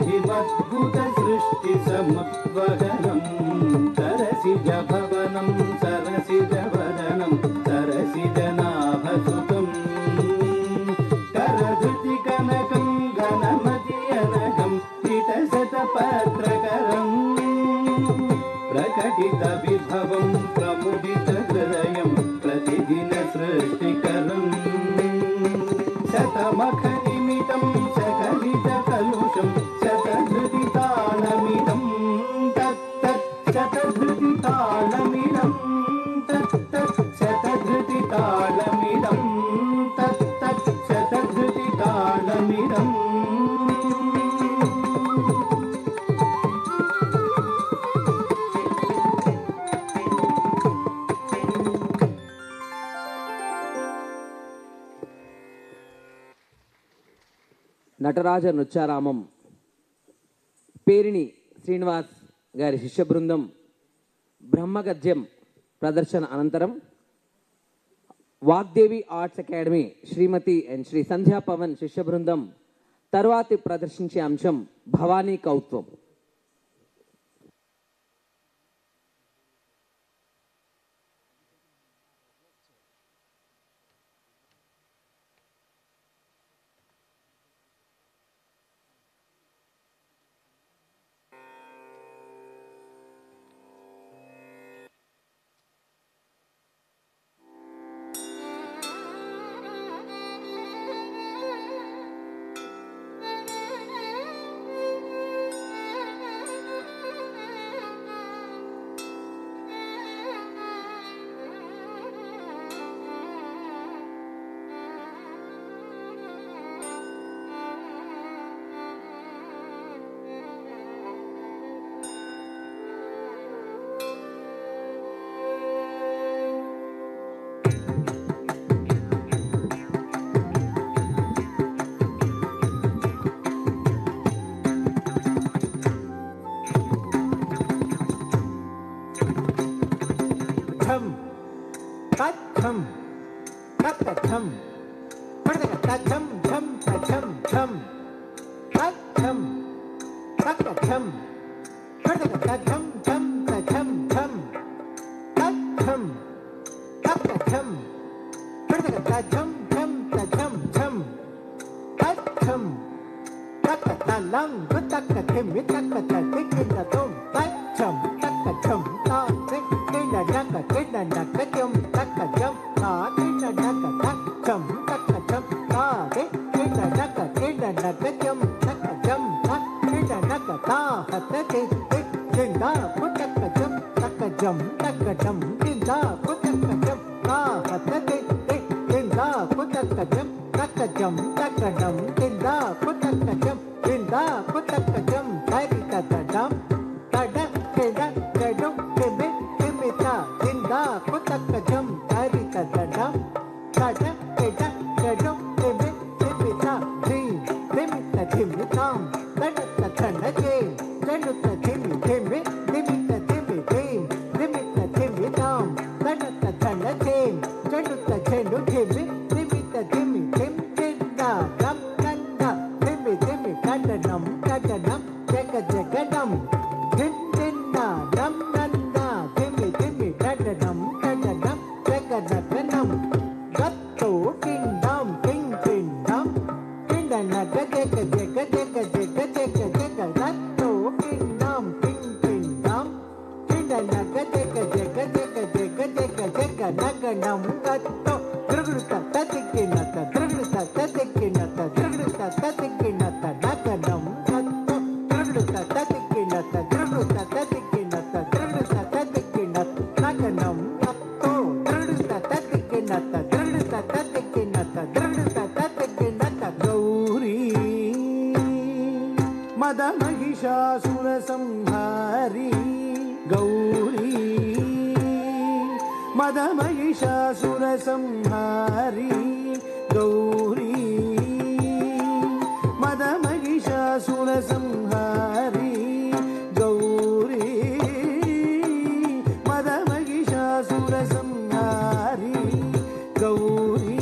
विधिवद्भुतसृष्टिसमुद्वहनं सरसिजभवनं सरसिजवदनं सरसिजनाभसुतम् करधृतिकनकं घनमतियनकं हितशतपत्रकरम् प्रकटितविभवं प्रमुदितहृदयं प्रतिदिन सृष्टिकरम् शतमखनिमितं सकलितकलुषं शतधृतितालमिदं तत्तत् शतधृतितालमिदं तत्तत् शतधृतितालमिदं तत्तत् शतधृतितालमिदम् నటరాజ నృత్యారామం పేరిణి శ్రీనివాస్ గారి శిష్య బృందం బ్రహ్మగద్యం ప్రదర్శన అనంతరం Vagdevi arts academy Shrimati and Shri Sandhya Pavan శిష్య బృందం తరువాతి ప్రదర్శించే అంశం భవానీ కౌత్వం ఠం తచ్చం తచ్చం పడదగ తచ్చం ఛం తచ్చం ఛం తచ్చం తచ్చం పడదగ తచ్చం ఛం తచ్చం ఛం తచ్చం తచ్చం పడదగ తచ్చం ఛం తచ్చం ఛం తచ్చం తక్క తలం తక్క తిమ్మి తక్క తట్టి కింద తుమ్ తచ్చం తక్క ఛం తా కింద నక్క కింద నక్క తుమ్ తక్క జం తా కింద నక్క తచ్చం తక్క ఛం తా కింద నక్క కింద నక్క తుమ్ తక్క జం తా కింద నక్క తా హత తి కింద పుట్టక్క జం తక్క జం తక్క జం కింద పుట్టక్క జం తా హత తి కింద పుట్టక్క జం తక్క జం తక్క జం కింద పుట్టక్క జం కింద పుట్టక్క జం హరి తద జం తడ కింద జడు కిమి కిమిత కింద పుట్టక్క జం హరి తద జం తడ కింద జడు కిమి కిమిత ధీ కిమిత కిమితాం తడత తడకే తడుత కిమి కిమి కిమిత కిమి కిమ్ కిమిత కిమితాం తడత తడకే తడుత చెడు కిమి కిమిత కిమి కిమ్ కింద గం కంద కిమి కిమి కడనం కడనం జగ జగడం కిం కింద నం నంద కిమి కిమి కడనం కడనం జగ జగనం గత్తో కిందం కిం కిందం కింద నగ జగ జగ జగ జగ జగ జగ గత్తో కిందం కిం కిందం కింద నగ జగ జగ జగ జగ జగ జగ నగనం గత్తో తిరుగుడుత తదిక్కినత తిరుగుడుత తదిక్కినత తిరుగుడుత తదిక్కినత मदमहिषासुरसंहारी गौरी मदमहिषासुरसंहारी गौरी मदमहिषासुरसंहारी गौरी मदमहिषासुरसंहारी गौरी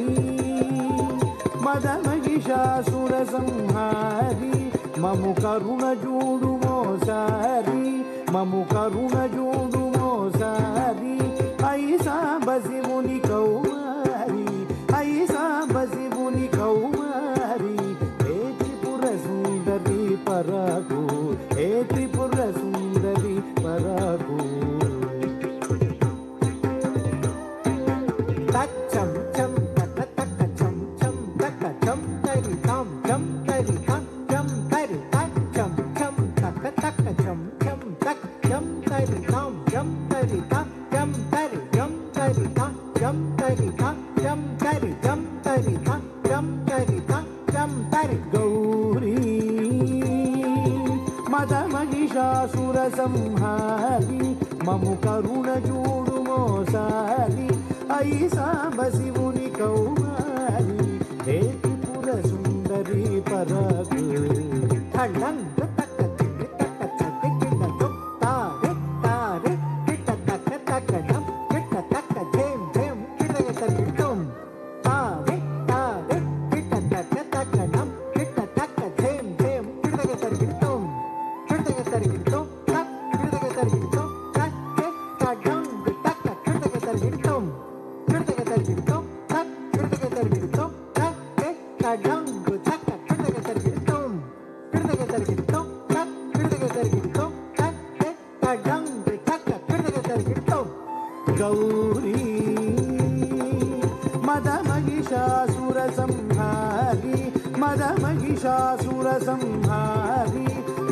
మదమహిషాసురసంహారి మము కరుణ జూడు మోసారి మము కరుణ జూడు మోసారి ఐసా బసిముని కౌమారి ఐసా బసిముని కౌమారి ఏ త్రిపుర సుందరి పరాకు ఏ త్రిపుర సుందరి పరాకు తచ్చం చం తక తక చం చం తక చం తరి తం చం తరి తం చం తరి తచ్చం చం తక తక చం చం తక చం తరి తం చం తరి తం చం తరి చం తరి తం చం తరి తం చం తరి చం తరి తం చం తరి తం చం తరి గౌరీ మదమహిషాసురసంహారి మము కరుణ చూడు మోసారి ఐసా బసివుని కౌమారి హే త్రిపుర సుందరి పరాగు ఠళం తక తికి తక చకి కిట దుక్ తారే తారే కిట తక తక డం కిట తక ధేం ధేం కిట తక దుమ్ తారే తారే కిట తక తక డం కిట తక ధేం ధేం కిట తక తక దుమ్ కిట తక తక దుమ్ తక్ కిట తక తక దుమ్ తక్ కే తడం తక కిట తక తక దుమ్ కిట తక తక దుమ్ తక్ కిట తక తక దుమ్ తక్ కే తడం తక కిట తక తక దుమ్ గౌరీ మదమహిషాసురసంహారి మదమహిషాసురసంహారి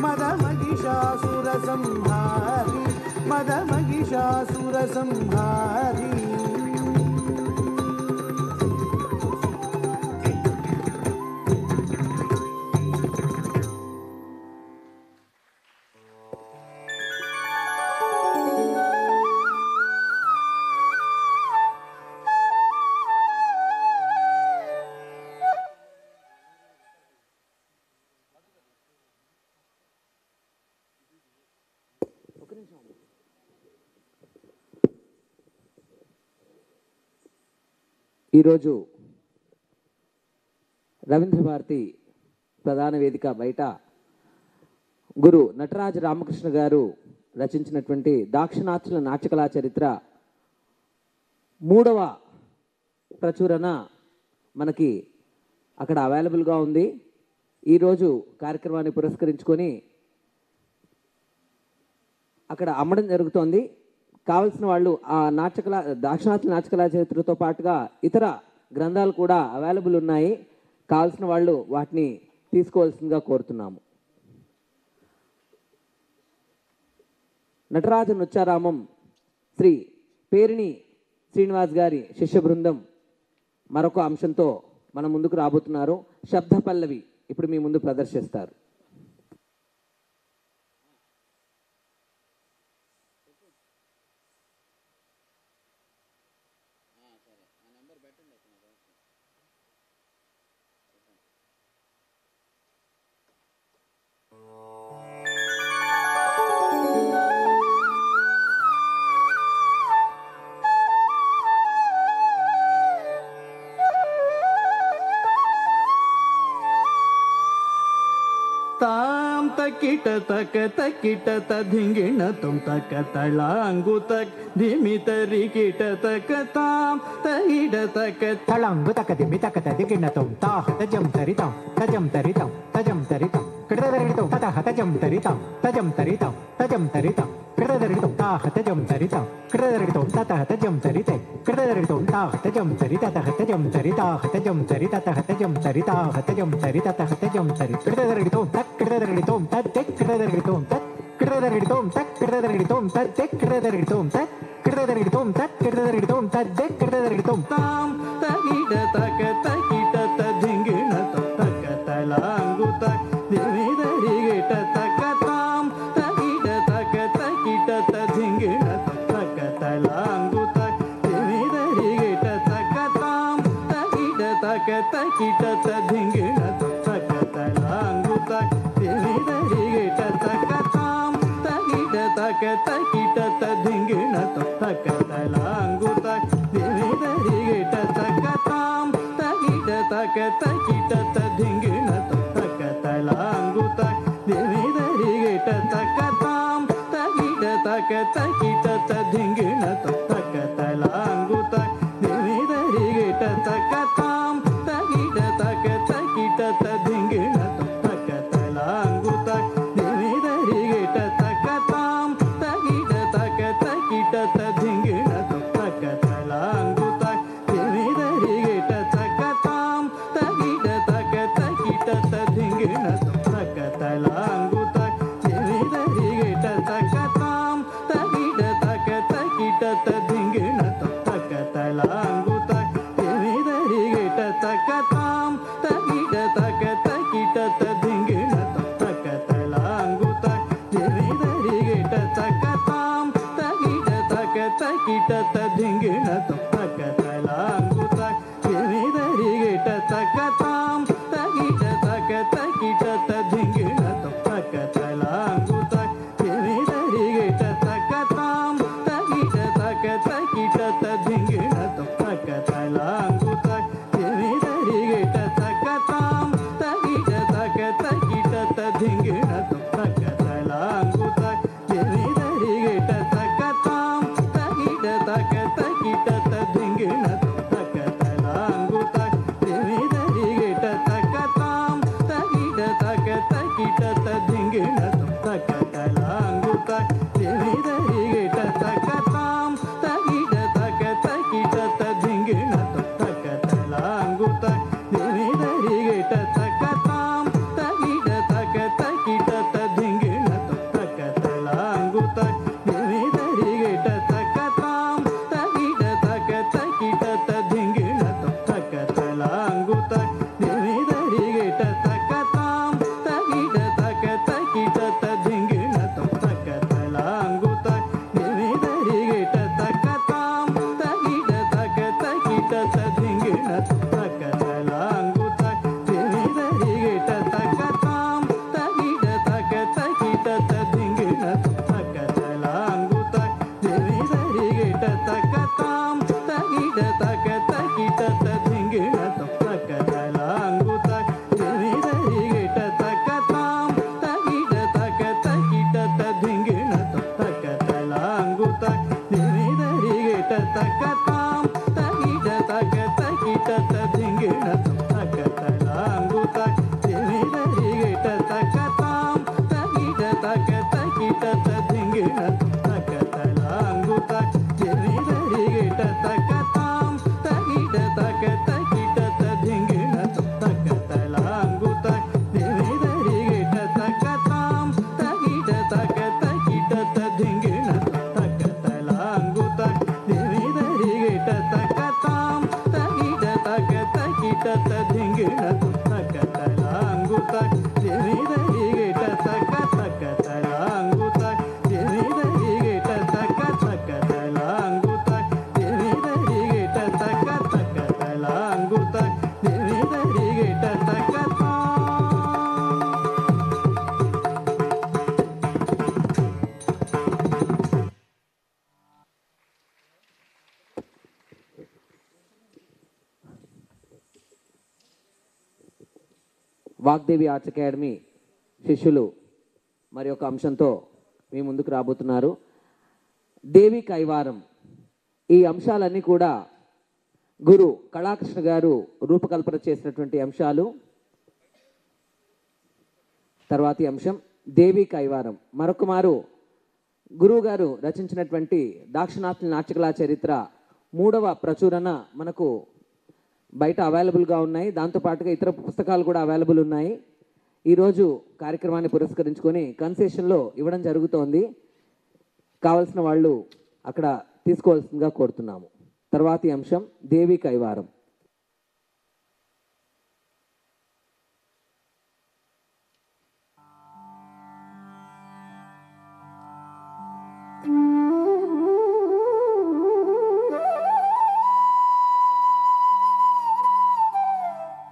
మదమహిషాసురసంహారి మదమహిషాసురసంహారి ఈరోజు రవీంద్ర భారతి ప్రధాన వేదిక బయట గురు నటరాజ రామకృష్ణ గారు రచించినటువంటి దాక్షిణాత్యుల నాట్యకళా చరిత్ర మూడవ ప్రచురణ మనకి అక్కడ అవైలబుల్గా ఉంది ఈరోజు కార్యక్రమాన్ని పురస్కరించుకొని అక్కడ అమ్మడం జరుగుతోంది కావలసిన వాళ్ళు ఆ నాటకలా దాక్షిణాత్య నాటకలా చరిత్రతో పాటుగా ఇతర గ్రంథాలు కూడా అవైలబుల్ ఉన్నాయి కావలసిన వాళ్ళు వాటిని తీసుకోవాల్సిందిగా కోరుతున్నాము నటరాజ నృత్యారామం శ్రీ పేరిణి శ్రీనివాస్ గారి శిష్య బృందం మరొక అంశంతో మన ముందుకు రాబోతున్నారు శబ్ద పల్లవి ఇప్పుడు మీ ముందు ప్రదర్శిస్తారు తాం తకిట తక తకిట తధింగిణ తుం తక తళాంగు తక్ ధిమితరి కిట తక తాం తహిడ తక తళంగు తక దిమి తక తది గిన్నతం తాహ తజం తరితం తజం తరితం తజం తరితం కృతదరితం తతహ తజం తరితం తజం తరితం తజం తరితం కృతదరితం తాహ తజం తరితం కృతదరితం తతహ తజం తరితే కృతదరితం తాహ తజం తరి తతహ తజం తరి తాహ తజం తరి తతహ తజం తరి తాహ తజం తరి తతహ తజం తరి కృతదరితం తక్ కృతదరితం తత్ తెక్ కృతదరితం తత్ కృతదరితం తక్ కృతదరితం తత్ తెక్ కృతదరితం తత్ కృతదరితం తత్ కృతదరితం తత్ తెక్ కృతదరితం తాం తహిడ తక తకిట తధింగిణ తుం తక తళాంగు తక్ ధిమితరి కిట కిట ధింగిణ తక తలాంగుత తిమిదరిగిట తక తాం తగిట తక తకిట ధింగిణ తక తలాంగుత తిమిదరిగిట తక తాం తగిట తక తకిట ధింగిణ తక తలాంగుత తిమిదరిగిట తక తాం తగిట తక తకిట ధింగిణ తక తలాంగుత తిమిదరిగిట తక తాం తగిట తక తకిట ధింగిణ తక తలాంగుత తిమిదరిగిట తక తాం తగిట తక తకిట ధింగిణ తక తలాంగుత తిమిదరిగిట తక తాం తగిట తక తకిట ధింగిణ తక తలాంగుత తిమిదరిగిట తక తాం తగిట తక తకిట ధింగిణ తక తలాంగుత తిమిదరిగిట తక తాం తగిట తక తకిట ధింగిణ తక తలాంగుత తిమిదరిగిట తక తాం తగిట తక తకిట ధింగిణ తక తలాంగుత తిమిదరిగిట తక తాం తగిట తక తకిట ధింగిణ తక తలాంగుత తిమిదరిగిట తక తాం తగిట తక తకిట ధింగిణ తక తలాంగుత తిమిదరిగిట తక తాం తగిట తక తకిట ధింగిణ తక తలాంగుత తిమిదరిగిట తక తాం తగిట తక తకిట ధింగిణ తక తలాంగుత తిమిదరిగిట తక తాం తగిట తక తకిట ధింగిణ తక తలాంగుత తిమిదరిగిట తక తాం తగిట తక తకిట ధింగిణ తక తలాంగుత తిమిదరిగిట తక తాం తగిట తక తకిట ధింగిణ తక తలాంగుత తిమిదరిగిట తక తాం తగిట తక తకిట ధింగిణ తక తలాంగుత తిమిదరిగిట తక తాం తగిట తక తకిట ధింగిణ తక తలాంగుత తిమిదరిగిట తక తాం తగిట తక తకిట ధింగిణ తక తలాంగుత తిమిదరిగిట తక తాం తగిట తక తకిట ధింగిణ తక తలాంగుత తిమిదరిగిట తక తాం తగిట తక తకిట ధింగిణ తక తలాంగుత తిమిదరిగిట తక తాం తగిట తక తకిట ధింగిణ తక తలాంగుత తిమిదరిగిట తక తాం తగిట తక తకిట ధింగిణ తక తలాంగుత తిమిదరిగిట తక తాం తగిట తక తకిట ధింగిణ తక తలాంగుత తిమిదరిగిట తక తాం తగిట తక తకిట ధింగిణ తక తలాంగుత తిమిదరిగిట తక తాం తగిట తక తకిట ధింగిణ తక తలాంగుత తిమిదరిగిట తక తాం తగిట తక తకిట ధింగిణ తక తలాంగుత తిమిదరిగిట తక తక తలాంగుత తిమిదరిగిట తక తక తలాంగుత తిమిదరిగిట తక తక తలాంగుత తిమిదరిగిట తక తాం వాగ్దేవి ఆర్ట్స్ అకాడమీ శిష్యులు మరి ఒక అంశంతో మీ ముందుకు రాబోతున్నారు దేవి కైవారం ఈ అంశాలన్నీ కూడా గురు కళాకృష్ణ గారు రూపకల్పన చేసినటువంటి అంశాలు తర్వాతి అంశం దేవి కైవారం మరొక మారు గురువు గారు రచించినటువంటి దాక్షిణాత్య నాట్యకళా చరిత్ర మూడవ ప్రచురణ మనకు బయట అవైలబుల్గా ఉన్నాయి దాంతోపాటుగా ఇతర పుస్తకాలు కూడా అవైలబుల్ ఉన్నాయి ఈరోజు కార్యక్రమాన్ని పురస్కరించుకొని కన్సెషన్లో ఇవ్వడం జరుగుతోంది కావలసిన వాళ్ళు అక్కడ తీసుకోవాల్సిందిగా కోరుతున్నాము తర్వాతి అంశం దేవి కైవారం ఆ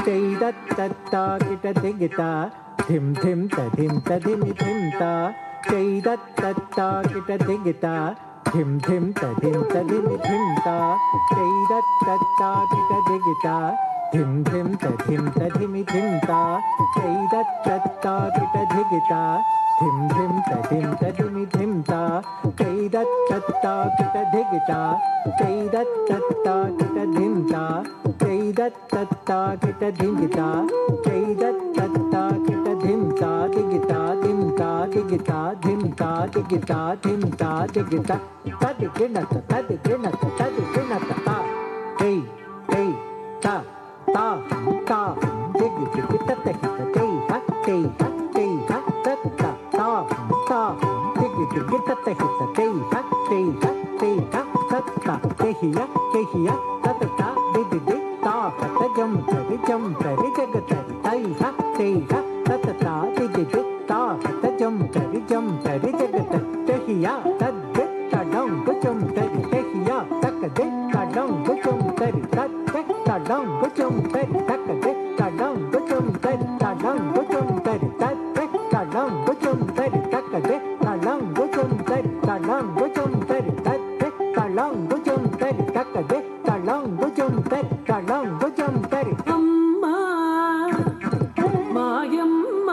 చైదత్తా కిట దిగిత ధిం ధిం తధిం తధిమి ధిం తా చైదత్తా కిట దిగిత ధిం ధిం తధిం తధిమి ధిం తా చైదత్తా కిట దిగిత ధిం ధిం తధిం తధిమి ధిం తా చైదత్తా కిట దిగిత ధిం ధిం తధిం తధిమి ధిం తా చైదత్తా కిట దిగిత చైదత్తా కిట ధిం తా చైదత్తా కిట దిగిత చైదత్తా కిట ధిం తా దిగిత ధిం తా దిగిత ధిం తా దిగిత ధిం తా దిగిత తది గిణత తది గిణత తది గిణత తా హై హై తా తా హం తా హం దిగి దిగి తత హిత తై హ తై హ తై హ తత్త తా హం తా హం దిగి దిగి తత హిత తై హ తై హ తై హ తత్త తెహియ తెహియ తత దిగి ది తా హత జం తరి జం తరి జగతరి తై హ తై హ తత తా దిగి ది తా హత జం తరి జం తరి జగతరి తెహియ తద్ది తడం గుచం తరి తెహియ తక ది తడం గుచం తరి తత్త తడం గుచం తరి తక ది తడం గుచం తరి తడం గుచం తరి తత్త తడం గుచం తరి తక ది తడం గుచం తరి తడం గుచం తరి తత్త తడం గుచం తరి తక ది తడం గుచం తరి తడం గుచం తరి అమ్మా మాయమ్మ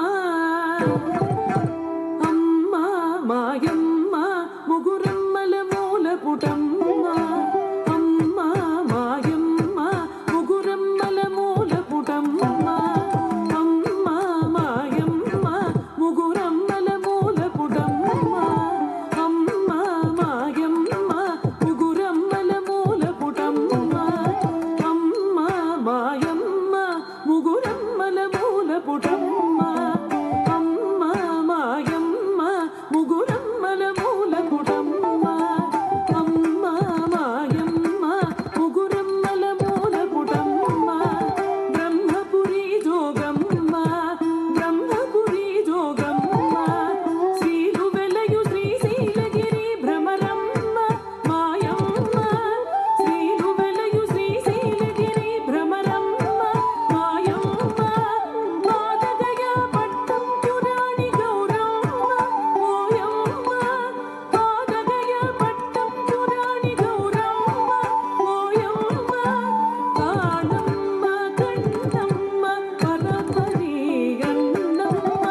అమ్మా మాయమ్మ ముగురమ్మల మూల పుటమ్మ అమ్మా మాయమ్మ ముగురమ్మల మూల పుటమ్మ అమ్మా మాయమ్మ ముగురమ్మల మూల పుటమ్మ అమ్మా మాయమ్మ ముగురమ్మల మూల పుటమ్మ అమ్మా మాయమ్మ ముగురమ్మల మూల పుటమ్మ అమ్మా మాయమ్మ ముగురమ్మల మూల పుటమ్మ అమ్మా మాయమ్మ ముగురమ్మల మూల పుటమ్మ బ్రహ్మపురి జోగమ్మ బ్రహ్మపురి జోగమ్మ శ్రీలు వెలయు శ్రీశైలగిరి భ్రమరమ్మ మాయమ్మ శ్రీలు వెలయు శ్రీశైలగిరి భ్రమరమ్మ మాయమ్మ మాదగయ పట్టం పురాణి గౌరమ్మ ఓయమ్మ మాదగయ పట్టం పురాణి గౌరమ్మ ఓయమ్మ కాణమ్మ కన్నమ్మ పరపరి అన్నమ్మ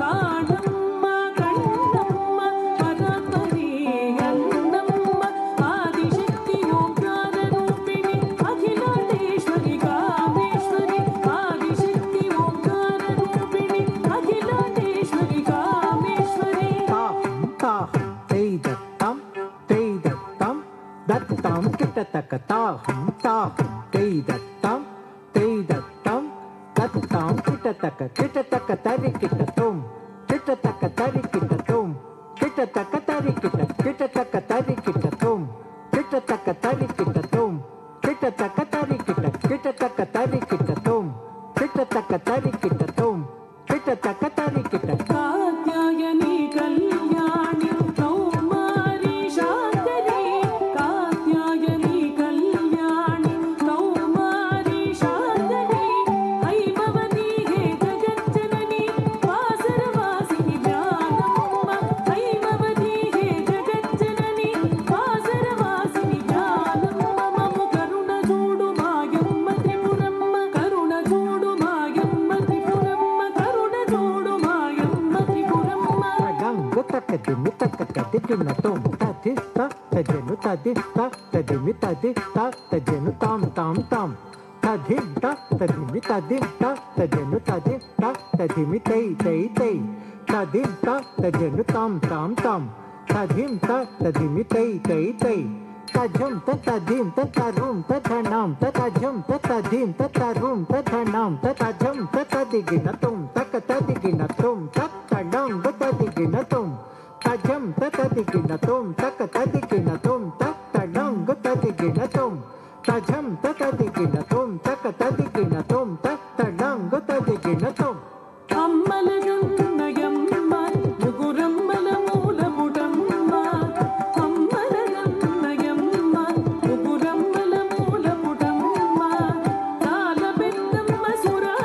కాణమ్మ కన్నమ్మ పరపరి అన్నమ్మ ఆదిశక్తి ఓంకార రూపిణి అఖిలాండేశ్వరి కామేశ్వరి ఆదిశక్తి ఓంకార రూపిణి అఖిలాండేశ్వరి కామేశ్వరి తాహం తాహం తై దత్తం తై దత్తం దత్తం కిటతక తాహం తాహం తై దత్తం తై దత్తం దత్తం కిటతక కిటతక తరి కిటతుం కిటతక తరి కిటతుం కిటతక తరి కిట కిటతక తరి కిటతుం కిటతక తరి కిటతుం కిటతక తరి కిట కిటతక తరి కిటతుం కిటతక తరి కిటతుం కిటతక తరి కిట కాత్యాయని కళ్యాణి కౌమారి శాంతరి కాత్యాయని కళ్యాణి కౌమారి శాంతరి హైమవతి హే జగజ్జనని వాసరవాసిని జ్ఞానమ్మ హైమవతి హే జగజ్జనని వాసరవాసిని జ్ఞానమ్మ మము కరుణ చూడు మాయమ్మ త్రిపురమ్మ కరుణ చూడు మాయమ్మ త్రిపురమ్మ కరుణ చూడు మాయమ్మ త్రిపురమ్మ గంగు తక్కదిమి తక్కదిగిన తోం తదిస్త తజను తదిస్త తదిమి తదిస్త తజను తాం తాం తాం తదింత తదిమి తదింత తజను తదింత తదిమి తై తై తై తదింత తజను తాం తాం తాం తదింత తదిమి తై తై తై తజం తదిం తరుం తధనాం తజం తదిం తరుం తధనాం తజం తదిగిన తుం తక తదిగిన తుం తక్కడం తదిగిన తుం తజం తదిగిన తుం తక తదిగిన తుం తక్కడం తదిగిన తుం తజం తదిగిన తుం తక తదిగిన తుం తక్కడం తదిగిన తుం అమ్మల గన్నయమ్మ ముగురమ్మల మూల పుటమ్మ అమ్మల గన్నయమ్మ ముగురమ్మల మూల పుటమ్మ తాళ పెద్దమ్మ సురా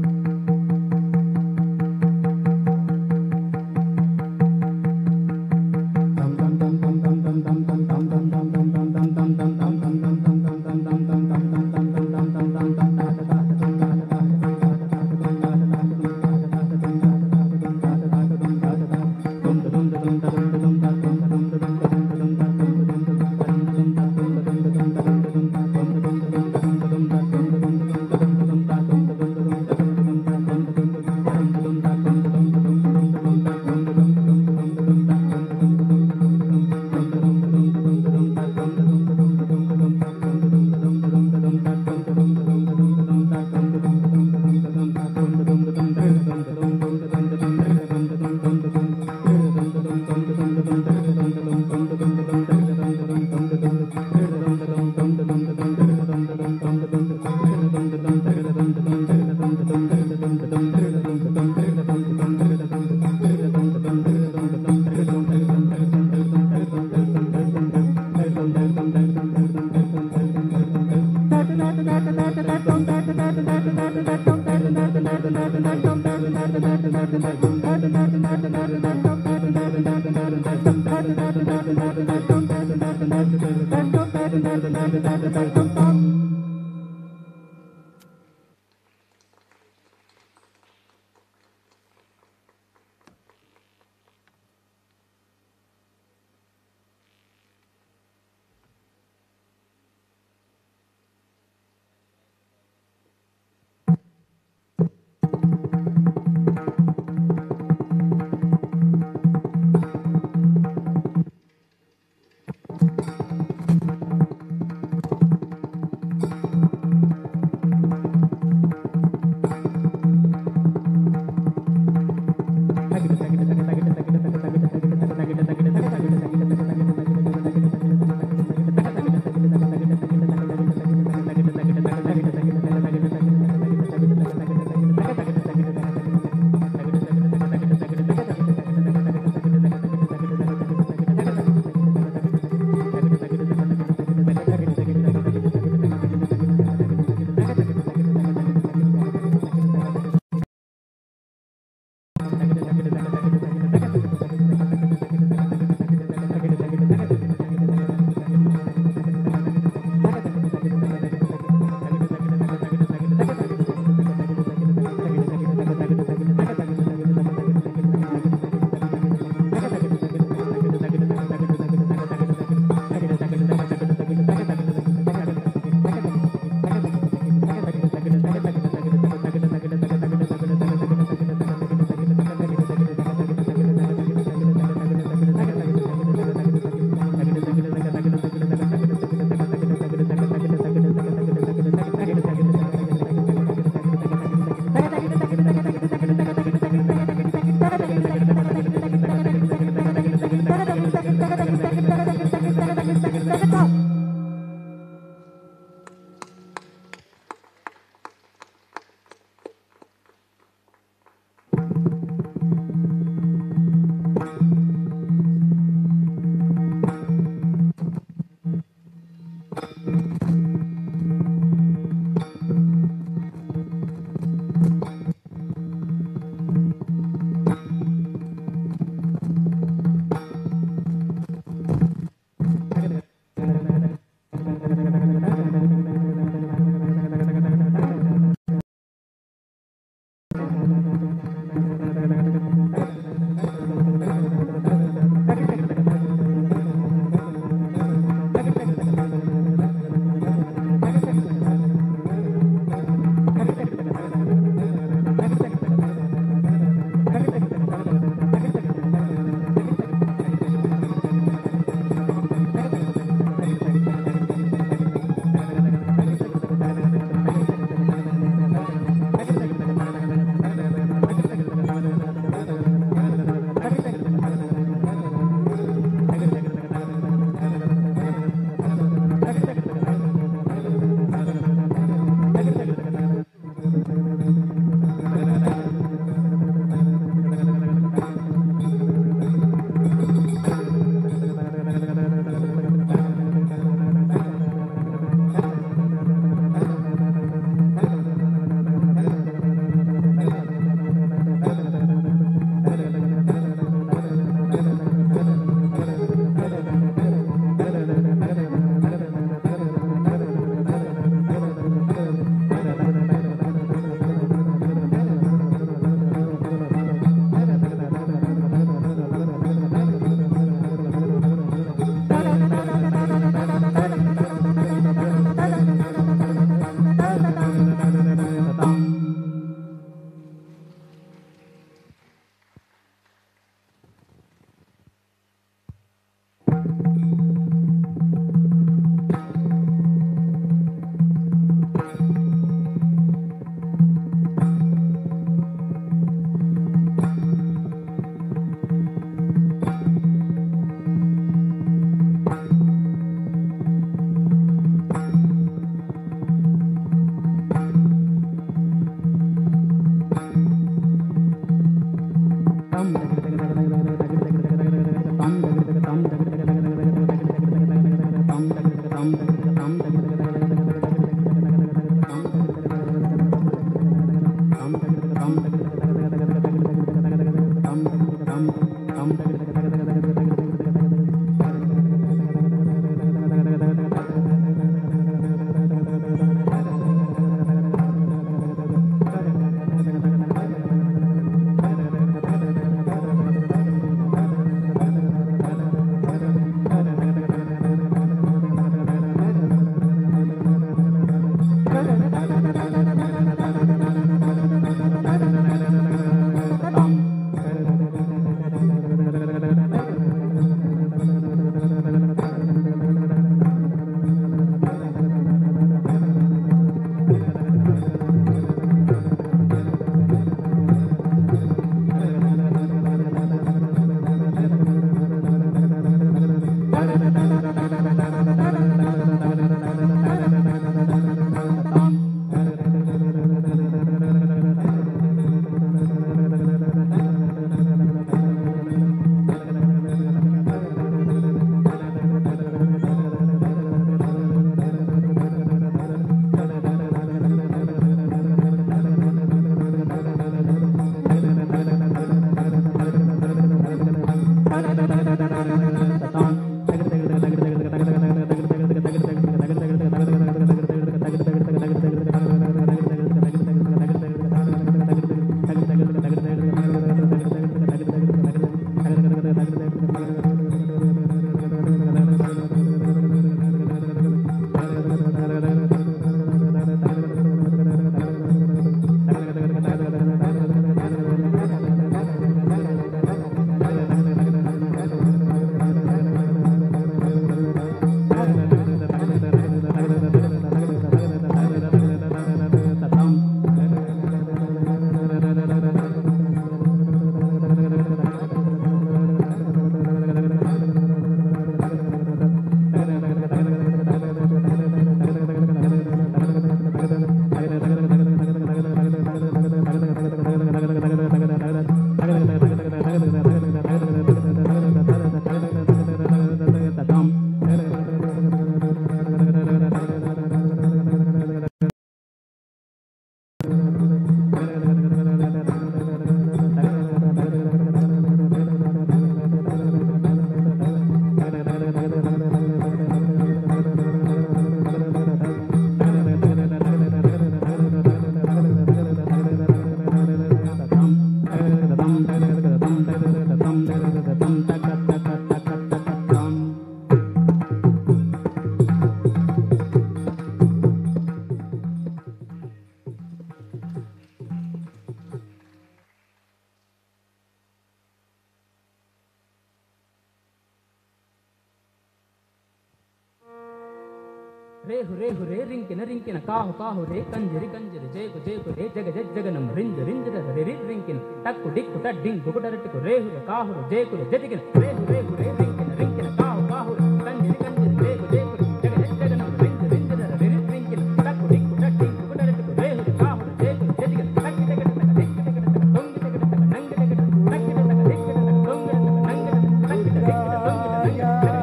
రేహు రేహు రే రింకిన రింకిన కాహు కాహు రే కంజరి కంజరి జేకు జేకు రే జగ జగనం రింజ రింజర రి రి రింకిన టక్కు డిక్కు టడ్డింగు కుటరట్టుకు రేహుల కాహులు జేకులు జతికిన రేహు రేహు రే రింకిన రింకిన కాహు కాహు కంజరి కంజరి జేకు జేకు జగ జగనం రింజ రింజర రి రి రింకిన టక్కు డిక్కు టడ్డింగు కుటరట్టుకు రేహుల కాహులు జేకులు జతికిన టక్కి టక టక దిక్కి టక టక దొంగి టక టక నంగి టక టక టక్కి టక దిక్కి టక దొంగి టక నంగి టక టక్కి టక దిక్కి టక దొంగి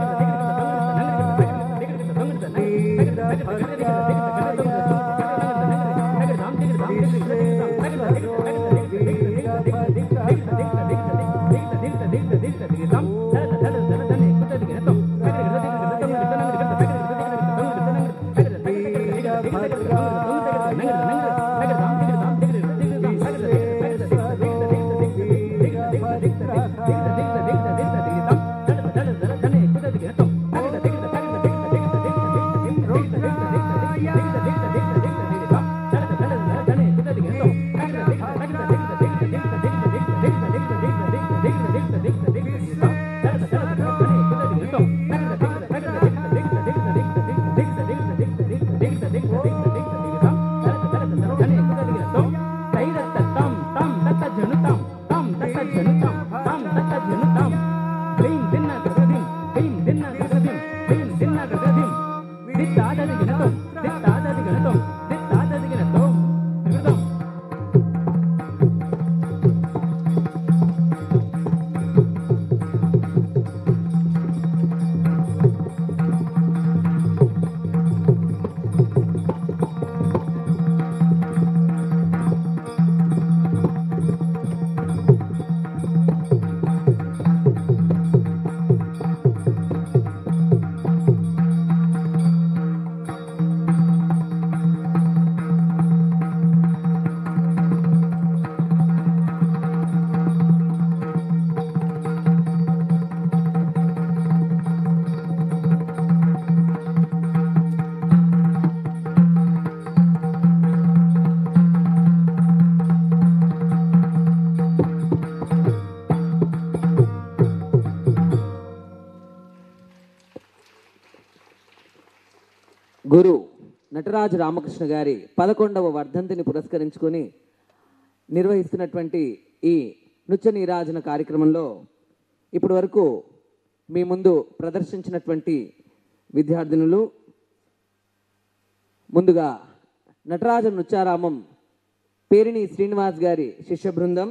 టక నంగి టక నటరాజు రామకృష్ణ గారి పదకొండవ వర్ధంతిని పురస్కరించుకొని నిర్వహిస్తున్నటువంటి ఈ నృత్య నీరాజన కార్యక్రమంలో ఇప్పటి వరకు మీ ముందు ప్రదర్శించినటువంటి విద్యార్థినులు ముందుగా నటరాజ నృత్యారామం పేరిణి శ్రీనివాస్ గారి శిష్య బృందం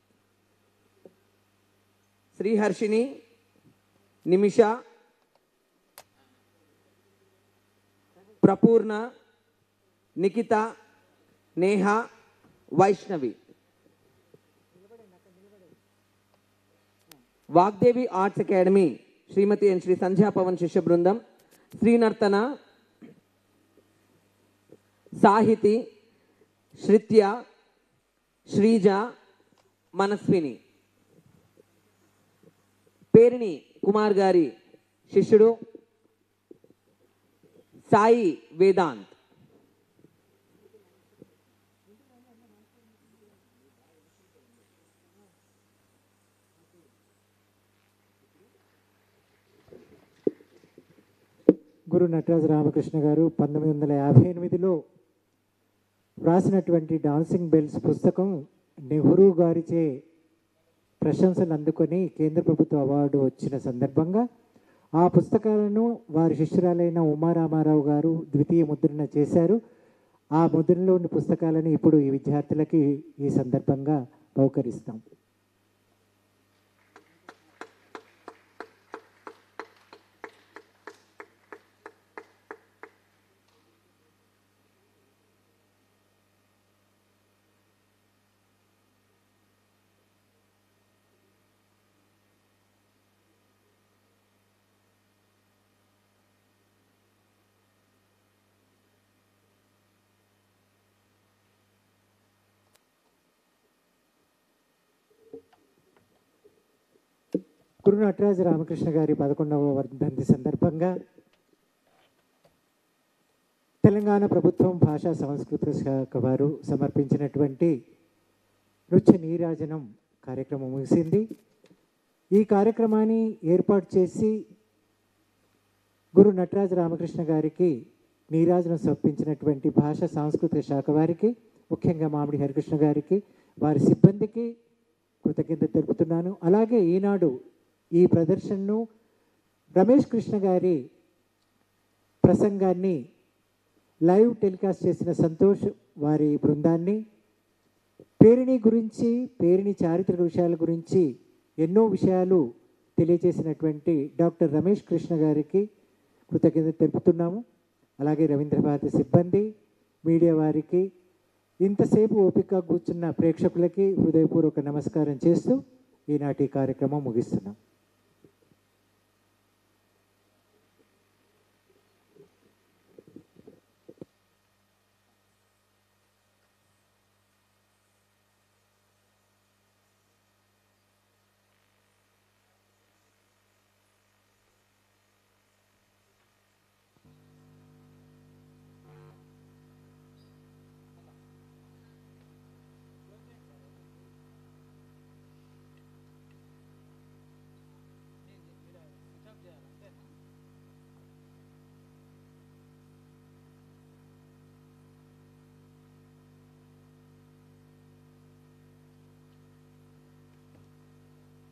Sriharshini Nimisha Prapoorna Nikhita Neha Vaishnavi Vagdevi arts academy Shrimati and Shri Sandhya Pavan శిష్య బృందం శ్రీనర్తన సాహితి శృత్య శ్రీజ మనస్విని పేరిణి కుమార్ గారి శిష్యుడు సాయి వేదాంత్ గురు నటరాజ రామకృష్ణ గారు పంతొమ్మిది వందల యాభై ఎనిమిదిలో వ్రాసినటువంటి డాన్సింగ్ బెల్స్ పుస్తకం నెహ్రూ గారిచే ప్రశంసలు అందుకొని కేంద్ర ప్రభుత్వ అవార్డు వచ్చిన సందర్భంగా ఆ పుస్తకాలను వారి శిష్యురాలైన ఉమారామారావు గారు ద్వితీయ ముద్రణ చేశారు ఆ ముద్రణలోని పుస్తకాలను ఇప్పుడు ఈ విద్యార్థులకి ఈ సందర్భంగా బహుకరిస్తాం గురు నటరాజ రామకృష్ణ గారి పదకొండవ వర్ధంతి సందర్భంగా తెలంగాణ ప్రభుత్వం భాషా సంస్కృతి శాఖ వారు సమర్పించినటువంటి నృత్య నీరాజనం కార్యక్రమం ముగిసింది ఈ కార్యక్రమాన్ని ఏర్పాటు చేసి గురు నటరాజ రామకృష్ణ గారికి నీరాజనం సమర్పించినటువంటి భాషా సాంస్కృతిక శాఖ వారికి ముఖ్యంగా మామిడి హరికృష్ణ గారికి వారి సిబ్బందికి కృతజ్ఞత తెలుపుతున్నాను అలాగే ఈనాడు ఈ ప్రదర్శనను రమేష్ కృష్ణ గారి ప్రసంగాన్ని లైవ్ టెలికాస్ట్ చేసిన సంతోష్ వారి బృందాన్ని పేరిణి గురించి పేరిణి చారిత్రక విషయాల గురించి ఎన్నో విషయాలు తెలియజేసినటువంటి డాక్టర్ రమేష్ కృష్ణ గారికి కృతజ్ఞత తెలుపుతున్నాము అలాగే రవీంద్ర భారతి సిబ్బంది మీడియా వారికి ఇంతసేపు ఓపిక కూర్చున్న ప్రేక్షకులకి హృదయపూర్వక నమస్కారం చేస్తూ ఈనాటి కార్యక్రమం ముగిస్తున్నాం